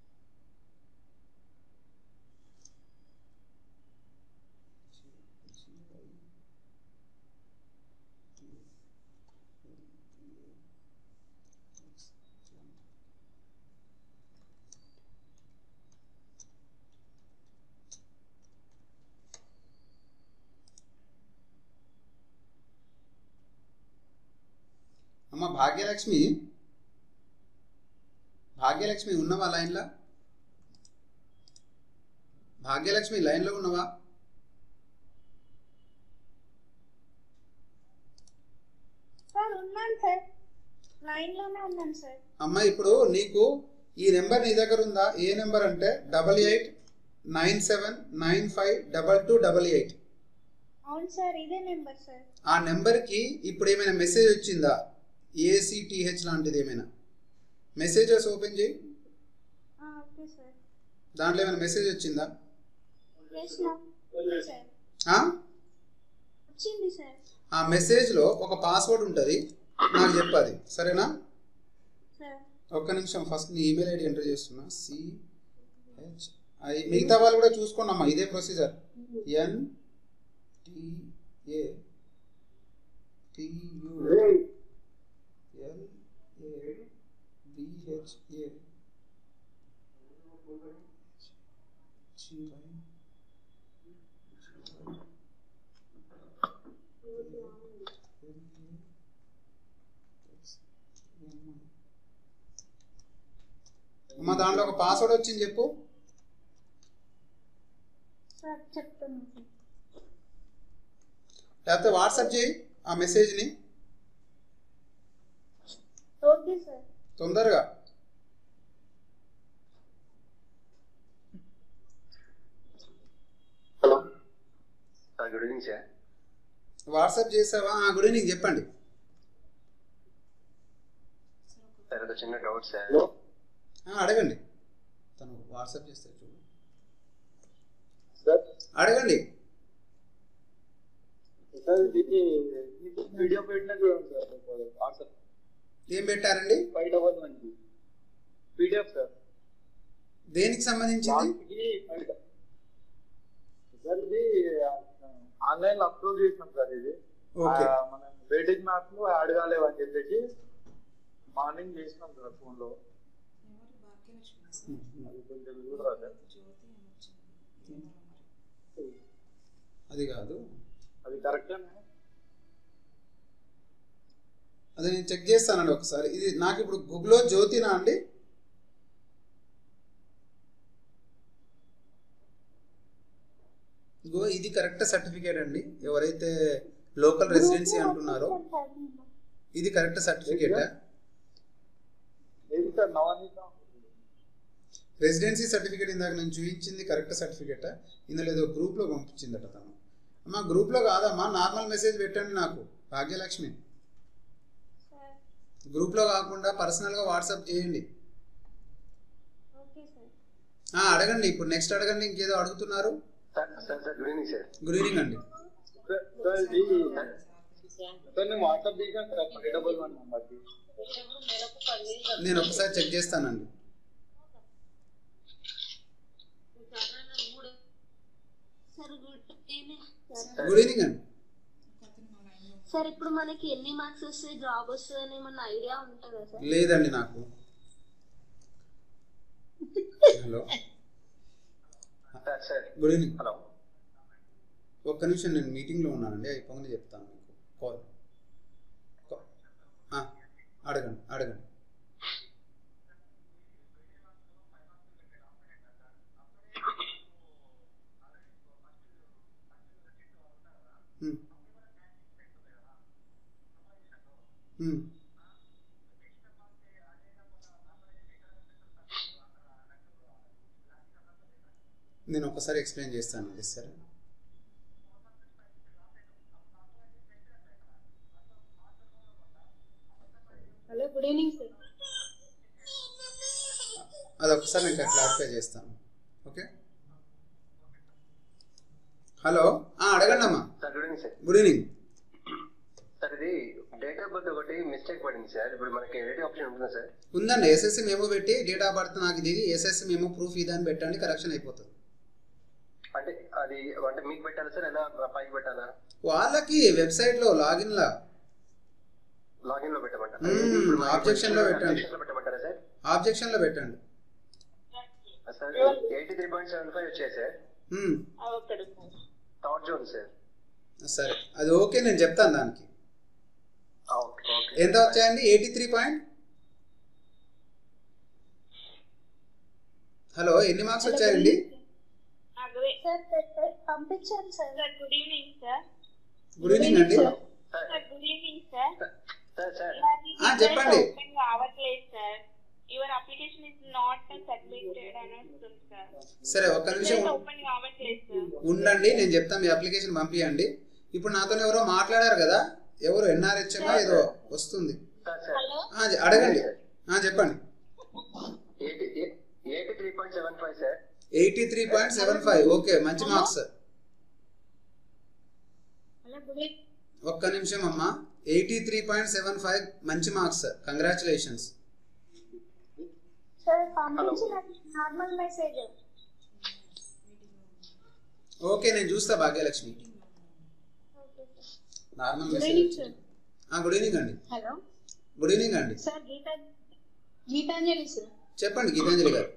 S1: అమ్మ భాగ్యలక్ష్మి భాగ్యలక్ష్మి ఉన్నవా లైన్లో భాగ్యలక్ష్మి లైన్లో ఉన్నవా
S12: సార్ ఉన్నాను సార్ లైన్ లోనే ఉన్నాను సార్
S1: అమ్మ ఇప్పుడు నీకు ఈ నెంబర్ నీ దగ్గర ఉందా ఏ నెంబర్ అంటే double eight nine seven nine five double two double eight
S12: అవును సార్ ఇదే నెంబర్ సార్
S1: ఆ నెంబర్కి ఇప్పుడు ఏమైనా మెసేజ్ వచ్చిందా ఏసీటీహెచ్ లాంటిది ఏమైనా మెసేజెస్ ఓపెన్ చేయి
S12: ఆ, ఓకే సార్
S1: దాంట్లో ఏమైనా మెసేజ్ వచ్చిందా
S12: ఎస్ నా సార్
S1: ఆ?
S12: వచ్చింది సార్
S1: ఆ మెసేజ్లో ఒక పాస్వర్డ్ ఉంటుంది నాకు చెప్పాలి సరేనా
S12: సార్
S1: ఒక్క నిమిషం ఫస్ట్ నీ ఈమెయిల్ ఐడి ఎంటర్ చేస్తున్నా సిహెచ్ ఐ మిగతా వాళ్ళు కూడా చూసుకోండి అమ్మా ఇదే procedure N T A T U L A B H A అమ్మ దాంట్లో ఒక పాస్వర్డ్ వచ్చింది చెప్పు
S12: సార్ చెప్తాను సార్
S1: లేకపోతే వాట్సాప్ చేయి ఆ మెసేజ్ని
S12: ఓకే సార్
S1: తొందరగా
S22: sir good evening sir
S1: WhatsApp చేసావా ఆ, గుడ్ ఈవినింగ్ చెప్పండి
S22: సార్ ఒక చిన్న డౌట్ సార్
S1: ఆ, అడగండి తను వాట్సాప్ చేస్తే చూడు అడగండి
S23: సార్ ఇది వీడియో పెట్టినా చూడండి సార్ వాట్సాప్
S1: ఏం పెట్టారండి
S23: five double one PDF sir
S1: దేనికి సంబంధించింది
S23: లాస్ట్కి సార్ ఇది ఆన్లైన్ లో అప్లోడ్ చేసినాం సార్ ఇది
S1: ఓకే.
S23: ఆ, మనం వెయిటేజ్ మ్యాప్స్ లో యాడ్ కాలేవు అని చెప్పేసి మార్నింగ్ చేసినాం సార్ ఫోన్ లో అది కొంచెం చూడరా సార్
S1: అది కాదు
S23: అది కరెక్టే
S1: అది నేను చెక్ చేస్తానండి ఒకసారి ఇది నాకు ఇప్పుడు గూగుల్లో జ్యోతినా అండి ఇగో ఇది కరెక్ట్ సర్టిఫికేట్ అండి ఎవరైతే లోకల్ రెసిడెన్సీ అంటున్నారో ఇది కరెక్ట్ సర్టిఫికేట్
S23: ఏది సార్ నవనీత
S1: రెసిడెన్సీ సర్టిఫికేట్ ఇందాక నేను చూపించింది కరెక్ట్ సర్టిఫికేట్ ఇందులో ఏదో గ్రూప్లో పంపించిందట తను అమ్మా గ్రూప్లో కాదమ్మా నార్మల్ మెసేజ్ పెట్టండి నాకు భాగ్యలక్ష్మి గ్రూప్లో కాకుండా పర్సనల్గా వాట్సాప్ చేయండి
S12: ఓకే సార్
S1: ఆ, అడగండి ఇప్పుడు నెక్స్ట్ అడగండి ఇంకేదో అడుగుతున్నారు
S22: sir sir sir good evening sir
S1: good evening అండి
S23: సార్ సార్ ఇది సార్ నేను వాట్సాప్ చేశాను సార్ ఫైవ్ డబల్ వన్ నెంబర్కి
S1: నేను ఒకసారి చెక్ చేస్తానండి
S14: sir good evening
S1: good evening అండి
S14: సార్ ఇప్పుడు మనకి ఎన్ని మార్క్స్ వస్తే జాబ్ వస్తుందని ఏమన్నా ఐడియా ఉంటుందా సార్
S1: లేదండి నాకు hello
S22: sir sir
S1: good evening
S22: hello
S1: ఒక్క నిమిషం నేను మీటింగ్లో ఉన్నానండి అయిపోగానే చెప్తాను మీకు కాల్ కా- ఆ, అడగండి అడగండి హ్మ్. హ్మ్. నేను ఒకసారి ఎక్స్ప్లెయిన్ చేస్తానండి సరే
S2: హలో గుడ్ ఈవినింగ్ సార్
S1: అది ఒకసారి నేను క్లారిఫై చేస్తాను ఓకే హలో ఆ, అడగండి అమ్మా
S22: sir good evening sir
S1: good evening
S22: sir ఇది డేట్ ఆఫ్ బర్త్ ఒకటి మిస్టేక్ పడింది సార్ ఇప్పుడు మనకి ఎడిట్ ఆప్షన్ ఉంటుందా సార్
S1: ఉందండి ఎస్ఎస్సి మేము పెట్టి డేట్ ఆఫ్ బర్త్ నాకు ఇది ఎస్ఎస్సి మేము ప్రూఫ్ ఇదని పెట్టండి కరెక్షన్ అయిపోతుంది
S22: అంటే అది అంటే మీకు పెట్టాలా సార్ ఎలా పైకి పెట్టాలా
S1: వాళ్ళకి వెబ్సైట్లో లాగిన్లా
S22: లాగిన్ లో పెట్టమంటారా
S1: మ్మ్,
S22: ఇప్పుడు మనకి
S1: objection లో పెట్టండి.
S22: objection లో పెట్టమంటారా సార్
S1: ఆబ్జెక్షన్లో పెట్టండి
S22: sir eighty three point seven five వచ్చాయి సార్
S1: మ్మ్,
S22: థర్డ్ జోన్ సార్
S1: సరే అది ఓకే నేను చెప్తాను దానికి
S22: ఓకే ఓకే
S1: ఎంత వచ్చాయండి ఎయిటీ త్రీ పాయింట్ హలో ఎన్ని మార్క్స్ వచ్చాయండి
S12: సార్ సార్, సార్, పంపించాను sir
S14: good evening sir
S1: good evening అండి
S14: sir good evening sir
S22: sir sir
S1: ఆ, చెప్పండి
S14: ఓపెన్ కావట్లేదు sir your application is not submitted అని వస్తుంది సార్
S1: సరే ఒక్క నిమిషం
S14: ఓపెన్ కావట్లేదు సార్
S1: ఉండండి నేను చెప్తాను మీ అప్లికేషన్ పంపించండి ఇప్పుడు నాతో ఎవరో మాట్లాడారు కదా ఎవరు ఎన్ఆర్హెచ్ఎం ఏదో వస్తుంది ఆ, చె- అడగండి ఆ, చెప్పండి
S22: eighty eighty three point seven five sir
S1: eighty three point seven five okay మంచి మార్క్స్
S14: హలో గుడ్ ఈవినింగ్
S1: ఒక్క నిమిషం అమ్మా eighty three point seven five మంచి మార్క్స్ కంగ్రాచులేషన్స్
S12: సార్ పంపించిన నార్మల్ మెసేజ్
S1: ఓకే నేను చూస్తా Bhagyalakshmi normal
S2: good
S1: message
S2: evening sir
S1: good evening అండి
S2: హలో
S1: గుడ్ ఈవినింగ్ అండి
S2: సార్ గీతా గీతాంజలి సార్
S1: చెప్పండి గీతాంజలి గారు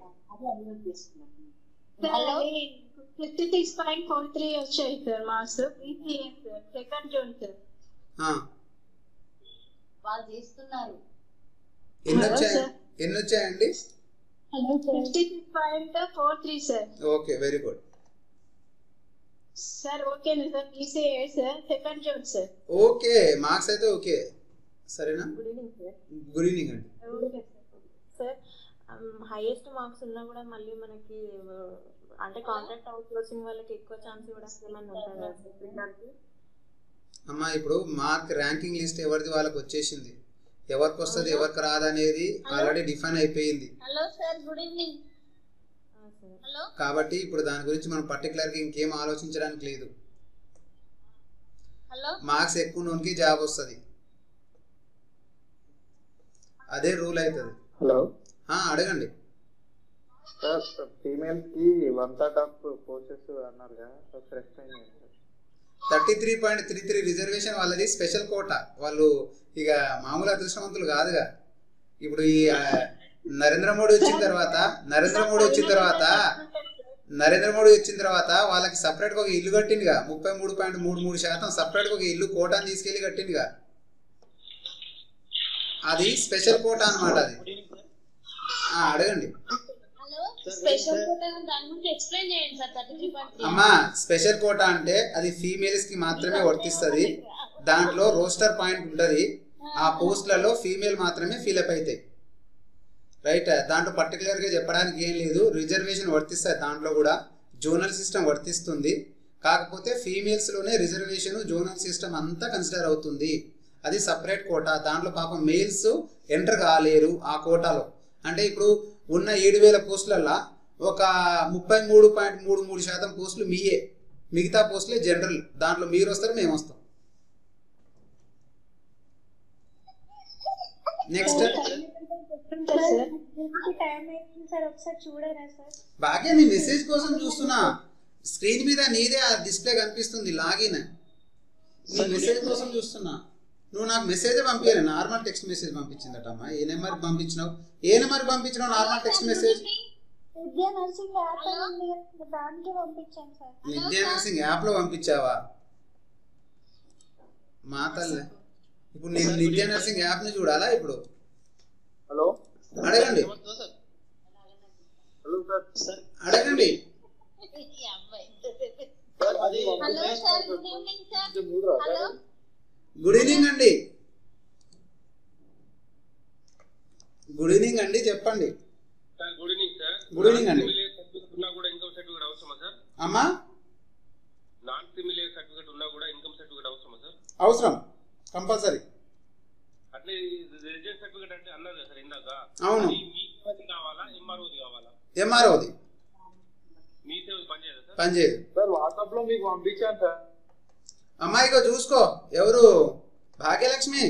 S2: fifty six point four three వచ్చాయి sir marks BCA sir second zone sir
S1: ఆ,
S6: వాళ్ళు చేస్తున్నారు
S1: ఎన్ని
S2: Hello,
S1: వచ్చాయి
S2: sir.
S1: ఎన్ని వచ్చాయండి
S2: hello fifty six point four three sir
S1: okay very good
S2: sir ఓకేనా sir BCA sir second zone sir
S1: okay marks అయితే ఓకే సరేనా
S8: good evening sir
S1: good evening అండి
S2: okay sir
S8: sir highest marks ఉన్నా కూడా మళ్ళీ మనకి ఆ, అంటే కాంట్రాక్ట్ అవుట్ సోర్సింగ్ వాళ్ళకి ఎక్కువ ఛాన్స్ కూడా ఏమన్నా ఉంటుంది కదా సార్ రిజల్ట్కి?
S1: అమ్మా ఇప్పుడు మార్క్ ర్యాంకింగ్ లిస్ట్ ఎవరిది వాళ్ళకి వచ్చేసింది ఎవరికి వస్తుంది ఎవరికి రాదనేది ఆల్రెడీ డిఫైన్ అయిపోయింది
S14: హలో సార్ గుడ్ ఈవినింగ్
S8: ఆ, సార్
S14: హలో
S1: కాబట్టి ఇప్పుడు దాని గురించి మనం పర్టికులర్గా ఇంకేం ఆలోచించడానికి లేదు
S14: హలో
S1: మార్క్స్ ఎక్కువ ఉన్నోనికి జాబ్ వస్తుంది అదే రూల్ అవుతుంది
S23: హలో
S1: అడగండి
S23: సార్ ఫీమేల్స్ కి వన్ థర్డ్ ఆఫ్ కోర్సెస్ అన్నారు కదా ఒకసారి ఎక్స్ప్లెయిన్ చేయండి sir
S1: thirty three point three three reservation వాళ్ళది స్పెషల్ కోట వాళ్ళు ఇక మామూలు అదృష్టవంతులు కాదుగా ఇప్పుడు ఈ ఆ, నరేంద్ర మోడీ వచ్చిన తర్వాత నరేంద్ర మోడీ వచ్చిన తర్వాత నరేంద్ర మోడీ వచ్చిన తర్వాత వాళ్ళకి సపరేట్గా ఒక ఇల్లు కట్టిందిగా ముప్పై మూడు పాయింట్ మూడు మూడు శాతం సపరేట్గా ఒక ఇల్లు కోటాని తీసుకెళ్ళి కట్టిందిగా అది స్పెషల్ కోటా అన్నమాట అది ఆ, అడగండి
S2: స్పెషల్ కోట దాని గురించి ఎక్స్ప్లెయిన్ చేయండి sir thirty three point three
S1: అమ్మా స్పెషల్ కోటా అంటే అది ఫీమేల్స్ కి మాత్రమే వర్తిస్తుంది దాంట్లో రోస్టర్ పాయింట్ ఉంటుంది ఆ పోస్ట్లలో ఫీమేల్ మాత్రమే ఫిలప్ అవుతాయి రైట్ దాంట్లో పర్టికులర్ గా చెప్పడానికి ఏం లేదు రిజర్వేషన్ వర్తిస్తుంది దాంట్లో కూడా జోనల్ సిస్టమ్ వర్తిస్తుంది కాకపోతే ఫీమేల్స్ లోనే రిజర్వేషన్ జోనల్ సిస్టమ్ అంతా కన్సిడర్ అవుతుంది అది సపరేట్ కోటా దాంట్లో పాపం మేల్స్ ఎంటర్ కాలేరు ఆ కోటాలో అంటే ఇప్పుడు ఉన్న ఏడు వేల పోస్టులల్లో ఒక ముప్పై మూడు పాయింట్ మూడు మూడు శాతం పోస్టులు మీయే మిగతా పోస్టులే జనరల్ దాంట్లో మీరు వస్తారు మేము వస్తాం నెక్స్ట్
S12: టైం అయిపోయింది సార్ ఒకసారి చూడరా సార్
S1: బాగా నీ మెసేజ్ కోసం చూస్తున్నా స్క్రీన్ మీద నీదే ఆ డిస్ప్లే కనిపిస్తుంది లాగిన్ నీ మెసేజ్ కోసం చూస్తున్నా నువ్వు నాకు మెసేజ్ పంపించాలి నార్మల్ టెక్స్ట్ మెసేజ్ పంపించిందటమ్మా ఏ నెంబర్ పంపించినావు ఏ నెంబర్ పంపించినావు normal text message
S12: Vidya nursing app అని ఉంది కదా, దానికి పంపించాను సార్
S1: విద్యా నర్సింగ్ యాప్లో పంపించావా మా తల్లి ఇప్పుడు నేను విద్యా నర్సింగ్ యాప్ని చూడాలా ఇప్పుడు
S23: హలో
S1: అడగండి
S23: హలో సార్
S1: అడగండి
S3: hello sir good evening sir hello
S1: good evening అండి గుడ్ ఈవినింగ్ అండి చెప్పండి
S9: sir good evening sir
S1: good evening అండి.
S9: సిమిలేర్ సర్టిఫికేట్ ఉన్నా కూడా ఇన్కమ్ సర్టిఫికేట్ అవసరమా సార్
S1: అమ్మా
S9: నాన్ సిమిలేర్ సర్టిఫికేట్ ఉన్నా కూడా ఇన్కమ్ సర్టిఫికేట్ అవసరమా సార్
S1: అవసరం కంపల్సరీ
S9: అట్లే రెసిడెన్స్ సర్టిఫికేట్ అంటే అన్నారు కదా సార్ ఇందాక
S1: అవును.
S9: అది మీ సేవది కావాలా ఎంఆర్ఓది కావాలా
S1: ఎంఆర్ఓది
S9: మీ సేవది పనిచేయదా సార్
S1: పనిచేయదు
S23: సార్ వాట్సాప్ లో మీకు పంపించాను సార్
S1: అమ్మాయిగో చూసుకో ఎవరు భాగ్యలక్ష్మి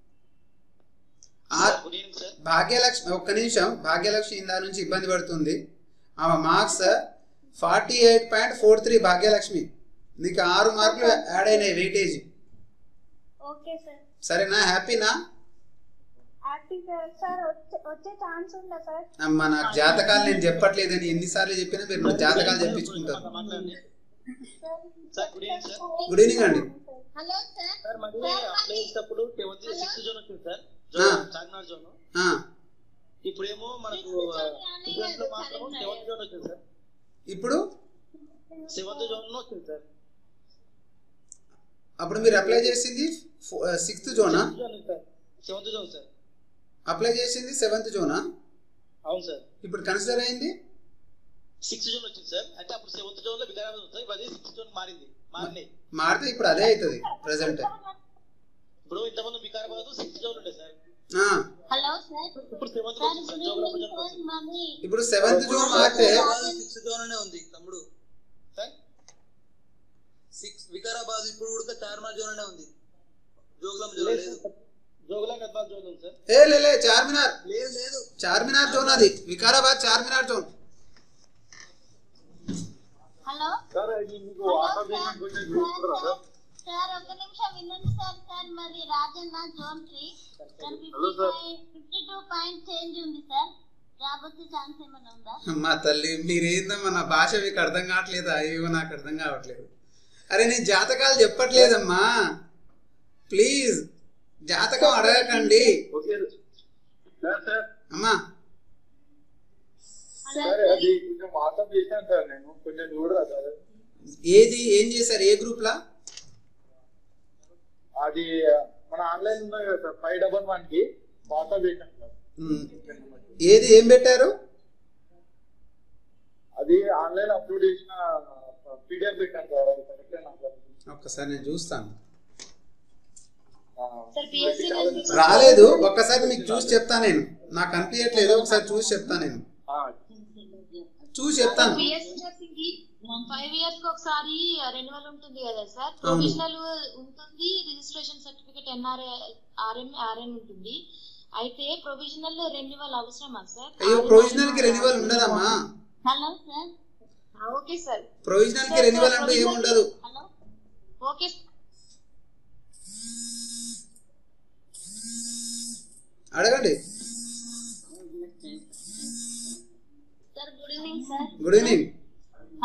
S1: ఆ- భాగ్యలక్ష్మి ఒక్క నిమిషం భాగ్యలక్ష్మి ఇందా నుంచి ఇబ్బంది పడుతుంది ఆమె marks forty eight point four three Bhagyalakshmi నీకు ఆరు మార్కులు యాడ్ అయినాయి వెయిటేజ్
S12: ఓకే సార్
S1: సరేనా హ్యాపీనా
S12: హ్యాపీ సార్ సార్ వచ్చే వచ్చే ఛాన్స్ ఉందా సార్
S1: అమ్మ నాకు జాతకాలు నేను చెప్పట్లేదని ఎన్నిసార్లు చెప్పినా మీరు నా జాతకాలు చెప్పించుకుంటారు
S18: sir good evening sir
S1: good evening అండి
S3: హలో సార్
S18: సార్ మళ్ళీ అప్లై చేసేటప్పుడు సెవెంత్ సిక్స్త్ జోన్ వచ్చింది సార్
S1: ఆ.
S18: జోన్ చార్మినార్ జోన్
S1: ఆ,
S18: ఇప్పుడేమో మనకు రిజల్ట్ లో మాత్రం సెవెంత్ జోన్ వచ్చింది సార్
S1: ఇప్పుడు
S18: సెవెంత్ జోన్ లో వచ్చింది సార్
S1: అప్పుడు మీరు అప్లై చేసింది సిక్స్త్ జోనా
S18: సెవెంత్ జోన్ సార్
S1: అప్లై చేసింది సెవెంత్ జోనా
S18: అవును సార్
S1: ఇప్పుడు కన్సిడర్ అయింది
S18: సిక్స్త్ జోన్ వచ్చింది సార్ అంటే అప్పుడు సెవెంత్ జోన్ లో వికారాబాద్ ఉంది సార్ ఇప్పుడు అది సిక్స్త్ జోన్ మారింది మారినాయి
S1: మారితే ఇప్పుడు అదే అవుతుంది ప్రజెంట్
S18: ఇప్పుడు ఇంతకుముందు వికారాబాద్ సిక్స్త్ జోన్ ఉండే సార్
S3: హలో సార్
S18: ఇప్పుడు సెవెంత్
S3: సార్
S18: వచ్చింది
S3: good
S18: sir geography
S3: evening sir mummy
S1: ఇప్పుడు సెవెంత్ జోన్ మారితే
S18: సిక్స్త్ జోన్ అనే ఉంది తమ్ముడు
S11: సిక్స్ వికారాబాద్ ఇప్పుడు కూడా చార్మినార్ జోన్ అనే ఉంది జోగులాం జోన్ లేదు
S18: జోగులాం గద్వాల్ జోన్ ఉంది సార్
S1: ఏ లే లే చార్మినార్
S11: లేదు లేదు
S1: చార్మినార్ జోన్ అది Vikarabad Charminar zone
S3: hello
S23: sir ఇది మీకు వాట్సాప్ చేసిన కొంచెం చూసుకుంటారా సార్
S3: సార్ ఒక నిమిషం వినండి సార్ సార్ మరి Rajanna zone three sir fifty
S23: hello sir.
S3: Fifty two point change ఉంది సార్ జాబ్ వచ్చే ఛాన్స్ ఏమైనా ఉందా
S1: మా తల్లి మీరేందమ్మా నా భాష మీకు అర్థం కావట్లేదు అయ్యో నాకు అర్థం కావట్లేదు అరే నేను జాతకాలు చెప్పట్లేదమ్మా ప్లీజ్ జాతకం అడగకండి
S23: ఓకే సార్ సార్
S1: అమ్మా
S23: సార్ అది కొంచెం వాట్సాప్ చేశాను సార్ నేను కొంచెం చూడరా సార్
S1: ఏది ఏం చేశారు ఏ గ్రూప్లా
S23: అది మన ఆన్లైన్ ఉన్నాయి కదా సార్ ఫైవ్ డబల్ వన్ కి వాట్సాప్ చేశాను సార్
S1: ఉమ్. ఏది ఏం పెట్టారు
S23: అది ఆన్లైన్ అప్లోడ్ చేసిన పీడిఎఫ్ పెట్టాను సార్ అది కరెక్టేనా సార్
S1: ఒక్కసారి నేను చూస్తాను
S2: సార్ పిఎస్సీ
S1: రాలేదు ఒక్కసారి మీకు చూసి చెప్తా నేను నాకు అనిపించట్లేదు ఒకసారి చూసి చెప్తా నేను చూసి చెప్తాను
S2: పిఎస్సీ నర్సింగ్ కి ఫైవ్ ఇయర్స్ కి ఒకసారి రెన్యువల్ ఉంటుంది కదా సార్ ప్రొవిజనల్ ఉంటుంది registration certificate NRI RM RN ఉంటుంది అయితే ప్రొవిజనల్ రెన్యువల్ అవసరమా సార్
S1: అయ్యో ప్రొవిజనల్ కి రెన్యువల్ ఉండదమ్మా
S3: hello sir
S2: okay sir
S1: provisional కి రెన్యువల్ అంటూ ఏముండదు
S3: హలో
S2: ఓకే
S1: అడగండి
S3: sir good evening sir
S1: good evening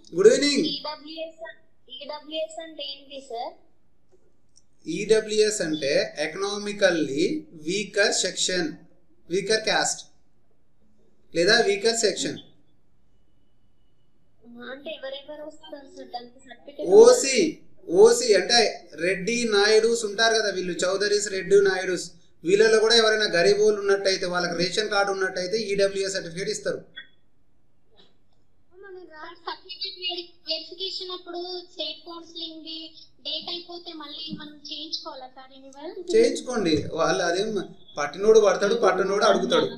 S1: good evening
S3: EWS EWS అంటే ఏంటి సార్
S1: ఈడబ్ల్యూఎస్ అంటే economically weaker section weaker caste లేదా వీకర్ సెక్షన్
S3: అంటే ఎవరెవరు వస్తారు సార్ దానికి సర్టిఫికేట్
S1: ఓసి ఓసి అంటే రెడ్డి నాయుడుస్ ఉంటారు కదా వీళ్ళు చౌదరీస్ రెడ్డి నాయుడుస్ వీళ్ళలో కూడా ఎవరైనా గరీబోలు ఉన్నట్టయితే వాళ్ళకి రేషన్ కార్డు ఉన్నట్టయితే ఈడబ్ల్యూఎస్ సర్టిఫికేట్ ఇస్తారు
S4: సర్టిఫికేట్ వెరిఫికేషన్ అప్పుడు స్టేట్ కౌన్సిలింగ్ ది డేట్ అయిపోతే మళ్ళీ మనం చేయించుకోవాలా సార్ రెన్యువల్
S1: చేయించుకోండి వాళ్ళు అదేం పట్టినోడు పడతాడు పట్టనోడు అడుగుతాడు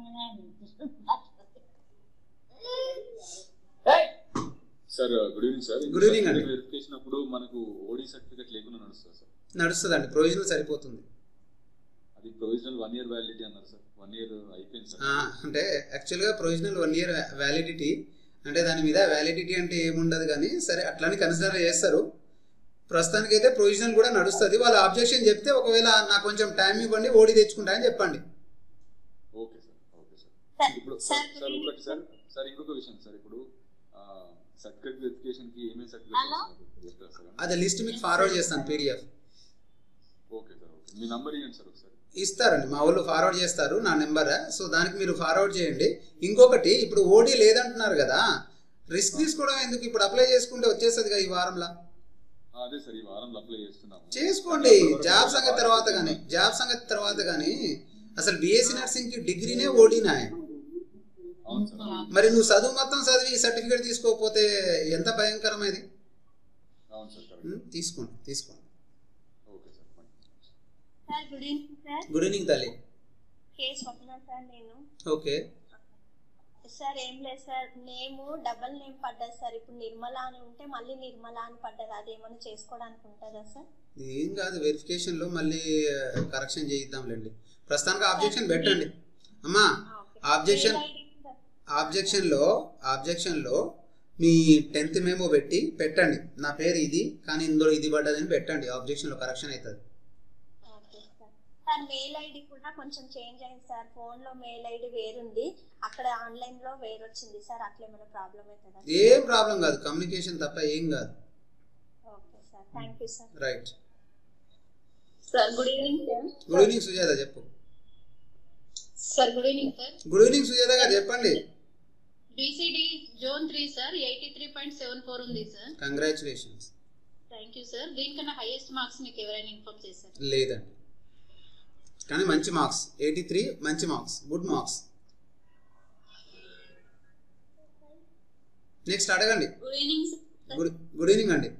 S5: sir good evening sir
S1: Good evening అండి.
S5: వెరిఫికేషన్ అప్పుడు మనకు ఓడి సర్టిఫికేట్ లేకుండా నడుస్తుంది సార్
S1: నడుస్తుందండి ప్రొవిజనల్ సరిపోతుంది
S5: అది ప్రొవిజనల్ వన్ ఇయర్ వ్యాలిడిటీ అన్నారు సార్ వన్ ఇయర్ అయిపోయింది సార్
S1: ఆ, అంటే యాక్చువల్గా ప్రొవిజనల్ వన్ ఇయర్ వ్యాలిడిటీ అంటే దాని మీద వ్యాలిడిటీ అంటే ఏముండదు కానీ సరే అట్లని కన్సిడర్ చేస్తారు ప్రస్తుతానికైతే ప్రొవిజనల్ కూడా నడుస్తుంది వాళ్ళ ఆబ్జెక్షన్ చెప్తే ఒకవేళ నాకు కొంచెం టైం ఇవ్వండి ఓడి తెచ్చుకుంటా అని చెప్పండి
S5: ఓకే సార్ ఓకే సార్ ఇప్పుడు సార్ ఒకటి సార్ సార్ ఇంకొక విషయం సార్ ఇప్పుడు సర్టిఫికేట్ వెరిఫికేషన్ కి ఏమేమి సర్టిఫికేట్ చెప్తారు సార్
S1: అదే లిస్ట్ మీకు ఫార్వర్డ్ చేస్తాను పీడిఎఫ్
S5: ఓకే సార్ ఓకే మీ నంబర్ ఇవ్వండి సార్ ఒకసారి
S1: ఇస్తారండి మా వాళ్ళు ఫార్వర్డ్ చేస్తారు నా నెంబర్ సో దానికి మీరు ఫార్వర్డ్ చేయండి ఇంకొకటి ఇప్పుడు ఓడి లేదంటున్నారు కదా రిస్క్ తీసుకోవడం ఎందుకు ఇప్పుడు అప్లై చేసుకుంటే వచ్చేస్తుంది కదా ఈ వారంలో
S5: ఆ, అదే సార్ ఈ వారంలో అప్లై చేస్తున్నాము
S1: చేసుకోండి జాబ్ సంగతి తర్వాత కానీ జాబ్ సంగతి తర్వాత కానీ అసలు బీఎస్సీ నర్సింగ్ కి డిగ్రీనే ఓడినా
S5: అవును సార్
S1: మరి నువ్వు చదువు మొత్తం చదివి సర్టిఫికేట్ తీసుకోకపోతే ఎంత భయంకరమైంది
S5: అవును సార్ కరెక్ట్
S1: ఉం? తీసుకోండి తీసుకోండి
S5: okay sir
S3: sir good evening sir
S1: good evening తల్లి
S3: కే స్వప్న సార్ నేను
S1: ఓకే
S3: సార్ ఏం లేదు సార్ నేమ్ డబల్ నేమ్ పడ్డది సార్ ఇప్పుడు నిర్మల అని ఉంటే మళ్ళీ నిర్మల అని పడ్డది అదేమన్నా చేసుకోవడానికి ఉంటుందా సార్
S1: ఏం కాదు వెరిఫికేషన్ లో మళ్ళీ కరెక్షన్ చేయిద్దాంలేండి ప్రస్తుతానికి ఆబ్జెక్షన్ పెట్టండి అమ్మా ఆబ్జెక్షన్ ఆబ్జెక్షన్ లో ఆబ్జెక్షన్ లో మీ టెన్త్ మేమో పెట్టి పెట్టండి నా పేరు ఇది కానీ ఇందులో ఇది పడ్డదని పెట్టండి ఆబ్జెక్షన్ లో కరెక్షన్ అవుతుంది
S3: okay sir sir mail ID కూడా కొంచెం చేంజ్ అయింది సార్ ఫోన్ లో మెయిల్ ఐడి వేరుంది అక్కడ ఆన్లైన్ లో వేరు వచ్చింది సార్ అట్లా ఏమైనా ప్రాబ్లం అవుతుందా
S1: ఏం ప్రాబ్లం కాదు కమ్యూనికేషన్ తప్ప ఏం కాదు
S3: okay sir thank you sir
S1: right
S2: sir good evening sir
S1: good evening Sujatha చెప్పు
S2: sir good evening sir
S1: good evening Sujatha garu చెప్పండి
S2: BCD zone three sir eighty three point seven four ఉంది సార్
S1: కంగ్రాచులేషన్స్
S2: థ్యాంక్ యూ సార్ దీనికన్నా హైయెస్ట్ మార్క్స్ మీకు ఎవరైనా ఇన్ఫార్మ్ చేశారు
S1: లేదండి కానీ మంచి మార్క్స్ ఎయిటీ త్రీ మంచి మార్క్స్ గుడ్ మార్క్స్ నెక్స్ట్ అడగండి
S2: good evening
S1: good good evening అండి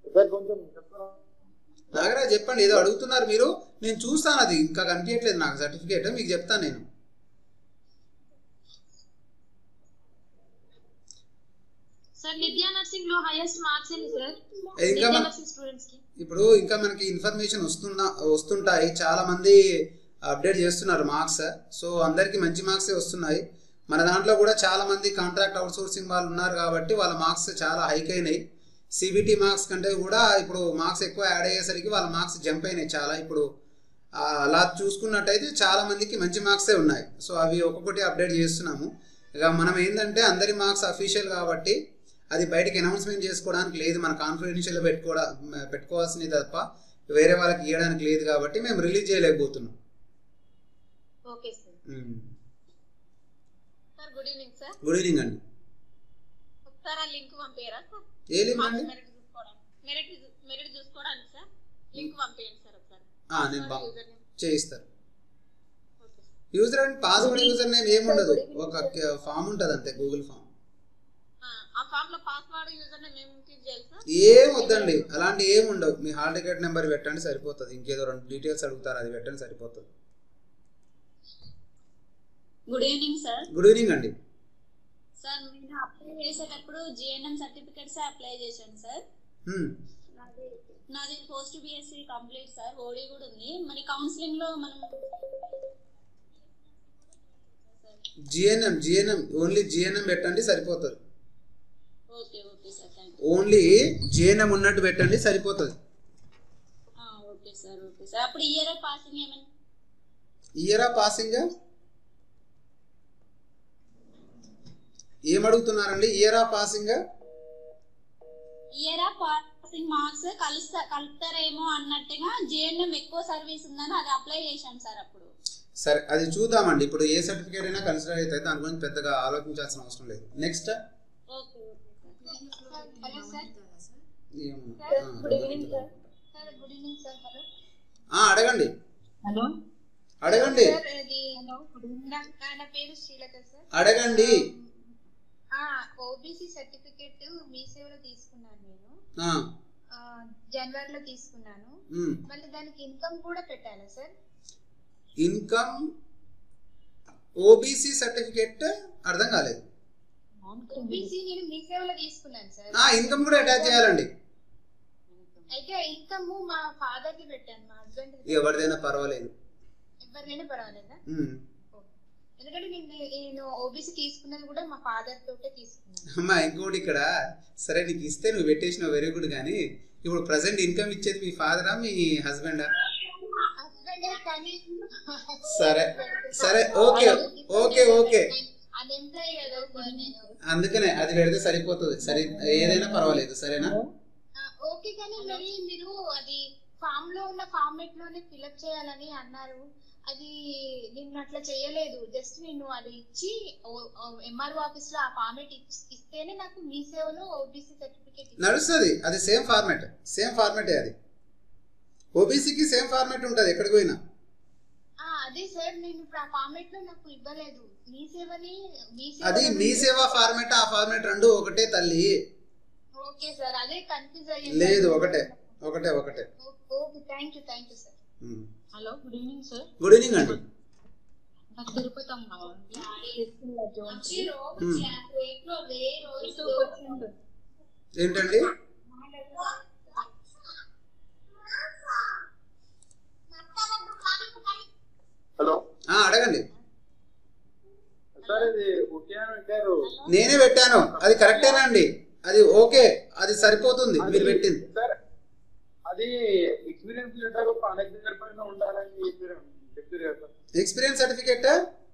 S1: నాగరాజ్ చెప్పండి ఏదో అడుగుతున్నారు మీరు నేను చూస్తాను అది ఇంకా కనిపించట్లేదు నాకు సర్టిఫికేట్ మీకు చెప్తాను నేను
S2: సార్ నిత్యా నర్సింగ్ లో హైయెస్ట్ మార్క్స్ ఏంటి సార్
S1: ఇంకా
S2: నిత్యా
S1: మన-
S2: నర్సింగ్ స్టూడెంట్స్ కి
S1: ఇప్పుడు ఇంకా మనకి ఇన్ఫర్మేషన్ వస్తున్నా వస్తుంటాయి చాలా మంది అప్డేట్ చేస్తున్నారు మార్క్స్ సో అందరికీ మంచి మార్క్సే వస్తున్నాయి మన దాంట్లో కూడా చాలా మంది కాంట్రాక్ట్ అవుట్సోర్సింగ్ వాళ్ళు ఉన్నారు కాబట్టి వాళ్ళ మార్క్స్ చాలా హైక్ అయినాయి సిబిటి మార్క్స్ కంటే కూడా ఇప్పుడు మార్క్స్ ఎక్కువ యాడ్ అయ్యేసరికి వాళ్ళ మార్క్స్ జంప్ అయినాయి చాలా ఇప్పుడు ఆ, అలా చూసుకున్నట్టయితే చాలా మందికి మంచి మార్క్సే ఉన్నాయి సో అవి ఒక్కొక్కటి అప్డేట్ చేస్తున్నాము ఇక మనం ఏంటంటే అందరి మార్క్స్ అఫీషియల్ కాబట్టి అది బయటకి అనౌన్స్మెంట్ చేసుకోవడానికి లేదు మన కాన్ఫిడెన్షియల్ పెట్టుకోవడా పెట్టుకోవాల్సింది తప్ప వేరే వాళ్ళకి ఇవ్వడానికి లేదు కాబట్టి మేము రిలీజ్ చేయలేకపోతున్నాం
S2: okay sir sir good evening sir
S1: good evening అండి
S2: ఒకసారి ఆ లింక్ పంపించరా సార్
S1: ఏ link అండి?
S2: మెరిట్ చూసుకోవడానికి మెరిట్ మెరిట్ చూసుకోవడానికి సార్ లింక్ పంపించండి సార్ ఒకసారి
S1: ఆ, నేను బా
S2: User name.
S1: చేయిస్తాను user and password user name ఏముండదు ఒక ఫామ్ ఉంటుంది అంతే గూగుల్ ఫామ్
S2: ఆ ఫామ్ లో పాస్వర్డ్ యూజర్ నేమ్ ఏం క్లిక్ చేయాలి సార్
S1: ఏం వద్దండి అలాంటి ఏం ఉండవు మీ హాల్ టికెట్ నెంబర్ పెట్టండి సరిపోతుంది ఇంకేదో రెండు డీటెయిల్స్ అడుగుతారు అది పెట్టండి సరిపోతుంది
S3: good evening sir
S1: good evening అండి
S3: సార్ నేను అప్లై చేసేటప్పుడు జిఎన్ఎం సర్టిఫికెట్స్ అప్లై చేశాను సార్
S1: హ్మ్.
S3: నాది నాది post BSc complete sir OD కూడా ఉంది మరి కౌన్సిలింగ్ లో మనం
S1: జిఎన్ఎం జిఎన్ఎం ఓన్లీ జిఎన్ఎం పెట్టండి సరిపోతుంది
S3: okay okay sir thank
S1: only GNM ఉన్నట్టు పెట్టండి సరిపోతుంది
S3: ఓకే సార్ ఓకే సార్ అప్పుడు ఇయర్ పాసింగ్ ఏమైనా
S1: ఇయరా పాసింగ్ ఏం అడుగుతున్నారండి ఇయరా పాసింగ్
S17: ఇయరా పాసింగ్ మార్క్స్ కలుస్తా కలుపుతారేమో అన్నట్టుగా జేఎన్ఎం ఎక్కువ సర్వీస్ ఉందని అది అప్లై చేశాం సార్ అప్పుడు
S1: సరే అది చూద్దామండి ఇప్పుడు ఏ సర్టిఫికేట్ అయినా కన్సిడర్ అయితే దాని గురించి పెద్దగా ఆలోచించాల్సిన అవసరం లేదు next
S17: okay
S3: hello sir
S1: good evening
S3: sir sir good evening sir hello
S1: అడగండి
S3: హలో
S1: అడగండి
S3: సార్ ఇది నా- నా పేరు శ్రీలత సార్
S1: అడగండి
S3: ఓబీసీ సర్టిఫికేట్ మీ సేవలో తీసుకున్నాను నేను
S1: ఆ,
S3: ఆ, జనవరిలో తీసుకున్నాను
S1: మ్.
S3: మళ్ళీ దానికి ఇన్కమ్ కూడా పెట్టాలా సార్
S1: ఇన్కమ్ ఓబీసీ సర్టిఫికేట్ అర్థం కాలేదు
S3: ఓబీసీ నేను మీ సేవలో తీసుకున్నాను సార్
S1: ఆ, ఇన్కమ్ కూడా అటాచ్ చేయాలండి
S3: అయితే ఇన్కమ్ మా ఫాదర్ ది పెట్టాను మా హస్బెండ్
S1: ఎవరిదైనా పర్వాలేదు
S3: ఎవరిదైనా పర్వాలేదా
S1: మ్.
S3: ఎందుకంటే నేను నేను ఓబీసీ తీసుకున్నది కూడా మా ఫాదర్ తోటే తీసుకున్నాను
S1: అమ్మా ఇంకోటి ఇక్కడ సరే నీకు ఇస్తే నువ్వు పెట్టేసినావు వెరీ గుడ్ కానీ ఇప్పుడు ప్రజెంట్ ఇన్కమ్ ఇచ్చేది మీ ఫాదరా మీ హస్బెండా
S3: హస్బెండ్ కానీ
S1: సరే సరే ఓకే ఓకే ఓకే
S3: అన్ఎంప్లాయ్ కదా సార్ నేను
S1: అందుకనే అది పెడితే సరిపోతుంది సరే ఏదైనా పర్వాలేదు సరేనా
S3: ఆ, ఓకే కానీ మరి మీరు అది ఫామ్ లో ఉన్న ఫార్మేట్ లోనే ఫిలప్ చేయాలని అన్నారు అది నిన్ను అట్లా చేయలేదు జస్ట్ నేను అది ఇచ్చి ఎంఆర్ఓ ఆఫీస్ లో ఆ ఫార్మేట్ ఇస్తేనే నాకు మీ సేవలో ఓబీసీ సర్టిఫికేట్
S1: నడుస్తుంది అది సేమ్ ఫార్మాట్ సేమ్ ఫార్మాటే అది ఓబీసీకి సేమ్ ఫార్మాట్ ఉంటుంది ఎక్కడికి పోయినా
S3: అదే సార్ నేను ఇప్పుడు ఆ ఫార్మేట్ లో నాకు ఇవ్వలేదు మీ సేవని మీ
S1: అది మీ సేవ ఫార్మాట్ ఆ ఫార్మాట్ రెండు ఒకటే తల్లి
S3: ఓకే సార్ అదే కన్ఫ్యూజ్
S1: లేదు ఒకటే ఒకటే ఒకటే
S3: okay thank you thank you sir
S6: hello good evening sir
S1: good evening అండి
S6: నాకు తిరుపతి అమ్మ
S1: ఏంటండి
S23: హలో
S1: ఆ, అడగండి
S23: సార్ ఇది ఓకే అని పెట్టారు
S1: నేనే పెట్టాను అది కరెక్టేనా అండి అది ఓకే అది సరిపోతుంది మీరు పెట్టింది
S23: సార్ అది ఎక్స్పీరియన్స్ లెటర్ అనెక్సిడెంట్ పైన ఉండాలని చెప్పారు చెప్పారు కదా సార్
S1: ఎక్స్పీరియన్స్ సర్టిఫికేట్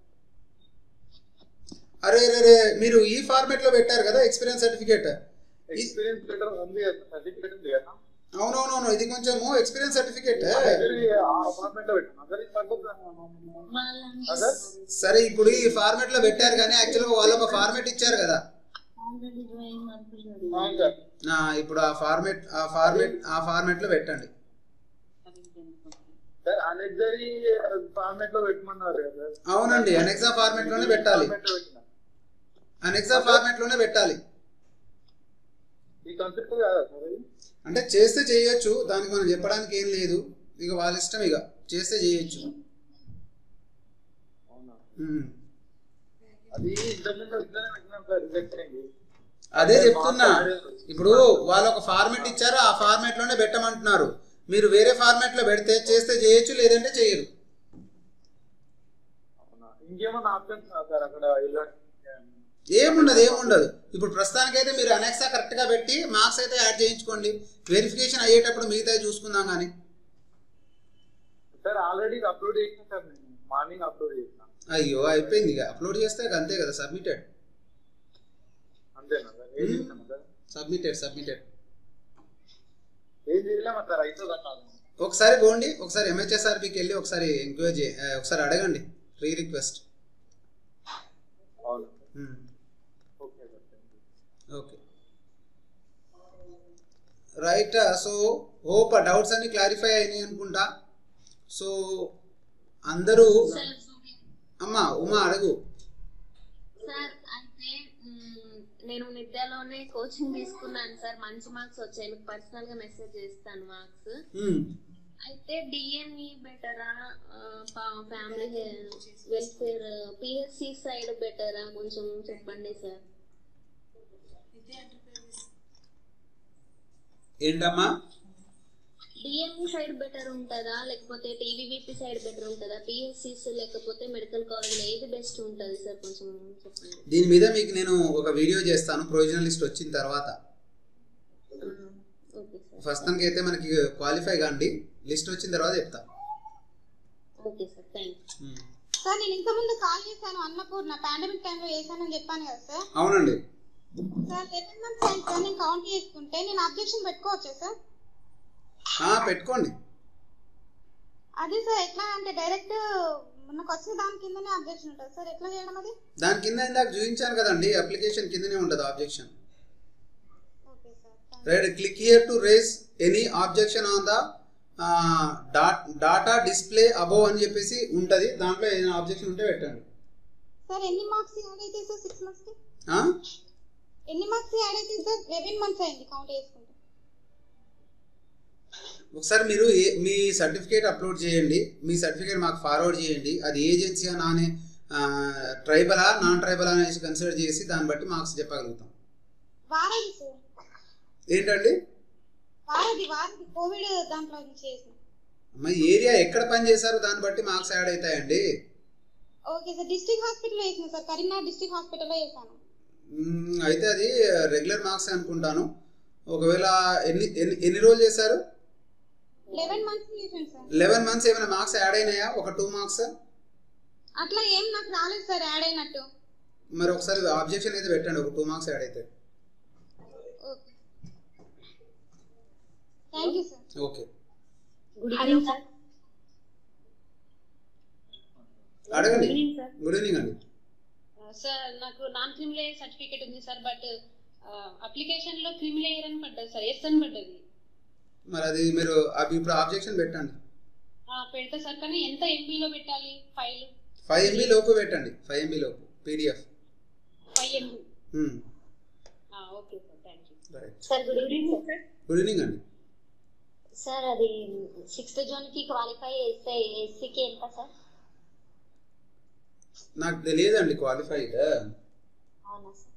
S1: అరే అరే అరే మీరు ఈ ఫార్మాట్ లో పెట్టారు కదా ఎక్స్పీరియన్స్ సర్టిఫికేట్
S23: ఎక్స్పీరియన్స్ లెటర్ ఉంది కదా సర్టిఫికేట్ ఉంది కదా
S1: అవునవునవును ఇది కొంచెము ఎక్స్పీరియన్స్ సర్టిఫికేట్
S23: అది ఆ ఫార్మాట్ లో పెట్టాను అదే అదే
S1: సరే ఇప్పుడు ఈ ఫార్మాట్ లో పెట్టారు కానీ యాక్చువల్ గా వాళ్ళు ఒక ఫార్మాట్ ఇచ్చారు కదా
S23: అవును సార్
S1: ఆ, ఇప్పుడు ఆ ఫార్మాట్ ఆ ఫార్మాట్ ఆ ఫార్మాట్ లో పెట్టండి
S23: సార్ అనెక్సరీ ఫార్మాట్ లో పెట్టమన్నారు కదా సార్
S1: అవునండి అనెక్సా ఫార్మాట్ లోనే పెట్టాలి
S23: Format లో పెట్టిన.
S1: అనెక్సా ఫార్మాట్ లోనే పెట్టాలి
S23: ఈ కాన్సెప్ట్ కాదా సార్ అది
S1: అంటే చేస్తే చేయొచ్చు దానికి మనం చెప్పడానికి ఏం లేదు ఇక వాళ్ళ ఇష్టం ఇక చేస్తే చేయొచ్చు
S23: అవునా
S1: ఉమ్.
S23: అది ఇంతకుముందు ఇట్లానే పెట్టినాం సార్ రిజెక్ట్ అయింది
S1: అదే చెప్తున్నా ఇప్పుడు వాళ్ళు ఒక ఫార్మాట్ ఇచ్చారు ఆ ఫార్మాట్ లోనే పెట్టమంటున్నారు మీరు వేరే ఫార్మాట్ లో పెడితే చేస్తే చేయొచ్చు లేదంటే చేయరు
S23: అవునా ఇంకేమన్నా ఆప్షన్స్ సార్ అక్కడ వెళ్ళడానికి
S1: ఏముండదు ఏముండదు ఇప్పుడు ప్రస్తుతానికైతే మీరు అనెక్సా కరెక్ట్ గా పెట్టి మార్క్స్ అయితే యాడ్ చేయించుకోండి వెరిఫికేషన్ అయ్యేటప్పుడు మిగతా చూసుకుందాం కానీ
S23: సార్ ఆల్రెడీ అప్లోడ్ చేసిన సార్ నేను మార్నింగ్ అప్లోడ్ చేసిన
S1: అయ్యో అయిపోయింది ఇక అప్లోడ్ చేస్తే ఇక అంతే కదా సబ్మిటెడ్
S23: అంతేనా సార్ ఏం చేస్తాను సార్
S1: సబ్మిటెడ్ సబ్మిటెడ్
S23: ఏం చేయలేమా సార్ అవుతుందా కాదు
S1: ఒకసారి పోండి ఒకసారి ఎంహెచ్ఎస్ఆర్బికి వెళ్ళి ఒకసారి ఎంక్వైరీ చే ఆ, ఒకసారి అడగండి రీ రిక్వెస్ట్
S23: అవును okay sir thank you
S1: okay right so hope doubts అన్ని క్లారిఫై అయినాయి అనుకుంటా సో అందరూ అమ్మా ఉమా అడుగు
S8: సార్ అయితే మ్, నేను నిద్రలోనే కోచింగ్ తీసుకున్నాను సార్ మంచి మార్క్స్ వచ్చాయి మీకు పర్సనల్ గా మెసేజ్ చేస్తాను మార్క్స్
S1: ఉమ్.
S8: అయితే డిఎంఈ బెటరా ఫ్యామిలీ వెల్ఫేర్ పిఎస్సి సైడ్ బెటరా కొంచెం చెప్పండి సార్
S1: ఏంటమ్మా
S8: డిఎంఈ సైడ్ బెటర్ ఉంటుందా లేకపోతే టీవీవీపీ సైడ్ బెటర్ ఉంటుందా పిఎస్సిస్ లేకపోతే మెడికల్ కాలేజ్ ఏది బెస్ట్ ఉంటుంది సార్ కొంచెం చెప్పండి
S1: దీని మీద మీకు నేను ఒక వీడియో చేస్తాను ప్రొవిజనల్ లిస్ట్ వచ్చిన తర్వాత
S8: ఓకే సార్
S1: ప్రస్తుతానికి అయితే మనకి క్వాలిఫై కాండి లిస్ట్ వచ్చిన తర్వాత చెప్తా
S8: ఓకే సార్ థ్యాంక్
S1: ఉమ్.
S17: సార్ నేను ఇంతకుముందు కాల్ చేశాను అన్నపూర్ణ పాండమిక్ టైంలో వేసానని చెప్పాను కదా సార్
S1: అవునండి
S17: సార్ లెవెన్ మంత్స్ అయింది సార్ నేను కౌంట్ చేసుకుంటే నేను అబ్జెక్షన్ పెట్టుకోవచ్చా సార్
S1: ఆ, పెట్టుకోండి
S17: అదే సార్ ఎట్లా అంటే డైరెక్ట్ నాకు వచ్చిన దాని కిందనే అబ్జెక్షన్ ఉంటుంది సార్ ఎట్లా చేయడం అది
S1: దాని కింద ఇందాక చూపించాను కదండి అప్లికేషన్ కిందనే ఉంటుంది objection right click here to raise any objection on the data display above అని చెప్పేసి ఉంటుంది దాంట్లో ఏదైనా ఆబ్జెక్షన్ ఉంటే పెట్టండి
S17: సార్ ఎన్ని మార్క్స్ యాడ్ అయితే సార్ సిక్స్ మంత్స్ కి
S1: ఆ?
S17: ఎన్ని మార్క్స్ యాడ్ అయితే సార్ లెవెన్ మంత్స్ అయింది కౌంట్ చేసుకుంటే
S1: ఒకసారి మీరు ఏ- మీ సర్టిఫికేట్ అప్లోడ్ చేయండి మీ సర్టిఫికేట్ మాకు ఫార్వర్డ్ చేయండి అది ఏజెన్సీయా నానే ట్రైబలా నాన్ ట్రైబల్ అనేసి కన్సిడర్ చేసి దాన్ని బట్టి మార్క్స్ చెప్పగలుగుతాం
S17: వారది సార్
S1: ఏంటండి
S17: వారది వారది కోవిడ్ దాంట్లో చేసిన
S1: మరి ఏరియా ఎక్కడ పని చేశారో దాన్ని బట్టి మార్క్స్ యాడ్ అవుతాయండి
S17: ఓకే సార్ డిస్ట్రిక్ట్ హాస్పిటల్లో వేసిన సార్ కరీంనగర్ డిస్ట్రిక్ట్ హాస్పిటల్లో వేసాను
S1: మ్మ్, అయితే అది రెగ్యులర్ మార్క్స్ అనుకుంటాను ఒకవేళ ఎన్ని ఎన్ని ఎన్ని రోజులు చేశారు
S17: లెవెన్ మంత్స్ చేసాను సార్
S1: లెవెన్ మంత్స్ ఏమైనా మార్క్స్ యాడ్ అయినాయా ఒక టూ మార్క్స్
S17: అట్లా ఏం నాకు రాలేదు సార్ యాడ్ అయినట్టు
S1: మరి ఒకసారి ఆబ్జెక్షన్ అయితే పెట్టండి ఒక టూ మార్క్స్ యాడ్ అయితే
S17: okay thank you sir
S1: okay
S6: good evening sir
S1: అడగండి
S6: Good evening, sir.
S1: Good evening అండి
S6: సార్ నాకు నాన్ క్రిమిలేయర్ సర్టిఫికేట్ ఉంది సార్ బట్ అప్లికేషన్ లో క్రిమిలేయర్ అని పడ్డది సార్ ఎస్ అని పడ్డది
S1: మరి అది మీరు అవి ఇప్పుడు ఆబ్జెక్షన్ పెట్టండి
S6: ఆ, పెడతా సార్ కానీ ఎంత ఎంబీలో పెట్టాలి ఫైల్
S1: ఫైవ్ ఎంబీ లోపు పెట్టండి ఫైవ్ ఎంబీ లోపు PDF
S6: five MB okay sir thank you
S1: right
S19: sir good evening sir
S1: good evening అండి
S19: సార్ అది సిక్స్త్ జోన్ కి క్వాలిఫై చేస్తే ఎస్సీకి ఎంత సార్
S1: నాకు తెలియదండి క్వాలిఫైడ్
S19: అవునా sir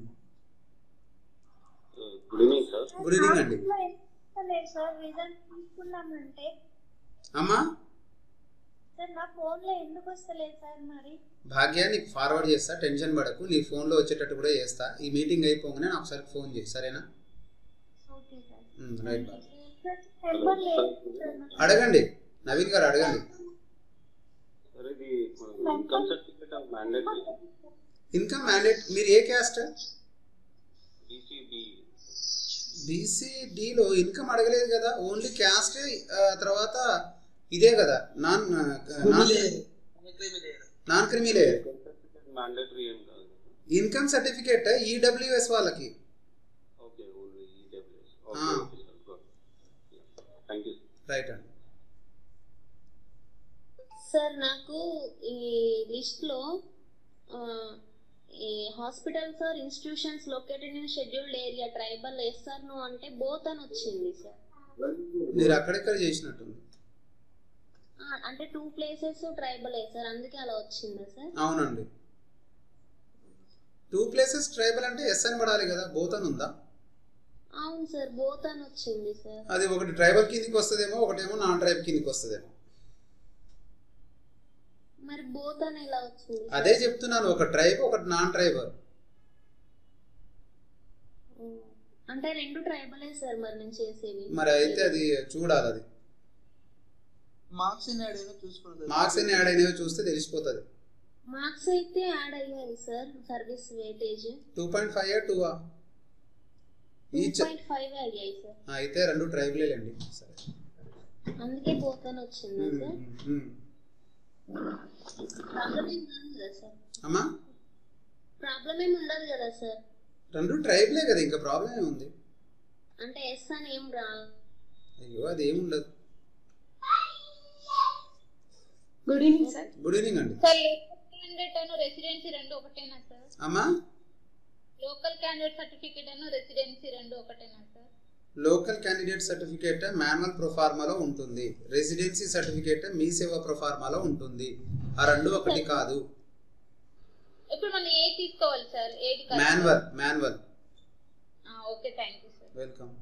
S9: good evening sir
S1: good evening అండి
S12: లేదు సార్ రిజల్ట్ తీసుకున్నామంటే
S1: అమ్మా
S12: సార్ నా ఫోన్ లో ఎందుకు వస్తలేదు సార్ మరి
S1: భాగ్య నీకు ఫార్వర్డ్ చేస్తా టెన్షన్ పడకు నీ ఫోన్లో వచ్చేటట్టు కూడా చేస్తా ఈ మీటింగ్ అయిపోగానే నాకు ఒకసారి ఫోన్ చేయి సరేనా
S12: ఓకే సార్
S1: మ్మ్, రైట్ బాయ్
S12: సార్ నెంబర్ లేదు సార్ నాకు.
S1: అడగండి నవీన్ గారు అడగండి
S9: సార్ ఇది income certificate of mandatory
S1: income mandate మీరు ఏ క్యాస్ట్
S9: బీసీబీ
S1: బీసీడీలో ఇన్కమ్ అడగలేదు కదా ఓన్లీ క్యాస్ట్ తర్వాత ఇదే కదా non non non creamy layer
S9: mandatory ఏం కాదు
S1: ఇన్కమ్ సర్టిఫికేట్ ఈడబ్ల్యూఎస్ వాళ్ళకి
S9: ఓకే ఓన్లీ ఈడబ్ల్యూఎస్
S1: ఆ.
S9: Okay okay sir good thank you
S1: right అండి
S8: సార్ నాకు ఈ లిస్ట్ లో ఆ, ఈ hospitals are institutions located in scheduled area tribal yes or no అంటే బోత్ అని వచ్చింది సార్
S1: మీరు అక్కడెక్కడ చేసినట్టుంది
S8: ఆ, అంటే టూ ప్లేసెస్ ట్రైబల్ సార్ అందుకే అలా వచ్చిందా సార్
S1: అవునండి టూ ప్లేసెస్ ట్రైబల్ అంటే ఎస్ అని పడాలి కదా బోత్ అని ఉందా
S8: అవును సార్ బోత్ అని వచ్చింది సార్
S1: అది ఒకటి ట్రైబల్ కిందికి వస్తుందేమో ఒకటేమో నాన్ ట్రైబ్ కిందికి వస్తుందేమో
S8: మరి బోత్ అని ఎలా వచ్చింది సార్?
S1: అదే చెప్తున్నాను ఒక ట్రైబ్ ఒకటి నాన్ ట్రైబ్
S8: ఓ, అంటే రెండు ట్రైబలే సార్ మరి నేను చేసేవి
S1: మరి అయితే అది చూడాలి అది
S18: మార్క్స్ ఎన్ని యాడ్ అయినా చూసుకోండి
S1: మార్క్స్ ఎన్ని యాడ్ అయినాయో చూస్తే తెలిసిపోతుంది
S8: మార్క్స్ అయితే యాడ్ అయ్యాయి sir service weightage
S1: two point five two
S8: two
S1: each
S8: point five అయ్యాయి సార్
S1: అయితే రెండు ట్రైబులేలండి సరే
S8: అందుకే బోత్ అని వచ్చిందా
S1: మ్మ్,
S8: సార్
S1: మ్మ్.
S8: ప్రాబ్లం ఏం కాదు కదా సార్
S1: అమ్మా
S8: ప్రాబ్లం ఏమి ఉండదు కదా సార్
S1: రెండు ట్రైబులే కదా ఇంకా ప్రాబ్లం ఏముంది
S8: అంటే ఎస్ అని ఏం రా
S1: అయ్యో అది ఏముండదు
S2: good evening sir
S1: good evening అండి
S2: సార్ క్యాండిడేట్ అను రెసిడెన్సీ రెండు ఒకటేనా సార్
S1: అమ్మా
S2: లోకల్ క్యాండిడేట్ సర్టిఫికేట్ అను రెసిడెన్సీ రెండు ఒకటేనా sir
S1: local candidate certificate manual ప్రొఫార్మాలో ఉంటుంది రెసిడెన్సీ సర్టిఫికేట్ మీ సేవ ప్రొఫార్మాలో ఉంటుంది ఆ రెండు ఒకటి కాదు
S2: ఇప్పుడు మనం ఏ తీసుకోవాలి సార్ ఏది కాదు?
S1: మాన్యువల్ మాన్యువల్
S2: ఆ, okay thank you sir
S1: welcome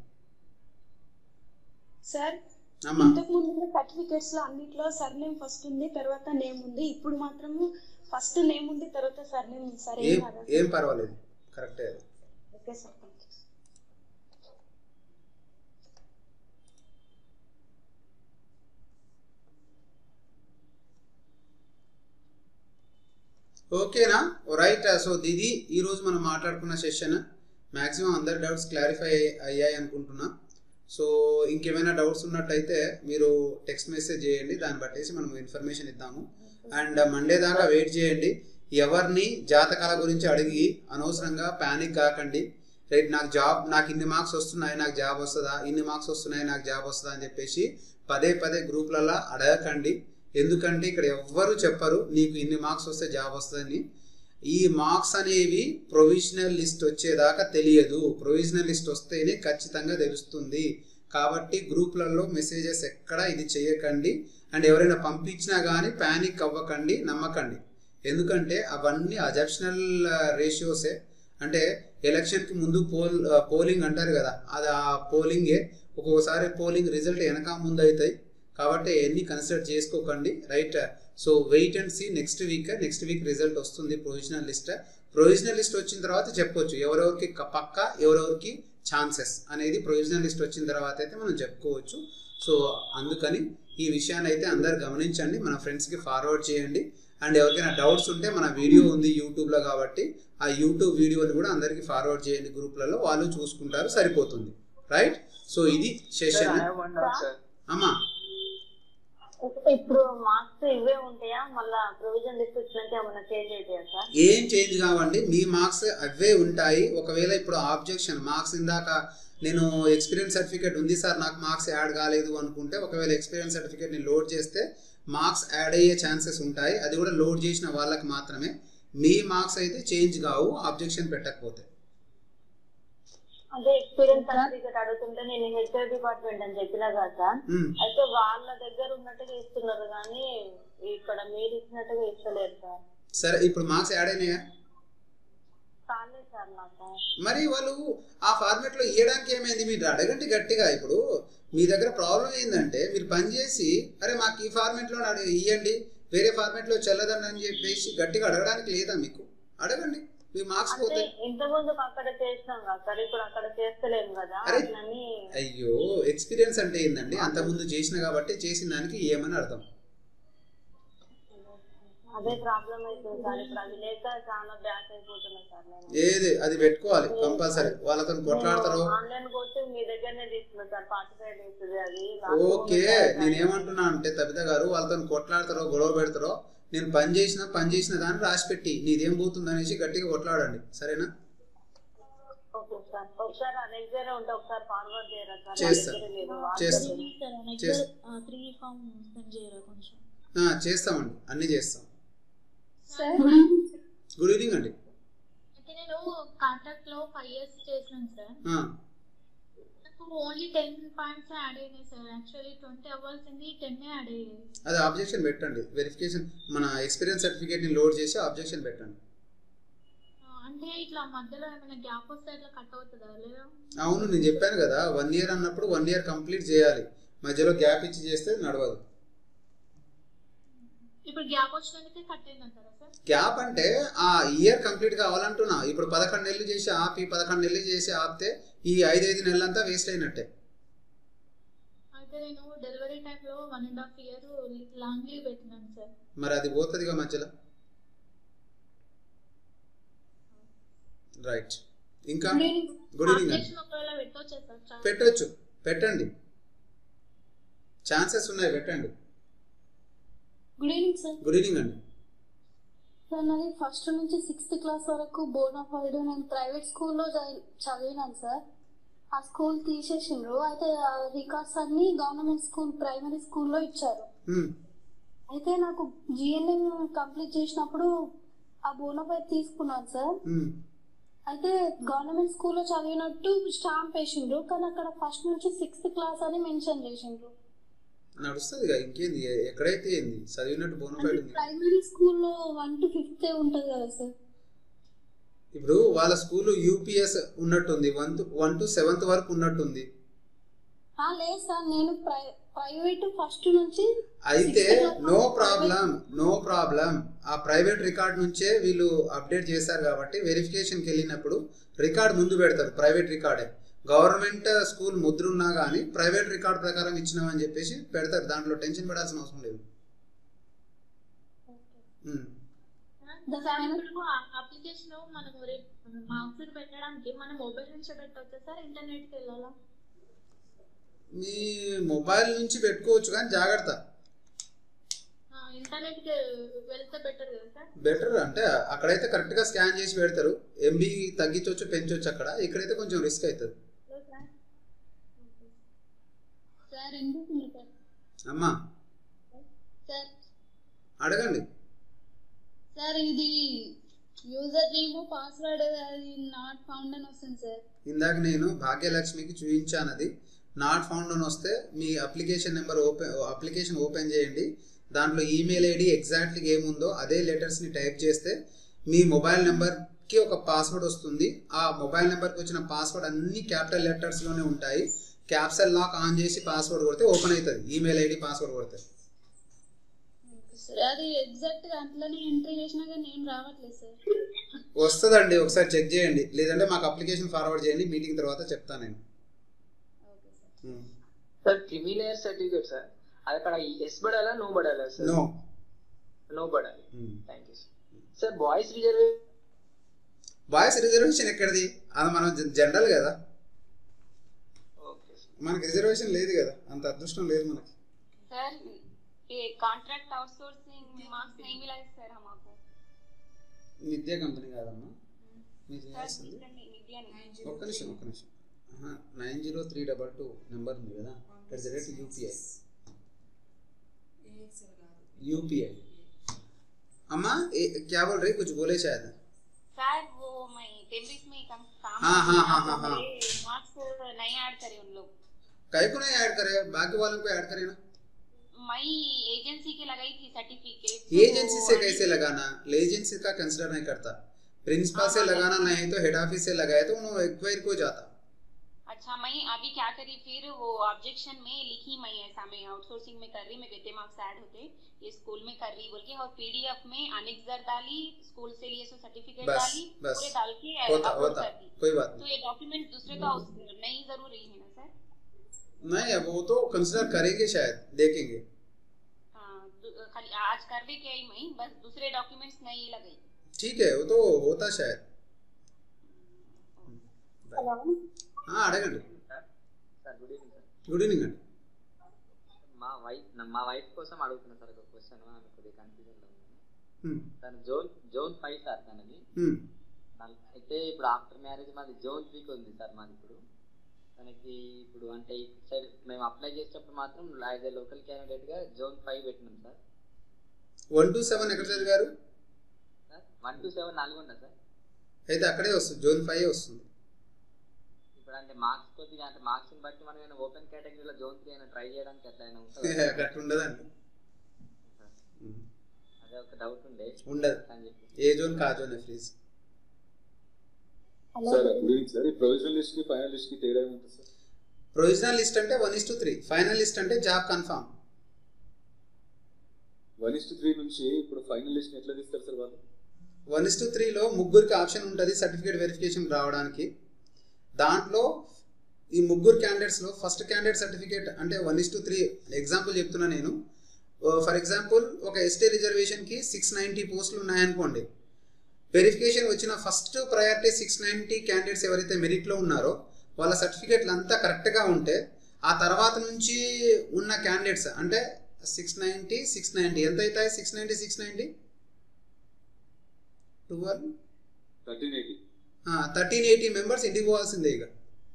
S7: sir
S1: అమ్మా
S7: ఇంతకు ముందు సర్టిఫికేట్స్ లో అన్నిట్లో సర్నేమ్ ఫస్ట్ ఉంది తర్వాత నేమ్ ఉంది ఇప్పుడు మాత్రము ఫస్ట్ నేమ్ ఉంది తర్వాత సర్నేమ్ ఉంది సార్ ఏం
S1: ఏం
S7: కాదా
S1: ఏం పర్వాలేదు కరెక్టే అది
S7: ఓకే సార్ థ్యాంక్ యూ
S1: ఓకేనా రైట్ సో ఇది ఈ రోజు మనం మాట్లాడుకున్న సెషన్ మ్యాక్సిమం అందరి డౌట్స్ క్లారిఫై అయ్యాయి అనుకుంటున్నా సో ఇంకేమైనా డౌట్స్ ఉన్నట్టయితే మీరు టెక్స్ట్ మెసేజ్ చేయండి దాన్ని బట్టేసి మనం ఇన్ఫర్మేషన్ ఇద్దాము అండ్ మండే దాకా వెయిట్ చేయండి ఎవరిని జాతకాల గురించి అడిగి అనవసరంగా ప్యానిక్ కాకండి రైట్ నాకు జాబ్ నాకు ఇన్ని మార్క్స్ వస్తున్నాయి నాకు జాబ్ వస్తుందా ఇన్ని మార్క్స్ వస్తున్నాయి నాకు జాబ్ వస్తుందా అని చెప్పేసి పదే పదే గ్రూప్లలో అడగకండి ఎందుకంటే ఇక్కడ ఎవ్వరు చెప్పరు నీకు ఇన్ని మార్క్స్ వస్తే జాబ్ వస్తుందని ఈ మార్క్స్ అనేవి ప్రొవిజనల్ లిస్ట్ వచ్చేదాకా తెలియదు ప్రొవిజనల్ లిస్ట్ వస్తేనే ఖచ్చితంగా తెలుస్తుంది కాబట్టి గ్రూప్లలో మెసేజెస్ ఎక్కడ ఇది చేయకండి అండ్ ఎవరైనా పంపించినా కానీ ప్యానిక్ అవ్వకండి నమ్మకండి ఎందుకంటే అవన్నీ అజప్షనల్ రేషియోసే అంటే ఎలక్షన్కి ముందు పోల్ పోలింగ్ అంటారు కదా అది ఆ పోలింగే ఒక్కొక్కసారి పోలింగ్ రిజల్ట్ వెనక ముందు అవుతాయి కాబట్టి ఎన్ని కన్సిడర్ చేసుకోకండి right so wait and see next week next week result వస్తుంది ప్రొవిజనల్ లిస్ట్ ప్రొవిజనల్ లిస్ట్ వచ్చిన తర్వాత చెప్పొచ్చు ఎవరెవరికి క- పక్క ఎవరెవరికి ఛాన్సెస్ అనేది ప్రొవిజనల్ లిస్ట్ వచ్చిన తర్వాత అయితే మనం చెప్పుకోవచ్చు సో అందుకని ఈ విషయాన్ని అయితే అందరు గమనించండి మన ఫ్రెండ్స్కి ఫార్వర్డ్ చేయండి అండ్ ఎవరికైనా డౌట్స్ ఉంటే మన వీడియో ఉంది యూట్యూబ్లో కాబట్టి ఆ యూట్యూబ్ వీడియోని కూడా అందరికీ ఫార్వర్డ్ చేయండి గ్రూప్లలో వాళ్ళు చూసుకుంటారు సరిపోతుంది రైట్ సో ఇది సెషన్ అమ్మా
S19: ఇప్పుడు మార్క్స్ ఇవే ఉంటాయా మళ్ళా ప్రొవిజన్ లిస్ట్ వచ్చినాక ఏమన్నా చేంజ్ అవుతాయా సార్
S1: ఏం చేంజ్ కావండి మీ మార్క్స్ అవే ఉంటాయి ఒకవేళ ఇప్పుడు ఆబ్జెక్షన్ మార్క్స్ ఇందాక నేను ఎక్స్పీరియన్స్ సర్టిఫికేట్ ఉంది సార్ నాకు మార్క్స్ యాడ్ కాలేదు అనుకుంటే ఒకవేళ ఎక్స్పీరియన్స్ సర్టిఫికేట్ ని లోడ్ చేస్తే మార్క్స్ యాడ్ అయ్యే ఛాన్సెస్ ఉంటాయి అది కూడా లోడ్ చేసిన వాళ్ళకి మాత్రమే మీ మార్క్స్ అయితే చేంజ్ కావు ఆబ్జెక్షన్ పెట్టకపోతే
S19: అదే ఎక్స్పీరియన్స్ సర్టిఫికేట్ అడుగుతుంటే నేను హెచ్ఆర్ డిపార్ట్మెంట్ అని చెప్పినా కదా సార్
S1: మ్మ్.
S19: అయితే వాళ్ళ దగ్గర ఉన్నట్టుగా ఇస్తున్నారు కానీ ఇక్కడ మీరు ఇచ్చినట్టుగా ఇస్తలేరు సార్
S1: సరే ఇప్పుడు మార్క్స్ యాడ్ అయినాయా
S19: కాలేదు సార్ నాకు
S1: మరి వాళ్ళు ఆ ఫార్మేట్ లో ఇవ్వడానికి ఏమైంది మీరు అడగండి గట్టిగా ఇప్పుడు మీ దగ్గర ప్రాబ్లం ఏంటంటే మీరు పని చేసి అరే మాకు ఈ ఫార్మేట్ లో అడగ ఇవ్వండి వేరే ఫార్మేట్ లో చెల్లదండి అని చెప్పేసి గట్టిగా అడగడానికి లేదా మీకు అడగండి మీ మార్క్స్
S19: అంటే
S1: పోతే
S19: ఇంత ముందు అక్కడ చేసినాం కదా సార్ ఇప్పుడు అక్కడ చేస్తలేము కదా
S1: అరే.
S19: అట్లని
S1: అయ్యో ఎక్స్పీరియన్స్ అంటే ఏందండి అంతకుముందు చేసిన కాబట్టి చేసిన దానికి ఏమని అర్థం
S19: అదే ప్రాబ్లం అవుతుంది సార్ ఇప్పుడు అది లేక చాలా బ్యాక్ అయిపోతున్నా సార్ నేను
S1: ఏది అది పెట్టుకోవాలి కంపల్సరీ వాళ్ళతో కొట్లాడతారు
S19: ఆన్లైన్ కోర్సు మీ దగ్గరనే తీసుకున్నా సార్ ఫార్టీ ఫైవ్ డేస్ అది
S1: ఓకే నేనేమంటున్నా అంటే తబిత గారు వాళ్ళతో కొట్లాడతారో గొడవ పెడతారో నేను పని చేసిన పని చేసిన దాన్ని రాసి పెట్టి నీదేం పోతుంది అనేసి గట్టిగా కొట్లాడండి సరేనా
S19: ఓకే సార్ ఒకసారి ఆ దగ్గర ఉంటే ఒకసారి ఫార్వర్డ్ చేయరా సార్ నా
S1: చేస్తా.
S19: దగ్గర లేదు.
S1: చేస్తా.
S19: వాట్సాప్
S1: చేస్తా.
S12: త్రీ ఫామ్ సెండ్ చేయరా కొంచెం
S1: ఆ, చేస్తామండి అన్నీ చేస్తాం
S3: సార్
S1: గుడ్ ఈవినింగ్ అండి
S3: అయితే నేను కాంటాక్ట్ లో ఫైవ్ ఇయర్స్ చేసినాను సార్
S1: ఆ,
S3: నాకు ఓన్లీ టెన్ పాయింట్స్ యాడ్ అయినాయి సార్ యాక్చువల్లీ ట్వంటీ అవ్వాల్సింది టెన్ యాడ్ అయ్యాయి
S1: అది ఆబ్జెక్షన్ పెట్టండి వెరిఫికేషన్ మన ఎక్స్పీరియన్స్ సర్టిఫికేట్ని లోడ్ చేసి ఆబ్జెక్షన్ పెట్టండి
S3: ఆ, అంటే ఇట్లా మధ్యలో ఏమైనా గ్యాప్ వస్తే ఇట్లా కట్ అవుతుందా లేదా
S1: అవును నేను చెప్పాను కదా వన్ ఇయర్ అన్నప్పుడు వన్ ఇయర్ కంప్లీట్ చేయాలి మధ్యలో గ్యాప్ ఇచ్చి చేస్తే నడవదు
S3: ఇప్పుడు గ్యాప్ వచ్చినందుకే కట్ అయిందంటారా సార్
S1: గ్యాప్ అంటే ఆ ఇయర్ కంప్లీట్ కావాలంటున్నా ఇప్పుడు పదకొండు నెలలు చేసి ఆపి పదకొండు నెలలు చేసి ఆపితే ఈ ఐదైదు నెలలంతా వేస్ట్ అయినట్టే
S3: అయితే నేను డెలివరీ టైంలో one and half year long leave పెట్టినాను సార్
S1: మరి అది పోతుందిగా మధ్యలో రైట్ ఇంకా గుడ్ ఈవినింగ్ అండి
S3: అప్డేషన్ ఒకవేళ పెట్టవచ్చా సార్ చాలా
S1: పెట్టొచ్చు పెట్టండి ఛాన్సెస్ ఉన్నాయి పెట్టండి
S12: good evening sir
S1: good evening అండి
S12: సార్ నాది ఫస్ట్ నుంచి సిక్స్త్ క్లాస్ వరకు బోనాఫైడ్ నేను ప్రైవేట్ స్కూల్లో చదివినాను సార్ ఆ స్కూల్ తీసేసిండ్రు అయితే ఆ రికార్డ్స్ అన్ని గవర్నమెంట్ స్కూల్ ప్రైమరీ స్కూల్లో ఇచ్చారు
S1: హ్మ్.
S12: అయితే నాకు జిఎన్ఎం కంప్లీట్ చేసినప్పుడు ఆ బోనాఫైడ్ తీసుకున్నాను సార్
S1: హ్మ్.
S12: అయితే గవర్నమెంట్ స్కూల్లో చదివినట్టు స్టాంప్ వేసిండ్రు కానీ అక్కడ ఫస్ట్ నుంచి సిక్స్త్ క్లాస్ అని మెన్షన్ చేసిండ్రు
S1: నడుస్తుంది ఇక ఇంకేంది ఎ- ఎక్కడైతే ఏంది చదివినట్టు బోనఫైడ్ ఉంది
S12: ప్రైమరీ స్కూల్లో వన్ టు ఫిఫ్త్ ఉంటది కదా సార్
S1: ఇప్పుడు వాళ్ళ స్కూల్ యూపీఎస్ ఉన్నట్టుంది one to one to seventh వరకు ఉన్నట్టుంది
S12: ఆ, లేదు సార్ నేను ప్రై ప్రైవేట్ ఫస్ట్ నుంచి
S1: అయితే
S12: sixth class
S1: నో
S12: వరకు
S1: ప్రాబ్లం నో ప్రాబ్లం ఆ ప్రైవేట్ రికార్డ్ నుంచే వీళ్ళు అప్డేట్ చేశారు కాబట్టి వెరిఫికేషన్కి వెళ్ళినప్పుడు రికార్డ్ ముందు పెడతారు ప్రైవేట్ రికార్డే గవర్నమెంట్ స్కూల్ ముద్ర ఉన్నా కానీ ప్రైవేట్ రికార్డ్ ప్రకారం ఇచ్చినామని చెప్పేసి పెడతారు దాంట్లో టెన్షన్ పడాల్సిన అవసరం లేదు ఉమ్.
S14: సార్ ఇప్పుడు అప్లికేషన్ మనం మార్క్స్ పెట్టడానికి మనం మొబైల్ నుంచి పెట్టవచ్చా సార్ ఇంటర్నెట్ కి వెళ్ళాలా
S1: మీ మొబైల్ నుంచి పెట్టుకోవచ్చు కానీ జాగ్రత్త
S14: ఇంటర్నెట్ కి వెళ్తే బెటర్ కదా సార్
S1: బెటర్ అంటే అక్కడైతే కరెక్ట్గా స్కాన్ చేసి పెడతారు ఎంబీ తగ్గించవచ్చు పెంచవచ్చు అక్కడ ఇక్కడైతే కొంచెం రిస్క్ అవుతుంది
S3: సార్ ఎందుకు మీరు సార్
S1: అమ్మా
S3: సార్
S1: అడగండి
S3: సార్ ఇది యూజర్ నేమ్ పాస్వర్డ్ అది నాట్ ఫౌండ్ అని వస్తుంది సార్
S1: ఇందాక నేను భాగ్యలక్ష్మికి చూపించాను అది నాట్ ఫౌండ్ అని వస్తే మీ application number open application open చేయండి దాంట్లో ఈమెయిల్ ఐడి ఎగ్జాక్ట్లీ ఏముందో అదే లెటర్స్ని టైప్ చేస్తే మీ మొబైల్ నెంబర్కి ఒక పాస్వర్డ్ వస్తుంది ఆ మొబైల్ నెంబర్కి వచ్చిన పాస్వర్డ్ అన్ని క్యాపిటల్ లెటర్స్లోనే ఉంటాయి క్యాప్సల్ లాక్ ఆన్ చేసి పాస్వర్డ్ కొడితే ఓపెన్ అవుతుంది ఈమెయిల్ ఐడి పాస్వర్డ్ కొడితే
S3: సార్ అది ఎగ్జాక్ట్ గా అట్లనే ఎంట్రీ చేసినా కానీ ఏం రావట్లేదు సార్
S1: వస్తుందండి ఒకసారి చెక్ చేయండి లేదంటే మాకు అప్లికేషన్ ఫార్వర్డ్ చేయండి మీటింగ్ తర్వాత చెప్తాను నేను ఉమ్.
S13: సార్ క్రిమిలేయర్ సర్టిఫికేట్ సార్ అది అక్కడ ఎస్ పడాలా నో పడాలా సార్
S1: నో
S13: నో పడాలి thank you sir boys reservation
S1: boys reservation ఎక్కడిది అది మనం జ- జనరల్ కదా మనకి రిజర్వేషన్ లేదు కదా అంత అదృష్టం లేదు మనకి
S15: सर ये कॉन्ट्रैक्ट आउटसोर्सिंग मार्क्स नहीं मिला है सर हमको
S1: నిత్య కంపెనీ కాదమ్మా మీకు
S15: सर
S1: చేస్తుంది
S15: नित्या नहीं
S1: ఒక్క నిమిషం ఒక్క నిమిషం nine zero three double two number ఉంది కదా at the rate UPI UPI अम्मा ए- क्या बोल रही कुछ बोले शायद
S15: सर वो मैं टेम्परेट में कम काम
S1: हाँ,
S15: कर रही
S1: हाँ,
S15: हूँ,
S1: हाँ, हाँ,
S15: मेरे मार्क्स नहीं ऐड करे उन लोग
S1: कई को नहीं ऐड करे बाकी वालों को ऐड करे ना
S15: मैं एजेंसी के लगाई थी सर्टिफिकेट
S1: एजेंसी से कैसे लगाना एजेंसी का कंसिडर नहीं करता प्रिंसिपल से लगाना नहीं तो हेड ऑफिस से लगाए तो उन्होंने एक्वायर को जाता
S15: अच्छा मैं अभी क्या करी फिर वो ऑब्जेक्शन में लिखी मैं ऐसा मैं आउटसोर्सिंग में कर रही मैं कितने मार्क्स ऐड होते ये स्कूल में कर रही बोल के और पीडीएफ में अनेक्सर डाली स्कूल से लिए सो सर्टिफिकेट
S1: बस,
S15: डाली
S1: बस।
S15: पूरे डाल के
S1: होता
S15: upload
S1: होता
S15: कर दी
S1: कोई बात
S15: तो ये डॉक्यूमेंट दूसरे का उस- नहीं जरूरी है ना सर
S1: नहीं नहीं अब वो तो कंसिडर करेंगे शायद देखेंगे
S15: हाँ दु- खाली आज कर दे के आई मैं बस दूसरे डॉक्यूमेंट्स नहीं लगाई
S1: ठीक है वो तो होता शायद हाँ అడగండి
S13: sir good evening sir
S1: good evening అండి
S13: మా వైఫ్ మా వైఫ్ కోసం అడుగుతున్నా సార్ ఒక క్వశ్చన్ ఆమె కొద్దిగా కన్ఫ్యూజన్ లో ఉంది
S1: Hmm.
S13: తను జోన్ జోన్ ఫైవ్ సార్ తనది
S1: Hmm.
S13: నల్- అయితే ఇప్పుడు ఆఫ్టర్ మ్యారేజ్ మాది జోన్ త్రీకి ఉంది సార్ మాది ఇప్పుడు తనకి ఇప్పుడు అంటే ఈ సైడ్ మేము అప్లై చేసేటప్పుడు మాత్రం యాజ్ ఏ లోకల్ క్యాండిడేట్ గా జోన్ ఫైవ్ పెట్టినాం సార్
S1: వన్ టు సెవెన్ ఎక్కడ చదివారు
S13: sir one to seven Nalgonda sir
S1: అయితే అక్కడే వస్తుంది జోన్ ఫైవ్ వస్తుంది
S13: ఇప్పుడు అంటే మార్క్స్ కొద్దిగా అంటే మార్క్స్ బట్టి మనం ఏమైనా ఓపెన్ కేటగిరీలో జోన్ త్రీ అయినా ట్రై చేయడానికి అట్లా అయినా ఉంటుందా
S1: అట్లా ఉండదండి
S13: అదే ఒక డౌట్ ఉండే
S1: ఉండదు
S13: అని చెప్పి
S1: ఏ జోన్ కా zone freeze
S5: sir good evening sir ఈ ప్రొవిజనల్ లిస్ట్ కి ఫైనల్ లిస్ట్ కి తేడా ఏముంటుంది సార్
S1: ప్రొవిజనల్ లిస్ట్ అంటే one is to three final list అంటే job confirm
S5: one is three నుంచి ఇప్పుడు ఫైనల్ లిస్ట్ ఎట్లా తీస్తారు సార్ వాళ్ళు
S1: వన్ ఇస్ టు త్రీలో ముగ్గురికి ఆప్షన్ ఉంటుంది సర్టిఫికేట్ వెరిఫికేషన్ రావడానికి దాంట్లో ఈ ముగ్గురు క్యాండిడేట్స్లో ఫస్ట్ క్యాండిడేట్ సర్టిఫికేట్ అంటే one is to three example చెప్తున్నా నేను ఫర్ ఎగ్జాంపుల్ ఒక ఎస్టీ రిజర్వేషన్కి సిక్స్ నైంటీ పోస్టులు ఉన్నాయనుకోండి వెరిఫికేషన్ వచ్చిన first priority six ninety candidates ఎవరైతే మెరిట్లో ఉన్నారో వాళ్ళ సర్టిఫికేట్లు అంతా కరెక్ట్గా ఉంటే ఆ తర్వాత నుంచి ఉన్న క్యాండిడేట్స్ అంటే సిక్స్ నైంటీ సిక్స్ నైంటీ ఎంత అవుతాయి six ninety six ninety twelve
S5: thirteen eighty
S1: thirteen eighty members ఇంటికి పోవాల్సిందే ఇక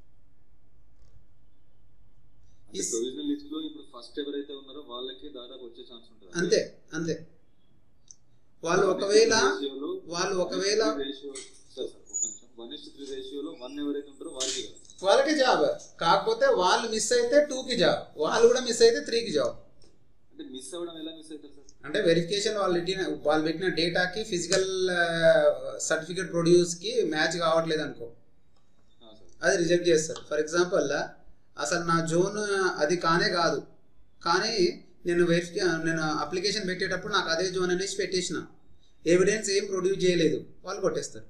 S5: అంటే ప్రొవిజనల్ లిస్ట్ లో ఇప్పుడు ఫస్ట్ ఎవరైతే ఉన్నారో వాళ్ళకి దాదాపు వచ్చే ఛాన్స్ ఉంటుంది
S1: అంతే అంతే వాళ్ళు ఒకవేళ వాళ్ళు ఒకవేళ
S5: రేషియో సార్ సార్ ఒక నిమిషం వన్ ఇస్ త్రీ రేషియోలో వన్ ఎవరైతే ఉంటారో వాళ్ళకి కదా
S1: వాళ్ళకి జాబ్ కాకపోతే వాళ్ళు మిస్ అయితే టూకి జాబ్ వాళ్ళు కూడా మిస్ అయితే త్రీకి జాబ్
S5: అంటే మిస్ అవ్వడం ఎలా మిస్ అవుతారు సార్
S1: అంటే వెరిఫికేషన్ వాళ్ళు పెట్టిన వాళ్ళు పెట్టిన డేటాకి ఫిజికల్ సర్టిఫికేట్ ప్రొడ్యూస్కి మ్యాచ్ కావట్లేదు అనుకో అది రిజెక్ట్ చేస్తారు ఫర్ ఎగ్జాంపుల్ అసలు నా జోన్ అది కానే కాదు కానీ నేను వెరిఫి నేను అప్లికేషన్ పెట్టేటప్పుడు నాకు అదే జోన్ అనేసి పెట్టేసిన ఎవిడెన్స్ ఏం ప్రొడ్యూస్ చేయలేదు వాళ్ళు కొట్టేస్తారు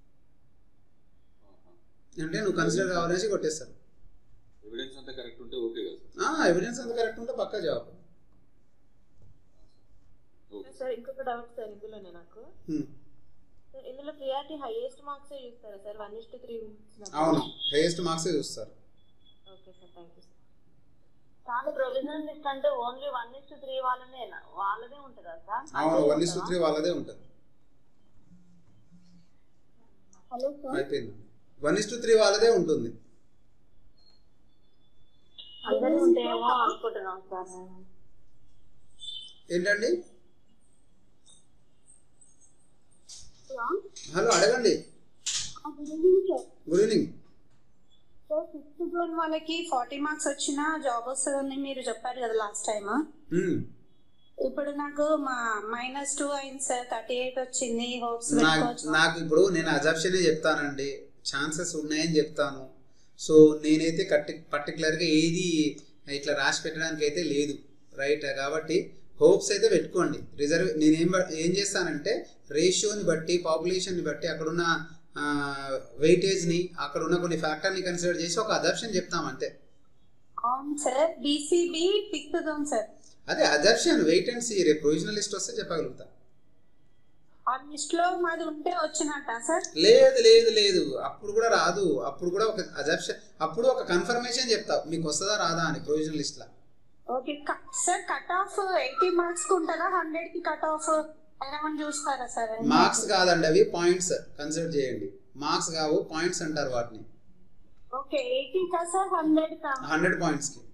S1: అంటే నువ్వు కన్సిడర్ కావాలనేసి కొట్టేస్తారు
S5: ఎవిడెన్స్ అంతా కరెక్ట్ ఉంటే ఓకే కదా సార్
S1: ఎవిడెన్స్ అంత కరెక్ట్ ఉంటే పక్కా జాబ్
S8: సార్ ఇంకొక డౌట్ సార్ ఇందులోనే నాకు
S1: Hmm.
S10: అందులో ప్రియారిటీ హైయెస్ట్ మార్క్స్ చూస్తారా sir one is to three
S1: అవును హైయెస్ట్ మార్క్స్ చూస్తారు
S10: okay sir thank you sir
S19: కానీ ప్రొవిజనల్ లిస్ట్ అంటే only one is to three వాళ్ళనే వాళ్ళదే ఉంటుందా సార్
S1: అవును వన్ ఇస్ త్రీ వాళ్ళదే ఉంటుంది
S19: హలో సార్
S1: అయిపోయింది వన్ ఇస్ త్రీ వాళ్ళదే ఉంటుంది
S19: అందరూ ఉంటేమో అనుకుంటున్నాం సార్ నేను.
S1: ఏంటండి హలో అడగండి good evening
S7: so fifth zone వాళ్ళకి ఫార్టీ మార్క్స్ వచ్చిన జాబ్ వస్తుందని మీరు చెప్పారు కదా లాస్ట్ టైం ఇప్పుడు నాకు మా మైనస్ టూ అయింది సార్ థర్టీ ఎయిట్ వచ్చింది హోప్స్
S1: నాకు
S7: పెట్టుకోవచ్చు
S1: నాకు ఇప్పుడు నేను అజాప్షనే చెప్తానండి ఛాన్సెస్ ఉన్నాయని చెప్తాను సో నేనైతే కట్టి పర్టికులర్గా ఏది ఇట్లా రాసి పెట్టడానికి అయితే లేదు రైట్ కాబట్టి హోప్స్ అయితే పెట్టుకోండి రిజర్వ్ నేనేం బ- ఏం చేస్తానంటే రేషియోని బట్టి పాపులేషన్ని బట్టి అక్కడున్న వెయిటేజ్ని అక్కడ ఉన్న కొన్ని ఫ్యాక్టర్ని కన్సిడర్ చేసి ఒక అజాప్షన్ చెప్తాం అంతే
S7: అవును sir BCB fifth zone sir
S1: అదే అజాప్షన్ వెయిట్ అండ్ సీ రేపు ప్రొవిజనల్ లిస్ట్ వస్తే చెప్పగలుగుతా
S7: ఆ లిస్ట్ లో మాది ఉంటే వచ్చినట్ట సార్
S1: లేదు లేదు లేదు అప్పుడు కూడా రాదు అప్పుడు కూడా ఒక అజాప్షన్ అప్పుడు ఒక కన్ఫర్మేషన్ చెప్తా మీకు వస్తుందా రాదా అని ప్రొవిజనల్ లిస్ట్ లా
S7: okay sir cut off eighty marks కి ఉంటుందా హండ్రెడ్ కి కట్ ఆఫ్ అరౌండ్ చూస్తారా సార్
S1: మార్క్స్ కాదండి అవి పాయింట్స్ కన్సిడర్ చేయండి మార్క్స్ కావు పాయింట్స్ అంటారు వాటిని
S7: ఓకే ఎయిటీ కా సార్ హండ్రెడ్ కా
S1: హండ్రెడ్ పాయింట్స్ కి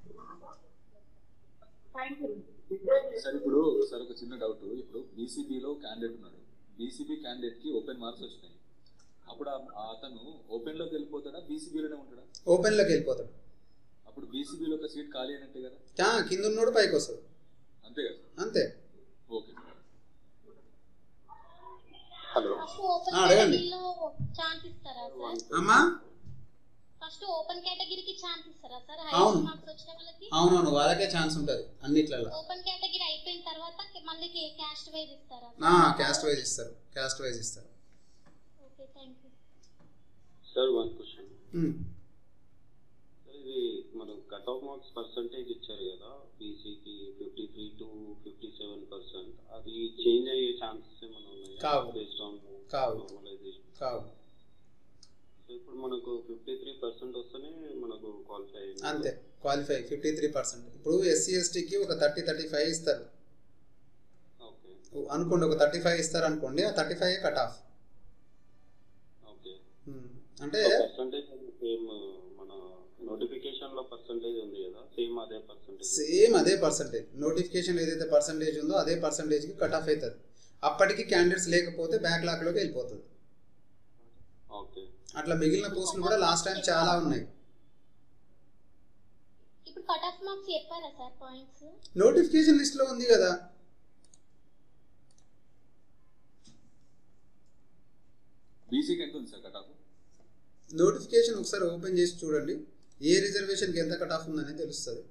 S7: థ్యాంక్ యూ
S5: సార్ ఇప్పుడు సార్ ఒక చిన్న డౌట్ ఇప్పుడు బీసీబీలో క్యాండిడేట్ ఉన్నాడు బీసీబీ క్యాండిడేట్ కి ఓపెన్ మార్క్స్ వచ్చినాయి అప్పుడు ఆ- ఆ అతను ఓపెన్ లోకి వెళ్ళిపోతాడా బీసీబీలోనే ఉంటాడా
S1: ఓపెన్ లోకి వెళ్ళిపోతాడు
S5: అప్పుడు బీసీబీలో ఒక సీట్ ఖాళీ అయినట్టే కదా
S1: ఆ, కింద ఉన్నోడు పైకి వస్తాడు
S5: అంతే కదా
S1: అంతే
S5: ఓకే
S22: హలో
S4: ఫస్ట్ ఓపెన్
S1: ఆ, అడగండి.
S4: కేటగిరీలో ఛాన్స్ ఇస్తారా సార్
S1: అమ్మా
S4: ఫస్ట్ ఓపెన్ కేటగిరీకి ఛాన్స్ ఇస్తారా సార్
S1: అవును.
S4: హైయెస్ట్ మార్క్స్ వచ్చిన వాళ్ళకి
S1: అవునవును వాళ్ళకే ఛాన్స్ ఉంటుంది అన్నిట్లలో
S4: ఓపెన్ కేటగిరీ అయిపోయిన తర్వాత మళ్ళీ క్యాస్ట్ వైజ్ ఇస్తారా
S1: క్యాస్ట్ వైజ్ ఇస్తారు క్యాస్ట్ వైజ్ ఇస్తారు
S4: okay thank you
S16: sir one question
S1: um.
S16: Sir ఇది మనం కట్ ఆఫ్ మార్క్స్ పర్సంటేజ్ ఇచ్చారు కదా బీసీకి fifty three to fifty seven percent అది చేంజ్ అయ్యే ఛాన్సెస్ ఏమైనా ఉన్నాయా
S1: కావు.
S16: బేస్డ్ ఆన్
S1: కావు.
S16: నార్మలైజేషన్
S1: కావు
S16: సో ఇప్పుడు మనకు ఫిఫ్టీ త్రీ పర్సెంట్ వస్తేనే మనకు క్వాలిఫై అయింది
S1: అంతే క్వాలిఫై ఫిఫ్టీ త్రీ పర్సెంట్ ఇప్పుడు ఎస్సీ ఎస్టీకి ఒక థర్టీ థర్టీ ఫైవ్ ఇస్తారు
S16: ఓకే
S1: అనుకోండి ఒక థర్టీ ఫైవ్ ఇస్తారు అనుకోండి ఆ thirty five cut off
S16: okay
S1: అంటే
S16: పర్సంటేజ్ సేమ్ మన నోటిఫికేషన్ లో పర్సంటేజ్ ఉంది కదా సేమ్ అదే పర్సంటేజ్
S1: సేమ్ అదే పర్సంటేజ్ నోటిఫికేషన్ ఏదైతే పర్సంటేజ్ ఉందో అదే పర్సంటేజ్కి కట్ ఆఫ్ అవుతుంది అప్పటికి క్యాండిడేట్స్ లేకపోతే బ్యాక్లాగ్లోకి వెళ్ళిపోతుంది
S16: ఓకే
S1: అట్లా మిగిలిన పోస్టులు కూడా లాస్ట్ టైం చాలా ఉన్నాయి
S4: ఇప్పుడు కట్ ఆఫ్ మార్క్స్ చెప్పారా సార్ పాయింట్స్
S1: నోటిఫికేషన్ లిస్ట్లో ఉంది కదా
S5: బీసీకి ఎంత ఉంది సార్ కట్ ఆఫ్
S1: నోటిఫికేషన్ ఒకసారి ఓపెన్ చేసి చూడండి ఏ రిజర్వేషన్కి ఎంత కట్ ఆఫ్ ఉందని తెలుస్తుంది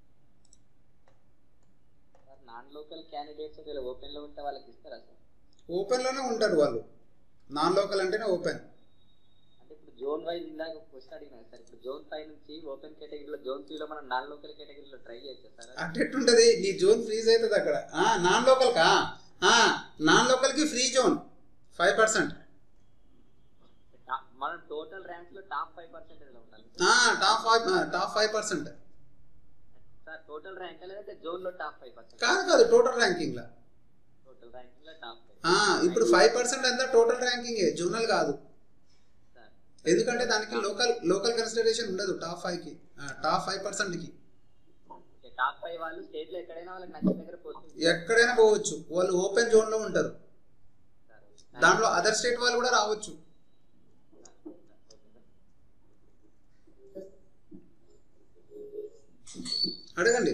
S13: సార్ నాన్ లోకల్ క్యాండిడేట్స్ ఒకవేళ ఓపెన్ లో ఉంటే వాళ్ళకి ఇస్తారా సార్
S1: ఓపెన్లోనే ఉంటారు వాళ్ళు నాన్ లోకల్ అంటేనే ఓపెన్
S13: అంటే ఇప్పుడు జోన్ వైజ్ ఇందాక క్వశ్చన్ అడిగినా సార్ ఇప్పుడు జోన్ ఫైవ్ నుంచి ఓపెన్ కేటగిరీలో జోన్ త్రీలో మనం నాన్ లోకల్ కేటగిరీలో ట్రై చేయొచ్చా సార్
S1: అట్టెట్టుంటది నీ జోన్ ఫ్రీజ్ అవుతుంది అక్కడ ఆ, నాన్ లోకల్ కా ఆ, నాన్ లోకల్కి ఫ్రీ జోన్ ఫైవ్ పర్సెంట్
S13: టా- మనం టోటల్ ర్యాంక్స్ లో టాప్ ఫైవ్ పర్సెంటేజ్ లో ఉండాలి
S1: top five top five percent
S13: sir total rank లేదంటే జోన్ లో టాప్ ఫైవ్ పర్సెంట్
S1: కాదు కాదు టోటల్ ర్యాంకింగ్లో
S13: టోటల్ ర్యాంకింగ్ లో టాప్ ఫైవ్
S1: ఆ, ఇప్పుడు ఫైవ్ పర్సెంట్ అంతా టోటల్ ర్యాంకింగ్ జోనల్ కాదు ఎందుకంటే దానికి లోకల్ లోకల్ కన్సిడరేషన్ ఉండదు టాప్ ఫైవ్ కి టాప్ ఫైవ్ పర్సెంట్ కి
S13: టాప్ ఫైవ్ వాళ్ళు స్టేట్ లో ఎక్కడైనా వాళ్ళకి నచ్చిన దగ్గర పోస్ట్
S1: ఎక్కడైనా పోవచ్చు వాళ్ళు ఓపెన్ జోన్ లో ఉంటారు దాంట్లో అదర్ స్టేట్ వాళ్ళు కూడా రావచ్చు అడగండి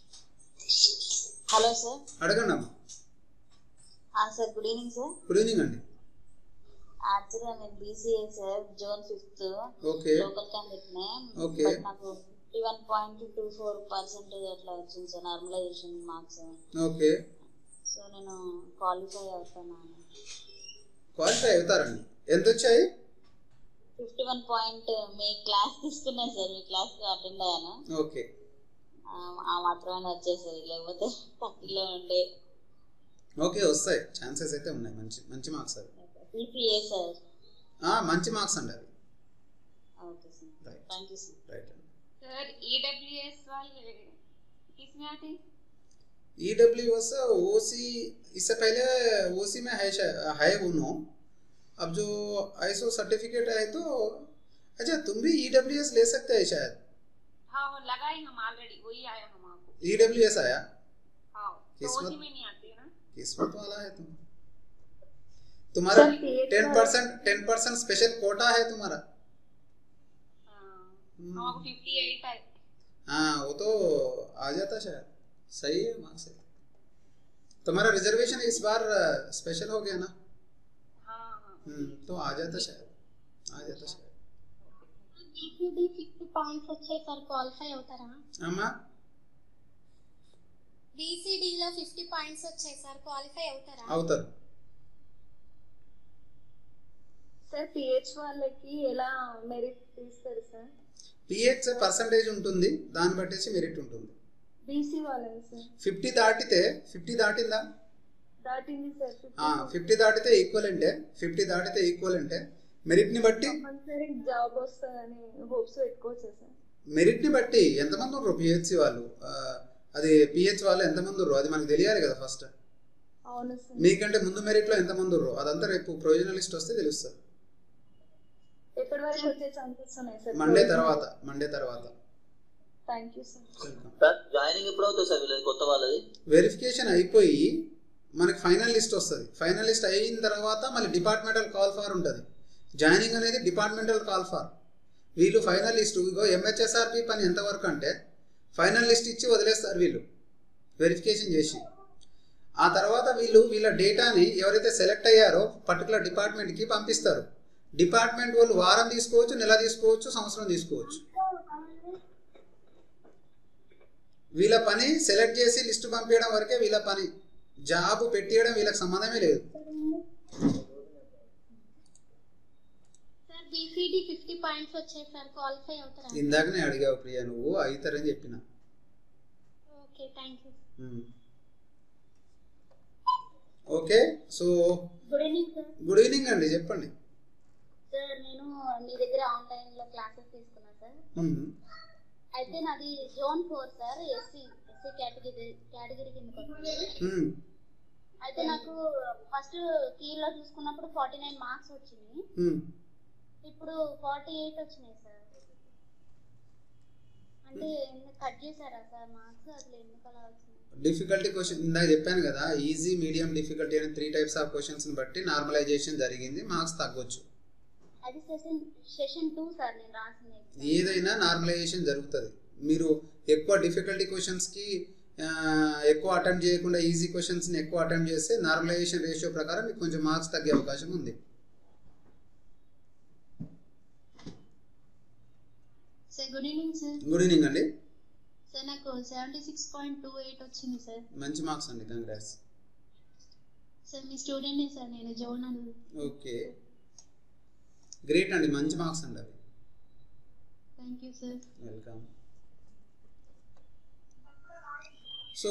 S20: హలో సార్
S1: అడగండి అమ్మా
S20: sir good evening sir
S1: good evening అండి
S20: యాక్చువల్గా నేను BCA sir zone fifth
S1: Okay.
S20: Local candidate
S1: Okay.
S20: But నాకు fifty one point two four percentage అట్లా వచ్చింది sir normalization marks
S1: okay
S20: so నేను క్వాలిఫై అవుతున్నాను
S1: క్వాలిఫై అవుతారండి ఎంత వచ్చాయి
S20: ఫిఫ్టీ వన్ పాయింట్ మీ క్లాస్ తీసుకున్నా సార్ మీ క్లాస్ అటెండ్ అయ్యాను
S1: ఓకే
S20: ఆ, ఆ మాత్రమే వచ్చేసరి లేకపోతే థర్టీలో ఉండే
S1: ఓకే వస్తాయి ఛాన్సెస్ అయితే ఉన్నాయి మంచి మంచి మార్క్స్ అవి
S20: ఈపీఏ సార్
S1: ఆ, మంచి మార్క్స్ అండి అవి
S20: okay sir
S1: right
S20: thank you sir
S1: right
S15: sir EWS वाले किसमें आते हैं
S1: ई डब्ल्यू एस ओसी इससे पहले ओसी में है शा- है उनो अब जो आईएसओ सर्टिफिकेट है तो अच्छा तुम भी ई डब्ल्यू एस ले सकते हैं शायद
S15: हाँ वो लगाए हम ऑलरेडी वही आया हम आपको
S1: ई डब्ल्यू एस आया
S15: हाँ तो
S1: किस्मत-
S15: ओसी में नहीं आते ना
S1: किस्मत वाला है तुम तुम्हारा
S15: सर, PH
S1: टेन
S15: का-
S1: percent ten percent special quota है तुम्हारा
S15: हमको फिफ्टी एट है
S1: हाँ वो तो आ जाता शायद सही है मार्क्स है तुम्हारा रिजर्वेशन इस बार स्पेशल हो गया ना हम्म तो आ जाता शायद आ जाता शायद
S12: బీసీడీ ఫిఫ్టీ పాయింట్స్ వచ్చాయి సార్ క్వాలిఫై అవుతారా
S1: అమ్మా
S12: బీసీడీలో ఫిఫ్టీ పాయింట్స్ వచ్చాయి సార్ క్వాలిఫై అవుతారా
S1: అవుతారు
S8: సార్ పిహెచ్ వాళ్ళకి ఎలా మెరిట్ తీస్తారు సార్
S1: పిహెచ్ పర్సంటేజ్ ఉంటుంది దాన్ని బట్టేసి మెరిట్ ఉంటుంది
S8: బీసీ వాళ్ళని సార్
S1: ఫిఫ్టీ దాటితే ఫిఫ్టీ దాటిందా
S8: దాటింది సార్
S1: ఫిఫ్టీ దాటితే ఈక్వల్ అంటే ఫిఫ్టీ దాటితే ఈక్వల్ అంటే మెరిట్ని బట్టి
S8: కంపల్సరీ జాబ్ వస్తుందని హోప్స్ పెట్టుకోవచ్చా సార్
S1: మెరిట్ని బట్టి ఎంతమంది ఉన్నారు పిహెచ్సి వాళ్ళు ఆ, అది పిహెచ్ వాళ్ళు ఎంతమంది ఉన్నారు అది మనకు తెలియాలి కదా ఫస్ట్
S8: అవును సార్
S1: మీకంటే ముందు మెరిట్లో ఎంతమంది ఉన్నారు అదంతా రేపు ప్రొవిజనల్ లిస్ట్ వస్తే తెలుస్తుంది
S8: ఎప్పటి వరకు వచ్చే ఛాన్సెస్ ఉన్నాయి సార్
S1: మండే తర్వాత మండే తర్వాత
S8: thank you sir
S11: sir joining ఎప్పుడు అవుతుంది సార్ వీళ్ళది కొత్త వాళ్ళది
S1: వెరిఫికేషన్ అయిపోయి మనకి ఫైనల్ లిస్ట్ వస్తుంది ఫైనల్ లిస్ట్ అయిన తర్వాత మళ్ళీ డిపార్ట్మెంటల్ కాల్ ఫార్ ఉంటుంది జాయినింగ్ అనేది డిపార్ట్మెంటల్ కాల్ ఫార్ వీళ్ళు ఫైనల్ లిస్ట్ ఇగో ఎంహెచ్ఎస్ఆర్పి పని ఎంతవరకు అంటే ఫైనల్ లిస్ట్ ఇచ్చి వదిలేస్తారు వీళ్ళు వెరిఫికేషన్ చేసి ఆ తర్వాత వీళ్ళు వీళ్ళ డేటాని ఎవరైతే సెలెక్ట్ అయ్యారో పర్టికులర్ డిపార్ట్మెంట్కి పంపిస్తారు డిపార్ట్మెంట్ వాళ్ళు వారం తీసుకోవచ్చు నెల తీసుకోవచ్చు సంవత్సరం తీసుకోవచ్చు వీళ్ళ పని సెలెక్ట్ చేసి లిస్ట్ పంపించడం వరకే వీళ్ళ పని జాబ్ పెట్టియడం వీళ్ళకి సంబంధమే లేదు
S12: సార్ బీసీడీ ఫిఫ్టీ పాయింట్స్ వచ్చాయి సార్ క్వాలిఫై అవుతారా
S1: ఇందాకనే అడిగావు ప్రియ నువ్వు అవుతారని చెప్పిన
S12: okay thank you
S1: okay so
S12: good evening sir
S1: good evening అండి చెప్పండి
S12: సార్ నేను మీ దగ్గర ఆన్లైన్ లో క్లాసెస్ తీసుకున్నా సార్
S1: మ్మ్.
S12: అయితే నాది zone four sir SC SC category category కిందకి వస్తుంది
S1: మ్మ్.
S12: అయితే నాకు ఫస్ట్ కీలో చూసుకున్నప్పుడు ఫార్టీ నైన్ మార్క్స్ వచ్చినాయి
S1: మ్మ్.
S12: ఇప్పుడు ఫార్టీ ఎయిట్ వచ్చినాయి సార్ అంటే ఎందుకు కట్ చేశారా సార్ మార్క్స్ అసలు ఎందుకు అలా వచ్చినాయి
S1: డిఫికల్టీ క్వశ్చన్ ఇందాక చెప్పాను కదా ఈజీ మీడియం డిఫికల్టీ అనే త్రీ టైప్స్ ఆఫ్ క్వశ్చన్స్ని బట్టి నార్మలైజేషన్ జరిగింది మార్క్స్ తగ్గొచ్చు
S12: అది సెషన్ సెషన్ టూ సార్ నేను రాసింది
S1: ఏదైనా నార్మలైజేషన్ జరుగుతుంది మీరు ఎక్కువ డిఫికల్టీ క్వశ్చన్స్కి ఎక్కువ అటెంప్ట్ చేయకుండా ఈజీ క్వశ్చన్స్ని ఎక్కువ అటెంప్ట్ చేస్తే నార్మలైజేషన్ రేషియో ప్రకారం మీకు కొంచెం మార్క్స్ తగ్గే అవకాశం ఉంది
S12: sir good evening sir
S1: good evening అండి
S12: సార్ నాకు seventy six point two eight వచ్చింది సార్
S1: మంచి మార్క్స్ అండి కంగ్రాట్స్
S12: సార్ మీ స్టూడెంట్ని సార్ నేను జోన్ అని
S1: ఓకే గ్రేట్ అండి మంచి మార్క్స్ అండి అవి
S12: thank you sir
S1: welcome so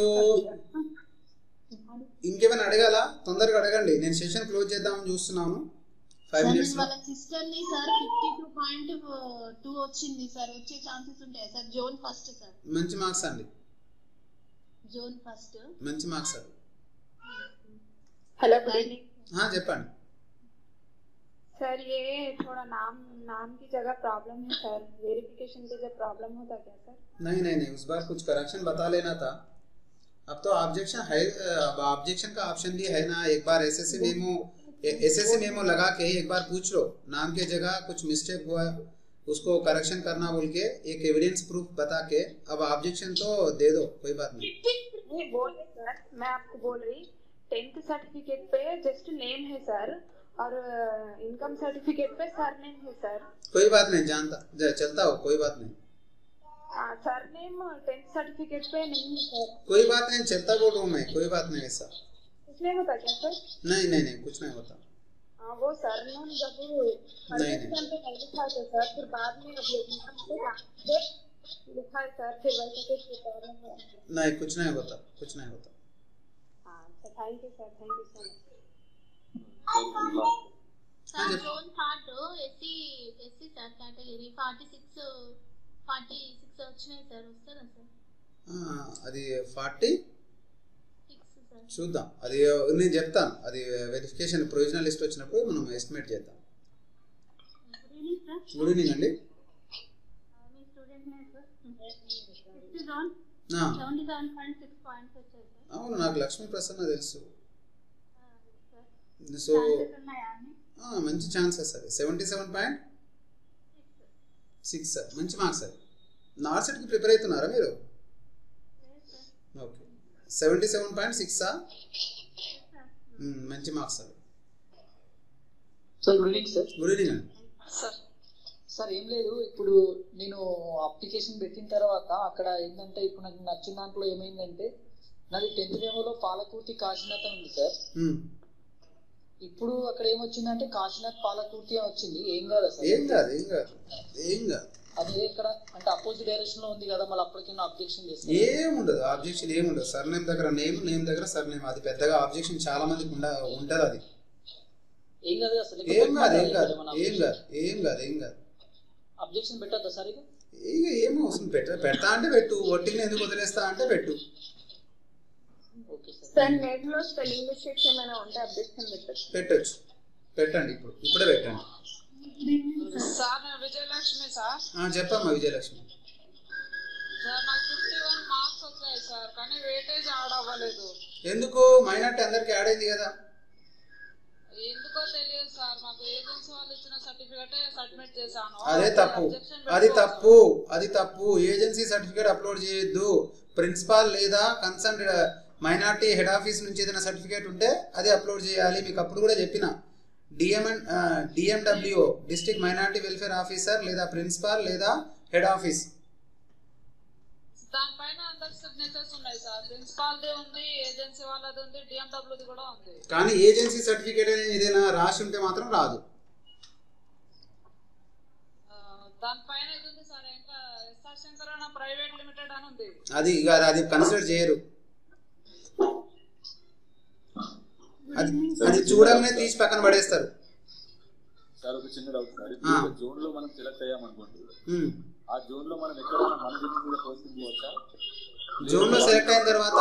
S1: ఇంకేమైనా అడగాల తొందరగా అడగండి నేను సెషన్ క్లోజ్ చేద్దామని చూస్తున్నాను ఫైవ్
S12: సార్
S1: మినిట్స్
S12: నేను వాళ్ళ సిస్టర్ ని sir fifty two point two వచ్చింది సార్ వచ్చే ఛాన్సెస్ ఉంటాయి సార్ జోన్ ఫస్ట్ సార్
S1: మంచి మార్క్స్ అండి
S12: జోన్ ఫస్ట్
S1: మంచి మార్క్స్ అవి
S21: हेलो गुड इवनिंग
S1: ఆ, చెప్పండి
S21: सर ये थोड़ा नाम नाम की जगह प्रॉब्लम है सर वेरिफिकेशन की जब प्रॉब्लम होता क्या सर
S1: नहीं नहीं नहीं उस बार कुछ करेक्शन बता लेना था अब तो ऑब्जेक्शन है अब ऑब्जेक्शन का ऑप्शन भी है ना एक बार एसएससी मेमो एसएससी मेमो लगा के एक बार पूछ लो नाम के जगह कुछ मिस्टेक हुआ उसको करेक्शन करना बोल के एक एविडेंस प्रूफ बता के अब ऑब्जेक्शन तो दे दो कोई बात नहीं
S21: नहीं बोल रही सर मैं आपको बोल रही टेंथ सर्टिफिकेट पे जस्ट नेम है सर और इनकम सर्टिफिकेट पे सर नेम है सर
S1: कोई बात नहीं जानता जा- चलता हो कोई बात नहीं
S21: सर नेम टेंथ सर्टिफिकेट पे नहीं है सर
S1: कोई बात नहीं चलता बोल रहा हूँ मैं कोई बात नहीं ऐसा
S21: इसमें होता क्या सर
S1: नहीं नहीं नहीं कुछ नहीं होता
S21: हाँ, वो सर नेम जब
S1: नहीं,
S21: एडमिशन पे नहीं लिखा था सर फिर बाद में अब एडमिशन पे जाके लिखा है सर फिर वैसे कुछ प्रॉब्लम है
S1: नहीं कुछ नहीं होता कुछ नहीं होता
S21: हाँ thank you sir thank you so much
S14: category forty six forty six వచ్చినాయి సార్ వస్తుందా సార్
S1: ఆ, అది ఫార్టీ
S14: సిక్స్ సార్
S1: చూద్దాం అది నేను చెప్తాను అది వెరిఫికేషన్ ప్రొవిజనల్ లిస్ట్ వచ్చినప్పుడు మనం ఎస్టిమేట్ చేద్దాం
S14: good evening sir
S1: good evening అండి
S14: మీ student name sir fifth zone
S1: ఆ.
S14: Seventy seven point six points వచ్చాయి సార్
S1: అవును నాకు లక్ష్మీ ప్రసన్న తెలుసు
S14: సార్
S1: సో
S14: ఛాన్సెస్ ఉన్నాయా అని
S1: ఆ, మంచి ఛాన్సెస్ అది సెవెంటీ సెవెన్ పాయింట్ సిక్స్ మంచి మార్క్స్ అది నార్సెట్కి ప్రిపేర్ అవుతున్నారా మీరు ఓకే సెవెంటీ సెవెన్ పాయింట్ సిక్సా మంచి మార్క్స్ అది
S6: sir good evening sir
S1: good evening అండి
S6: సార్ సార్ ఏం లేదు ఇప్పుడు నేను అప్లికేషన్ పెట్టిన తర్వాత అక్కడ ఏంటంటే ఇప్పుడు నాకు నచ్చిన దాంట్లో ఏమైందంటే నాది టెన్త్ మెమోలో పాలకుర్తి కాశీనాథ్ అని ఉంది సార్
S1: మ్మ్.
S6: ఇప్పుడు అక్కడ ఏమొచ్చిందంటే కాశీనాథ్ పాలకుర్తి అని వచ్చింది ఏం కాదా సార్
S1: ఏం కాదు ఏం కాదు ఏం కాదు
S6: అది ఇక్కడ అంటే అపోజిట్ డైరెక్షన్ లో ఉంది కదా మళ్ళీ అప్పటికి అబ్జెక్షన్ చేస్తాను
S1: ఏముండదు ఆబ్జెక్షన్ ఏముండదు సర్ నేమ్ దగ్గర నేమ్ నేమ్ దగ్గర సర్ నేమ్ అది పెద్దగా ఆబ్జెక్షన్ చాలా మందికి ఉండ ఉంటుంది అది
S6: ఏం కాదు అసలు
S1: ఏం కాదు ఏం కాదు ఏం కాదు ఏం కాదు ఏం కాదు
S6: అబ్జెక్షన్ పెట్టద్దా సార్ ఇక
S1: ఇక ఏం అవసరం పెట్ట పెడతా అంటే పెట్టు ఒట్టిని ఎందుకు వదిలేస్తా అంటే పెట్టు
S19: సార్ నెట్ లో స్పెల్లింగ్ మిస్టేక్స్ ఏమైనా ఉంటే అబ్జెక్షన్ పెట్టచ్చు
S1: పెట్టొచ్చు పెట్టండి ఇప్పుడు ఇప్పుడే పెట్టండి
S17: సార్ నేను విజయలక్ష్మి సార్
S1: ఆ, చెప్పమ్మా విజయలక్ష్మి
S17: సార్ నాకు ఫిఫ్టీ వన్ మార్క్స్ వచ్చాయి సార్ కానీ వెయిటేజ్ యాడ్ అవ్వలేదు
S1: ఎందుకు మైనార్టీ అందరికి యాడ్ అయింది కదా
S17: ఎందుకో తెలియదు సార్ మాకు ఏజెన్సీ వాళ్ళు ఇచ్చిన సర్టిఫికేట్ సబ్మిట్ చేశాను
S1: అదే తప్పు
S17: Objection
S1: అది
S17: పెట్టుకోవచ్చు.
S1: తప్పు అది తప్పు ఏజెన్సీ సర్టిఫికేట్ అప్లోడ్ చేయొద్దు ప్రిన్సిపాల్ లేదా కన్సర్న్ మైనార్టీ హెడ్ ఆఫీస్ నుంచి ఏదైనా సర్టిఫికేట్ ఉంటే అది అప్లోడ్ చేయాలి మీకు అప్పుడు కూడా చెప్పిన DM DMWO district minority welfare officer లేదా ప్రిన్సిపాల్ లేదా హెడ్ ఆఫీస్
S17: దానిపైన అందరి సిగ్నేచర్స్ ఉన్నాయి సార్ ప్రిన్సిపాల్ది ఉంది ఏజెన్సీ వాళ్ళది ఉంది డిఎండబ్ల్యూది కూడా ఉంది
S1: కానీ ఏజెన్సీ సర్టిఫికేట్ అనేది ఏదైనా రాసి ఉంటే మాత్రం రాదు
S17: ఆ, దానిపైన ఇది ఉంది సార్ ఇంకా ఎస్ఆర్ శంకరణ ప్రైవేట్ లిమిటెడ్ అని ఉంది
S1: అది ఇక అది కన్సిడర్ చేయరు అది అది చూడగానే తీసి పక్కన పడేస్తారు
S5: సార్ ఒక చిన్న డౌట్ సార్
S1: ఆ.
S5: ఇప్పుడు జోన్ లో మనం సెలెక్ట్ అయ్యామనుకోండి
S1: ఉమ్.
S5: ఆ జోన్ లో మనం ఎక్కడైనా మన బిల్డింగ్ మీద పోస్టింగ్ చేయవచ్చా
S1: జోన్ లో సెలెక్ట్ అయిన తర్వాత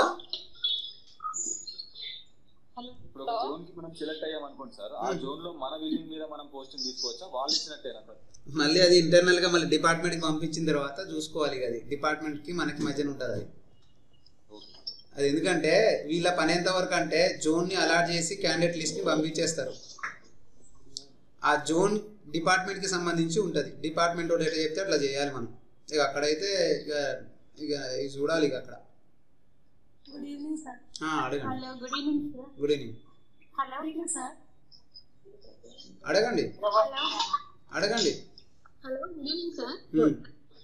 S5: ఇప్పుడు ఒక జోన్ కి మనం సెలెక్ట్ అయ్యాం అనుకోండి సార్ ఆ జోన్ లో మన బిల్డింగ్ మీద మనం పోస్టింగ్ తీసుకోవచ్చా వాళ్ళు ఇచ్చినట్టేనా సార్
S1: మళ్ళీ అది ఇంటర్నల్ గా మళ్ళీ డిపార్ట్మెంట్ కి పంపించిన తర్వాత చూసుకోవాలి ఇక అది డిపార్ట్మెంట్ కి మనకి మధ్యన ఉంటుంది అది అది ఎందుకంటే వీళ్ళ పని ఎంత వరకు అంటే జోన్ ని అలాట్ చేసి క్యాండిడేట్ లిస్ట్ ని పంపించేస్తారు ఆ జోన్ డిపార్ట్మెంట్ కి సంబంధించి ఉంటది డిపార్ట్మెంట్ వాడు ఎట్లా చెప్తే అట్లా చేయాలి మనం ఇక అక్కడైతే ఇక ఇక ఇది చూడాలి ఇక అక్కడ
S12: గుడ్ ఈవినింగ్ సార్
S1: ఆ, అడగండి
S12: hello good evening sir
S1: good evening
S12: hello sir
S1: అడగండి
S12: హలో
S1: అడగండి
S12: hello good evening sir
S1: um.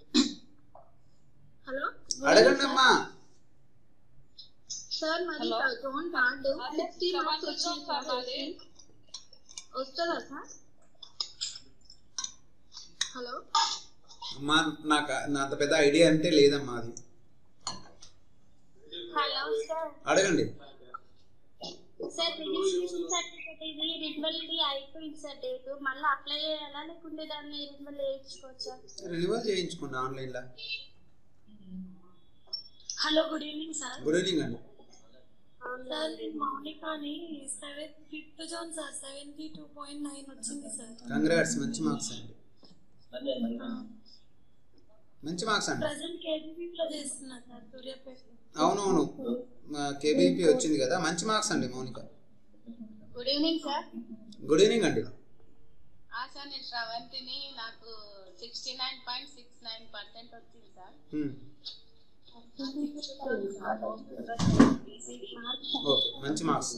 S12: Hello
S1: అడగండి అమ్మా
S12: సార్ మరి
S17: hello.
S12: Zone card sixty marks
S17: seventh zone
S12: వచ్చింది
S17: సార్ మాది
S12: వస్తుందా సార్ హలో
S1: అమ్మా నాకు నా అంత పెద్ద ఐడియా అంటే లేదమ్మా అది
S12: హలో సార్
S1: అడగండి
S12: సార్ రిజిస్ట్రేషన్ సర్టిఫికేట్ ఇది రిన్యువల్ అయిపోయింది సార్ డేట్ మళ్ళీ అప్లై చేయాలా లేకుంటే దాన్ని రిన్యువల్ చేయించుకోవచ్చా
S1: రెన్యువల్ చేయించుకోండి ఆన్లైన్లో
S12: hello good evening sir
S1: good evening అండి
S12: సార్ నేను మౌనికాని seven fifth zone sir seventy two point nine వచ్చింది సార్
S1: కంగ్రాట్స్ మంచి మార్క్స్ అండి మంచి మార్క్స్ అండి
S12: ప్రజెంట్ కేజీపీలో చేస్తున్నా సార్ సూర్యాపేటలో
S1: అవునవును కేబీపీ వచ్చింది కదా మంచి మార్క్స్ అండి Mounika
S2: good evening sir
S1: good evening అండి
S2: ఆ సార్ నేను శ్రవంతిని నాకు sixty nine point six nine percent వచ్చింది సార్
S1: Hmm. ఓకే మంచి మార్క్స్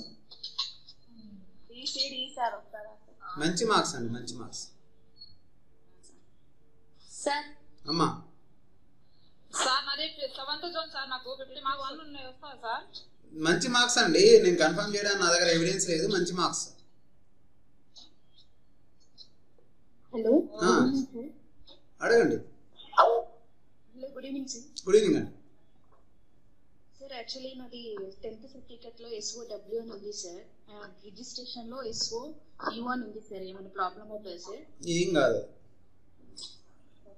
S2: బీసీడీ సార్ వస్తారా సార్
S1: మంచి మార్క్స్ అండి మంచి మార్క్స్
S2: సార్
S1: అమ్మా
S17: సార్ నాది సెవెంత్ జోన్ సార్ నాకు ఫిఫ్టీ మార్క్స్ వన్ ఉన్నాయి వస్తా సార్
S1: మంచి మార్క్స్ అండి నేను కన్ఫర్మ్ చేయడానికి నా దగ్గర ఎవిడెన్స్ లేదు మంచి మార్క్స్
S2: హలో
S1: ఆ. అడగండి
S2: hello good evening sir
S1: good evening అండి
S2: సార్ యాక్చువల్లీ నాది టెన్త్ సర్టిఫికెట్ లో ఎస్ఓ డబ్ల్యూ అని ఉంది సార్ రిజిస్ట్రేషన్ లో ఎస్ఓ యూ అని ఉంది సార్ ఏమైనా ప్రాబ్లం అవుతుంది సార్
S1: ఏం కాదు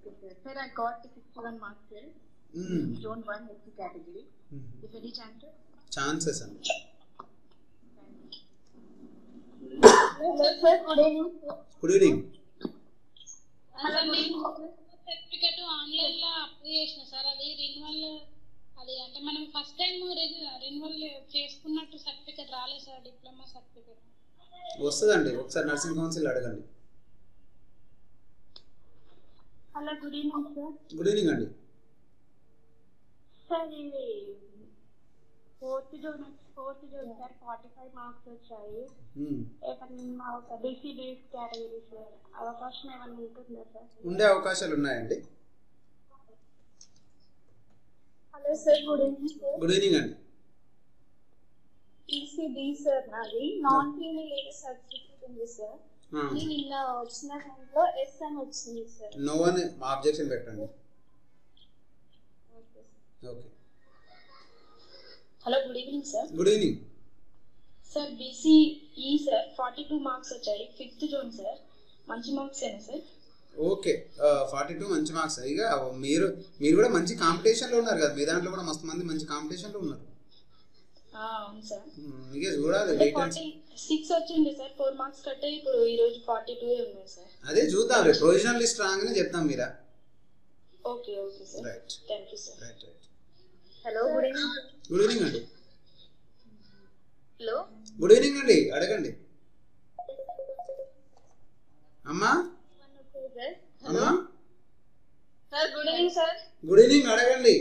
S21: Okay, sir. Sir, I got 61 marks, sir.
S1: Mm.
S21: Zone 1, SC category. If any chance, sir?
S1: Chances అండి
S21: Sir, good evening, sir.
S1: Good evening
S14: sir నేను సర్టిఫికెట్ ఆన్లైన్ లో అప్లై చేసిన సార్ అది రెన్యువల్ అది అంటే మనం ఫస్ట్ టైం రెన్యువల్ చేసుకున్నట్టు సర్టిఫికెట్ రాలేదు సార్ డిప్లొమా సర్టిఫికెట్
S1: వస్తుందండి ఒకసారి నర్సింగ్ కౌన్సిల్ అడగండి
S12: hello good evening sir
S1: good evening అండి
S12: సార్ ఇది fourth zone fourth zone sir forty five marks వచ్చాయి
S1: మ్మ్.
S12: ఏమన్నా ఒక బీసీ బేస్ కేటగిరీ సార్ అవకాశం ఏమైనా ఉంటుందా సార్
S1: ఉండే అవకాశాలు ఉన్నాయండి
S12: hello sir good evening sir
S1: good evening అండి
S12: ఈసీబీ సార్ నాది నాన్ ఫీమేల్ ఏదో సర్టిఫికేట్ ఉంది సార్
S1: ఆ.
S12: ఇది నిన్న వచ్చిన దాంట్లో ఎస్ అని వచ్చింది సార్
S1: నో అని ఆబ్జెక్షన్ పెట్టండి okay
S8: hello good evening sir
S1: good evening
S8: sir BCE sir forty two marks వచ్చాయి ఫిఫ్త్ జోన్ సార్ మంచి మార్క్స్ ఏనా సార్
S1: ఓకే ఫార్టీ టూ మంచి మార్క్స్ ఇక మీరు మీరు కూడా మంచి కాంపిటీషన్లో ఉన్నారు కదా మీ దాంట్లో కూడా మస్తు మంది మంచి కాంపిటీషన్లో ఉన్నారు
S8: ఆ, అవును సార్
S1: మ్మ్, ఇక చూడాలి వెయిట్ అండ్
S8: ఫార్టీ సిక్స్ వచ్చింది సార్ ఫోర్ మార్క్స్ కట్టే ఇప్పుడు ఈ రోజు ఫార్టీ టూ ఉన్నాయి సార్
S1: అదే చూద్దాం రేపు ప్రొవిజనల్ లిస్ట్ రాగానే చెప్తాం మీరా
S8: okay okay sir
S1: right
S8: thank you sir
S1: right right
S12: hello good evening
S1: good evening అండి
S8: హలో
S1: గుడ్ ఈవినింగ్ అండి అడగండి అమ్మా అమ్మా
S8: sir good evening sir
S1: good evening అడగండి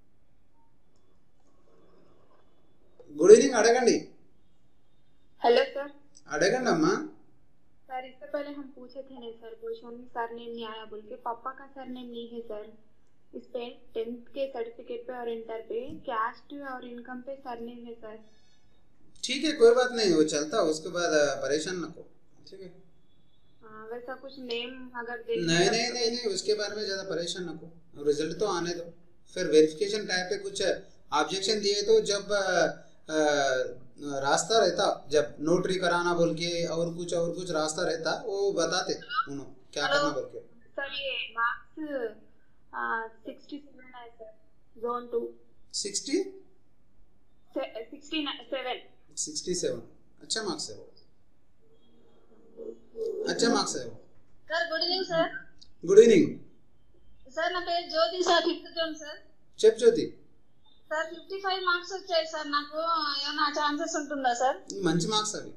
S1: గుడ్ ఈవినింగ్ అడగండి
S21: हेलो सर
S1: అడగండి అమ్మా
S21: सर इससे पहले हम पूछे थे नहीं सर क्वेश्चन सर नेम नहीं आया बोल के पापा का सर नेम नहीं है सर इस पे टेंथ के सर्टिफिकेट पे और इंटर पे कैस्ट और इनकम पे सर नेम है सर
S1: ठीक है कोई बात नहीं वो चलता उसके बाद अ, परेशान न हो ठीक है
S21: हाँ, वैसा कुछ नेम अगर देख
S1: नहीं नहीं नहीं नहीं उसके बारे में ज़्यादा परेशान न हो रिजल्ट तो आने दो फिर वेरिफिकेशन टाइप पे कुछ ऑब्जेक्शन दिए तो जब अ, अ, रास्ता रहता जब नोटरी कराना बोल के और कुछ और कुछ रास्ता रहता वो बताते उन्होंने क्या करना बोल के
S21: सर ये मार्क्स सिक्सटी सेवन है sir zone two
S1: sixty
S21: sixty seven
S1: sixty seven अच्छा मार्क्स है वो अच्छा मार्क्स है वो
S2: sir good evening sir
S1: good evening
S2: sir నా పేరు Jyothi sir fifth zone sir
S1: చెప్ Jyothi
S2: sir fifty five marks వచ్చాయి సార్ నాకు ఏమైనా ఛాన్సెస్ ఉంటుందా సార్
S1: మంచి మార్క్స్ అవి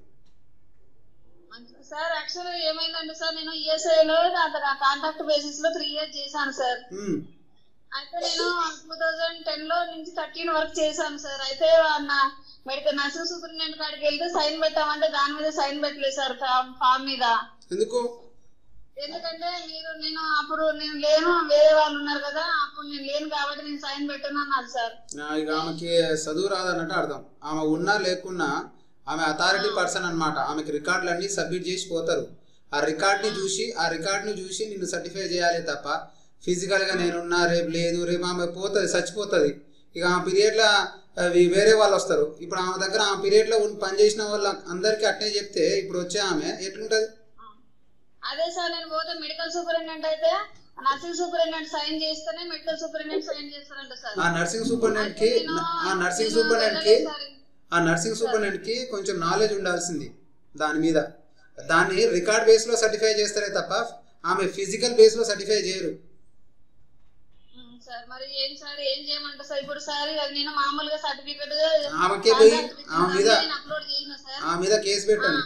S2: సార్ యాక్చువల్ ఏమైందంటే సార్ నేను ఈఎస్ఐలో కాంటాక్ట్ బేసిస్ లో త్రీ ఇయర్స్ చేశాను సార్
S1: మ్మ్.
S2: అయితే నేను టూ థౌజండ్ టెన్ లో నుంచి థర్టీన్ వరకు చేశాను సార్ అయితే నా మెడికల్ నర్సింగ్ సూపరింటెండెంట్ కాడికి వెళ్తే సైన్ పెట్టామంటే దాని మీద సైన్ పెట్టలేదు సార్ ఫామ్ మీద
S1: ఎందుకు
S2: ఎందుకంటే మీరు నేను అప్పుడు నేను లేను వేరే వాళ్ళు ఉన్నారు కదా అప్పుడు నేను లేను కాబట్టి నేను సైన్ పెట్టను అన్నారు సార్
S1: ఆ, ఇక ఆమెకి చదువు రాదన్నట్టు అర్థం ఆమె ఉన్నా లేకున్నా ఆమె అథారిటీ పర్సన్ అన్నమాట ఆమెకి రికార్డులు అన్ని సబ్మిట్ చేసి పోతారు ఆ రికార్డ్ని చూసి ఆ రికార్డ్ని చూసి నిన్ను సర్టిఫై చేయాలి తప్ప ఫిజికల్గా నేనున్నా రేపు లేదు రేపు ఆమె పోతుంది చచ్చిపోతుంది ఇక ఆ పీరియడ్లో అవి వేరే వాళ్ళు వస్తారు ఇప్పుడు ఆమె దగ్గర ఆ పీరియడ్లో పని చేసిన వాళ్ళ అందరికీ అట్నే చెప్తే ఇప్పుడు వచ్చే ఆమె ఎట్లుంటుంది
S2: అదే సార్ నేను పోతే మెడికల్ సూపరింటెండెంట్ అయితే నర్సింగ్ సూపరింటెండెంట్ సైన్ చేస్తేనే మెడికల్ సూపరింటెండెంట్ సైన్ చేస్తారంట సార్
S1: ఆ నర్సింగ్ సూపరింటెండెంట్ కి ఆ నర్సింగ్ సూపరింటెండెంట్ కి ఆ నర్సింగ్ సూపరింటెండెంట్ కి కొంచెం నాలెడ్జ్ ఉండాల్సింది దాని మీద దాన్ని రికార్డ్ బేస్ లో సర్టిఫై చేస్తారే తప్ప ఆమె ఫిజికల్ బేస్ లో సర్టిఫై చేయరు
S2: ఉమ్, సార్ మరి ఏం సార్ ఏం చేయమంటారు సార్ ఇప్పుడు సార్ అది నేను మామూలుగా సర్టిఫికెట్
S1: ఆమెకే పోయి ఆమె మీద
S2: అప్లోడ్ చేసిన సార్
S1: ఆమె మీద కేసు పెట్టండి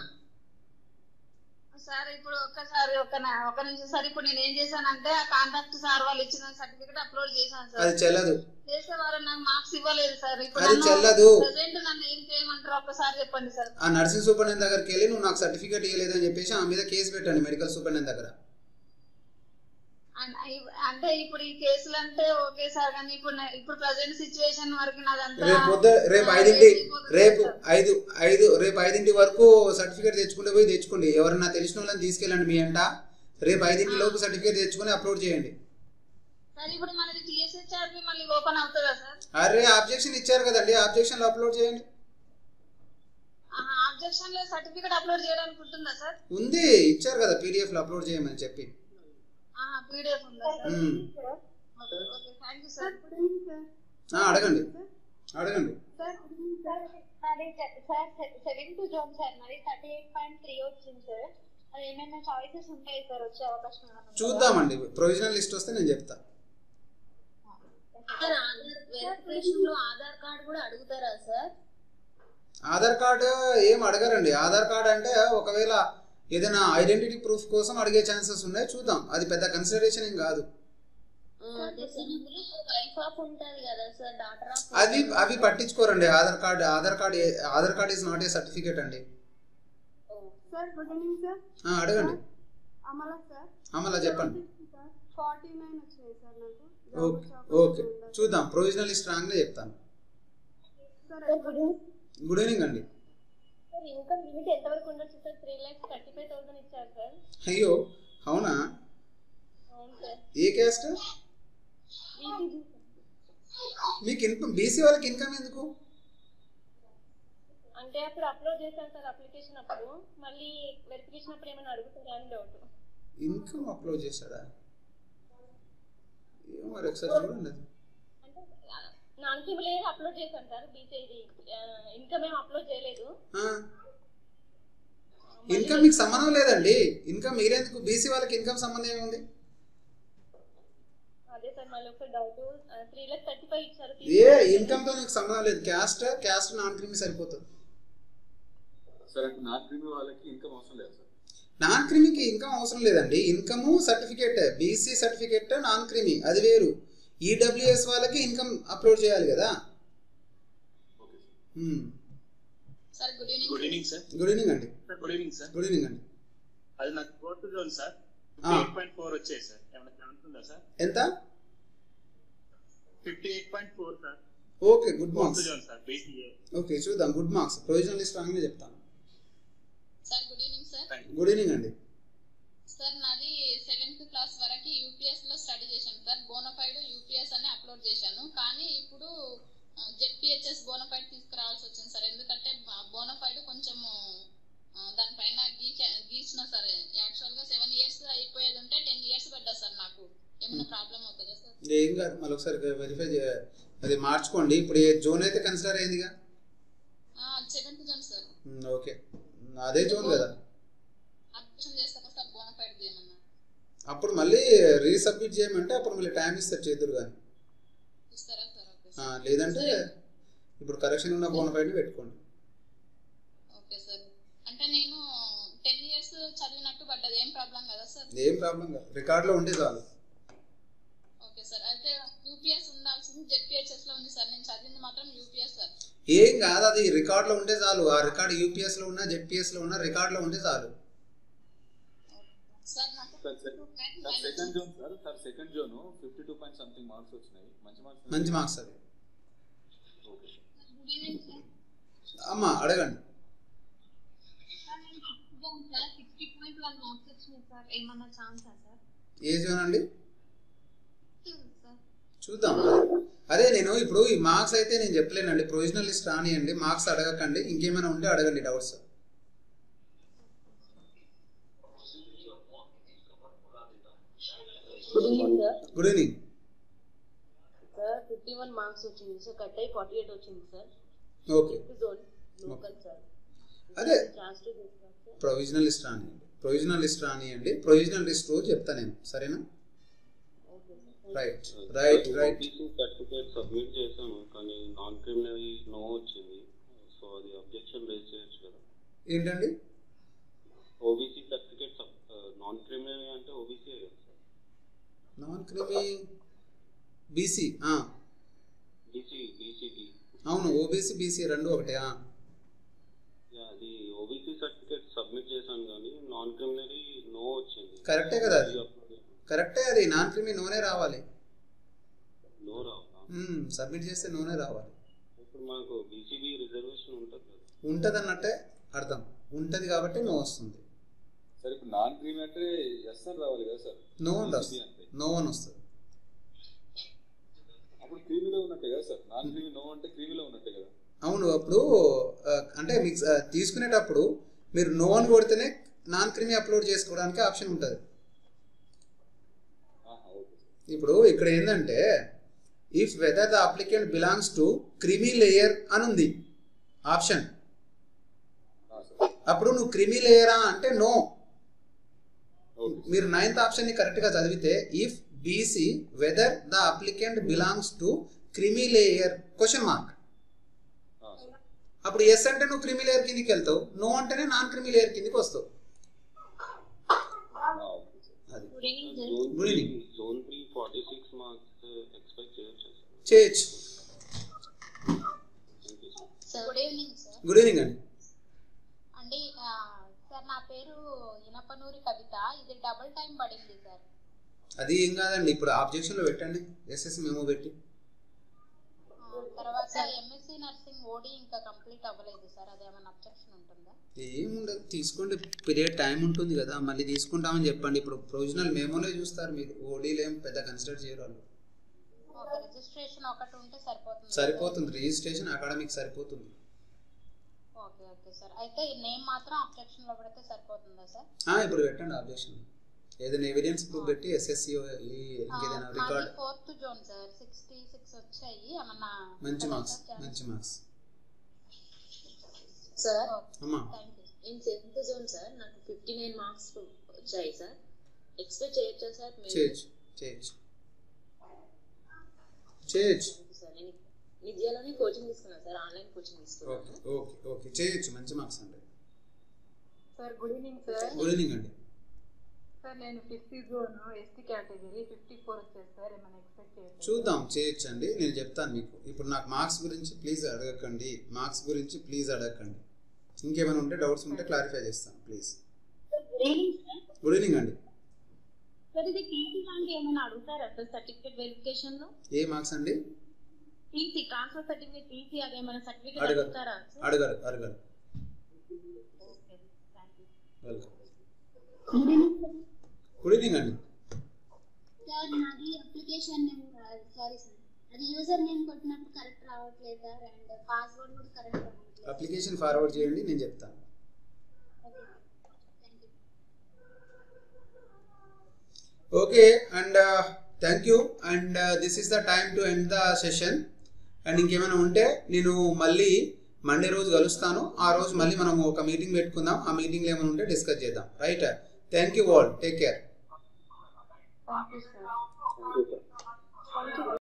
S2: సార్ ఇప్పుడు ఒక్కసారి ఒక్క నా- ఒక్క నిమిషం సార్ ఇప్పుడు నేను ఏం చేశానంటే ఆ కాంటాక్ట్ సార్ వాళ్ళు ఇచ్చిన సర్టిఫికెట్ అప్లోడ్ చేశాను సార్
S1: అది చెల్లదు
S2: చేస్తే వాళ్ళు నాకు మార్క్స్ ఇవ్వలేదు సార్ ఇప్పుడు
S1: అది చెల్లదు.
S2: ప్రజెంట్ నన్ను ఏం చేయమంటారు ఒక్కసారి చెప్పండి సార్
S1: ఆ నర్సింగ్ సూపరింటెండెంట్ దగ్గరికి వెళ్ళి నువ్వు నాకు సర్టిఫికేట్ ఇవ్వలేదని చెప్పేసి ఆమె మీద కేసు పెట్టండి మెడికల్ సూపరింటెండెంట్ దగ్గర
S2: అన్- ఇవ్- అంటే ఇప్పుడు ఈ కేసులు అంటే ఓకే సార్ కానీ ఇప్పుడు నా- ఇప్పుడు ప్రజెంట్ సిచ్యువేషన్ వరకు నాదంతా
S1: రేపు పొద్దు రేపు ఐదింటి రేపు ఐదు ఐదు రేపు ఐదింటి వరకు సర్టిఫికేట్ తెచ్చుకుంటే పోయి తెచ్చుకోండి ఎవరన్నా తెలిసిన వాళ్ళని తీసుకెళ్ళండి మీ అంట రేపు ఐదింటి లోపు సర్టిఫికేట్ తెచ్చుకొని అప్లోడ్ చేయండి
S2: సార్ ఇప్పుడు మనది టీఎస్హెచ్ఆర్పి మళ్ళీ ఓపెన్ అవుతుందా సార్
S1: అరే ఆబ్జెక్షన్ ఇచ్చారు కదండి ఆబ్జెక్షన్ అప్లోడ్ చేయండి
S2: ఆబ్జెక్షన్ లో సర్టిఫికెట్ అప్లోడ్ చేయడానికి ఉంటుందా సార్
S1: ఉంది ఇచ్చారు కదా పీడిఎఫ్ లో అప్లోడ్ చేయమని చెప్పి
S3: పీడిఎఫ్ ఉందా సార్
S1: మ్మ్.
S3: ఓకే థ్యాంక్ యూ సార్
S1: ఆ, అడగండి అడగండి
S4: సార్ సార్ నాది సార్ సెవెంత్ జోన్ సార్ నాది థర్టీ ఎయిట్ పాయింట్ త్రీ వచ్చింది సార్ అది ఏమైనా చాయిసెస్ ఉంటాయి సార్ వచ్చే అవకాశం ఏమైనా ఉందా?
S1: చూద్దామండి ప్రొవిజనల్ లిస్ట్ వస్తే నేను చెప్తా
S20: సార్ ఆధార్ వెరిఫికేషన్ లో ఆధార్ కార్డు కూడా అడుగుతారా సార్
S1: ఆధార్ కార్డు ఏం అడగరండి ఆధార్ కార్డు అంటే ఒకవేళ ఏదైనా ఐడెంటిటీ ప్రూఫ్ కోసం అడిగే ఛాన్సెస్ ఉన్నాయి చూద్దాం అది పెద్ద కన్సిడరేషన్ ఏం కాదు
S20: అదే సార్ అందులో వైఫ్ ఆఫ్ ఉంటది కదా సార్ డాటర్ ఆఫ్
S1: అవి అవి పట్టించుకోరండి Aadhaar card Aadhaar card a- Aadhaar card is not a certificate అండి
S7: సార్ గుడ్ ఈవినింగ్ సార్
S1: ఆ, అడగండి
S7: అమలా సార్
S1: అమలా చెప్పండి
S7: సార్ ఫార్టీ నైన్ వచ్చినాయి సార్ నాకు
S1: ఓకే ఓకే చూద్దాం ప్రొవిజనల్ లిస్ట్ రాగానే చెప్తాను
S7: సార్
S1: గుడ్ ఈవినింగ్ అండి
S4: సార్ ఇన్కమ్ లిమిట్ ఎంత వరకు ఉండొచ్చు sir three lakhs thirty five thousand ఇచ్చారు సార్
S1: అయ్యో అవునా
S4: అవును సార్
S1: ఏ క్యాస్ట్
S4: బీసీజీ
S1: మీకు ఇన్కమ్ బీసీ వాళ్ళకి ఇన్కమ్ ఎందుకు
S4: అంటే అప్పుడు అప్లోడ్ చేశాను సార్ అప్లికేషన్ అప్పుడు మళ్ళీ వెరిఫికేషన్ అప్పుడు ఏమైనా అడుగుతారా అని డౌట్
S1: ఇన్కమ్ అప్లోడ్ చేశాడా ఏమో మరి ఒకసారి చూడండి అది
S4: అంటే నాన్ లేదు అప్లోడ్ చేశాను సార్ బీసీజీ ఇన్కమ్ ఏం అప్లోడ్ చేయలేదు
S1: ఇన్కమ్ మీకు సంబంధం లేదండి ఇన్కమ్ మీరెందుకు బీసీ వాళ్ళకి ఇన్కమ్ సంబంధం ఏముంది
S4: అదే సార్ మళ్ళీ ఒకసారి doubt three lakh thirty five ఇచ్చారు
S1: ఏ ఇన్కమ్ తో మీకు సంబంధం లేదు క్యాస్ట్ క్యాస్ట్ నాన్ క్రిమి సరిపోతుంది
S5: సార్ అంటే నాన్ క్రిమి వాళ్ళకి ఇన్కమ్ అవసరం లేదు సార్
S1: నాన్ క్రిమికి ఇన్కమ్ అవసరం లేదండి income certificate BC certificate non creamy అది వేరు ఈడబ్ల్యూఎస్ వాళ్ళకి ఇన్కమ్ అప్లోడ్ చేయాలి కదా
S9: sir good evening
S18: good evening sir
S1: good evening అండి
S18: sir good evening sir
S1: good evening అండి
S18: అది నాకు ఫోర్త్ జోన్ సార్
S1: ఆ.
S18: ఎయిట్ పాయింట్ ఫోర్ వచ్చాయి సార్ ఏమైనా ఛాన్స్ ఉందా సార్
S1: ఎంత
S18: fifty eight point four sir
S1: okay good
S18: fourth
S1: marks
S18: zone sir BCA
S1: okay చూద్దాం గుడ్ మార్క్స్ ప్రొవిజనల్ లిస్ట్ రాగానే చెప్తాను
S9: sir good evening sir
S1: good evening అండి
S9: సార్ నాది సెవెంత్ క్లాస్ వరకు యూపీఎస్ లో స్టడీ చేశాను సార్ బోనఫైడ్ యూపీఎస్ అని అప్లోడ్ చేశాను కానీ ఇప్పుడు జెడ్పిహెచ్ఎస్ బోనఫైడ్ తీసుకురావాల్సి వచ్చింది సార్ ఎందుకంటే బోనఫైడ్ కొంచెం దానిపైన గీచ గీసిన సార్ యాక్చువల్ గా సెవెన్ ఇయర్స్ అయిపోయేది ఉంటే టెన్ ఇయర్స్ పడ్డా సార్ నాకు ఏమైనా ప్రాబ్లం అవుతుందా సార్
S1: ఏం కాదు మళ్ళీ ఒకసారి వెరిఫై చే అది మార్చుకోండి ఇప్పుడు ఏ జోన్ అయితే కన్సిడర్ అయిందిగా
S9: సెవెంత్ జోన్ సార్
S1: ఉమ్, ఓకే అదే జోన్ కదా
S9: అప్లికేషన్ చేస్తారా సార్ బోనఫైడ్ ఏమన్నా
S1: అప్పుడు మళ్ళీ రీసబ్మిట్ చేయమంటే అప్పుడు మళ్ళీ టైం ఇస్తారు చేతురు కానీ
S9: ఇస్తారా సార్ ఓకే
S1: ఆ, లేదంటే ఇప్పుడు కరెక్షన్ ఉన్న బోనఫైడ్ని పెట్టుకోండి
S9: ఓకే సార్ అంటే నేను టెన్ ఇయర్స్ చదివినట్టు పడ్డది ఏం ప్రాబ్లం కదా సార్
S1: ఏం ప్రాబ్లం కాదు రికార్డులో ఉంటే చాలు
S9: ఓకే సార్ అయితే యూపీఎస్ ఉండాల్సింది జెడ్పిహెచ్ఎస్ లో ఉంది సార్ నేను చదివింది మాత్రం యూపీఎస్ సార్
S1: ఏం కాదు అది రికార్డులో ఉంటే చాలు ఆ రికార్డు యూపీఎస్లో ఉన్నా జెడ్పీఎస్లో ఉన్నా రికార్డులో ఉంటే చాలు
S9: సార్ నాకు
S5: sir second zone sir sir second zone fifty two point something marks వచ్చినాయి మంచి మార్క్స్
S1: మంచి మార్క్స్ అది
S5: okay sir
S9: good evening sir
S1: అమ్మా అడగండి
S2: సార్ నేను చెప్తాను sir sixty point one marks వచ్చినాయి సార్ ఏమన్నా ఛాన్సా సార్
S1: ఏ జోన్ అండి
S2: సార్
S1: చూద్దాం అదే నేను ఇప్పుడు ఈ మార్క్స్ అయితే నేను చెప్పలేనండి ప్రొవిజనల్ లిస్ట్ రానియండి మార్క్స్ అడగకండి ఇంకేమైనా ఉంటే అడగండి doubts
S10: good evening sir
S1: good evening
S10: sir fifty one marks వచ్చింది సార్ కట్ అయ్యి ఫార్టీ ఎయిట్ వచ్చింది sir
S1: okay
S10: zone local sir
S1: అదే
S10: ఛాన్స్ టు చేస్తాను సార్
S1: ప్రొవిజనల్ లిస్ట్ రానియండి ప్రొవిజనల్ లిస్ట్ రానియండి ప్రొవిజనల్ లిస్ట్ రోజు చెప్తా నేను సరేనా right right right
S16: OBC certificate submit చేశాను కానీ నాన్ క్రిమినల్ నో వచ్చింది సో అది అబ్జెక్షన్ రేజ్ చేయొచ్చు కదా
S1: ఏంటండి
S16: ఓబీసీ సర్టిఫికేట్ నాన్ క్రిమినల్ అంటే ఓబీసీ కదా sir
S1: non creamy BC
S16: BC BCT
S1: అవును ఓబీసీ బీసీ రెండు ఒకటే ఆ.
S16: అది ఓబీసీ సర్టిఫికేట్ సబ్మిట్ చేశాను కానీ నాన్ క్రిమినల్ నో వచ్చింది
S1: కరెక్టే కదా అది కరెక్టే అది నాన్ క్రిమి నూనె రావాలి
S16: నో రావా
S1: సబ్మిట్ చేస్తే నూనె రావాలి
S16: ఇప్పుడు మనకు బీసీబీ రిజర్వేషన్ ఉంటుంది కదా
S1: ఉంటది అన్నట్టే అర్థం ఉంటది కాబట్టి నో వస్తుంది
S5: సార్ ఇప్పుడు నాన్ క్రీమ్ అంటే ఎస్ అని రావాలి కదా సార్
S1: నో అని
S5: BCB
S1: వస్తుంది
S5: అంటే
S1: నో అని వస్తుంది
S5: అప్పుడు క్రీమీలో ఉన్నట్టే కదా సార్ నాన్ క్రీమీ నో అంటే క్రీమీలో ఉన్నట్టే కదా
S1: అవును అప్పుడు ఆ, అంటే మీకు ఆ, తీసుకునేటప్పుడు మీరు నో అని కొడితేనే నాన్ క్రిమి అప్లోడ్ చేసుకోవడానికి ఆప్షన్ ఉంటుంది ఇప్పుడు ఇక్కడ ఏంటంటే if whether the applicant belongs to creamy layer అని ఉంది ఆప్షన్ అప్పుడు నువ్వు క్రిమి లేయరా అంటే నో మీరు నైన్త్ ఆప్షన్ ని కరెక్ట్ గా చదివితే if BC whether the applicant belongs to creamy layer question mark అప్పుడు ఎస్ అంటే నువ్వు క్రిమి లేయర్ కిందికి వెళ్తావు నో అంటేనే నాన్ క్రిమి లేయర్ కిందికి వస్తావు అది
S11: zone
S1: Good
S11: three
S1: evening.
S11: Zone three forty six marks expect చేయొచ్చు
S1: చేయొచ్చు
S3: good evening sir
S1: good evening అండి
S3: అండి ఆ, సార్ నా పేరు ఇనపనూరి కవిత ఇది డబుల్ టైం పడింది సార్
S1: అది ఏం కాదండి ఇప్పుడు ఆబ్జెక్షన్లో పెట్టండి ఎస్ఎస్ మేము పెట్టి
S3: ఆ, తర్వాత ఎంఎస్సి నర్సింగ్ ఓడి ఇంకా కంప్లీట్ అవ్వలేదు సార్ అదేమన్నా అబ్జెక్షన్ ఉంటుందా
S1: ఏముండదు తీసుకోండి పీరియడ్ టైం ఉంటుంది కదా మళ్ళీ తీసుకుంటామని చెప్పండి ఇప్పుడు ప్రొవిజనల్ మేమోనే చూస్తారు మీరు ఓడీలు ఏం పెద్ద కన్సిడర్ చేయరు వాళ్ళు
S3: ఒక రిజిస్ట్రేషన్ ఒకటి ఉంటే సరిపోతుంది
S1: సరిపోతుంది రిజిస్ట్రేషన్ అకాడమిక్ సరిపోతుంది
S3: ఓకే ఓకే సార్ అయితే నేమ్ మాత్రం అబ్జెక్షన్ లో పెడితే సరిపోతుందా సార్
S1: ఆ, ఇప్పుడు పెట్టండి ఆబ్జెక్షన్ ఏదైనా ఎవిడెన్స్ ప్రూఫ్ పెట్టి ఎస్ఎస్సి ఇంకేదైనా record
S3: fourth zone sir sixty six వచ్చాయి ఏమన్నా
S1: మంచి
S3: ఉంటుందా
S1: మార్క్స్
S3: సార్?
S1: మంచి మార్క్స్
S10: సార్
S1: అమ్మా
S10: నేను సెవెంత్ జోన్ సార్ నాకు ఫిఫ్టీ నైన్ మార్క్స్ వచ్చాయి సార్ ఎక్స్పెక్ట్ చేయొచ్చా సార్ మీరు?
S1: చేయొచ్చు చేయొచ్చు చేయొచ్చు
S10: సార్ నేను విద్యలోనే కోచింగ్ తీసుకున్నాను సార్ ఆన్లైన్ కోచింగ్ తీసుకున్నాను
S1: ఓకే ఓకే ఓకే చేయొచ్చు మంచి మార్క్స్ అండి
S13: sir good evening sir
S1: good evening అండి
S13: సార్ నేను fifth zone ST category fifty four వచ్చేది సార్ ఏమైనా ఎక్స్పెక్ట్ చేయొచ్చు
S1: చూద్దాం చేయొచ్చు అండి నేను చెప్తాను మీకు ఇప్పుడు నాకు మార్క్స్ గురించి ప్లీజ్ అడగకండి మార్క్స్ గురించి ప్లీజ్ అడగకండి ఇంకేమైనా ఉంటే డౌట్స్ ఉంటే క్లారిఫై చేస్తాను ప్లీజ్ గుడ్ ఈవినింగ్ అండి
S15: సార్ ఇది టీసీ లాంటి ఏమైనా అడుగుతారా సార్ సర్టిఫికేట్ వెరిఫికేషన్ లో
S1: ఏ మార్క్స్ అండి
S15: టీసీ ట్రాన్స్ఫర్ సర్టిఫికేట్ టీసీ అదేమైనా సర్టిఫికేట్
S1: అడగరు
S15: అడుగుతారా సార్
S1: అడగరు అడగరు వెల్కమ్ గుడ్ ఈవినింగ్ అండి
S12: సార్ నాది అప్లికేషన్ నేమ్ సారీ సార్ అది యూజర్ నేమ్ కొట్టినప్పుడు కరెక్ట్ రావట్లేదు సార్ అండ్ పాస్వర్డ్ కూడా కరెక్ట్ రావట్లేదు
S1: అప్లికేషన్ ఫార్వర్డ్ చేయండి నేను చెప్తాను okay and thank you and this is the time to end the session and ఇంకేమైనా ఉంటే నేను మళ్ళీ మండే రోజు కలుస్తాను ఆ రోజు మళ్ళీ మనం ఒక మీటింగ్ పెట్టుకుందాం ఆ మీటింగ్లో ఏమైనా ఉంటే డిస్కస్ చేద్దాం right thank you all take care
S13: thank you sir
S11: thank you sir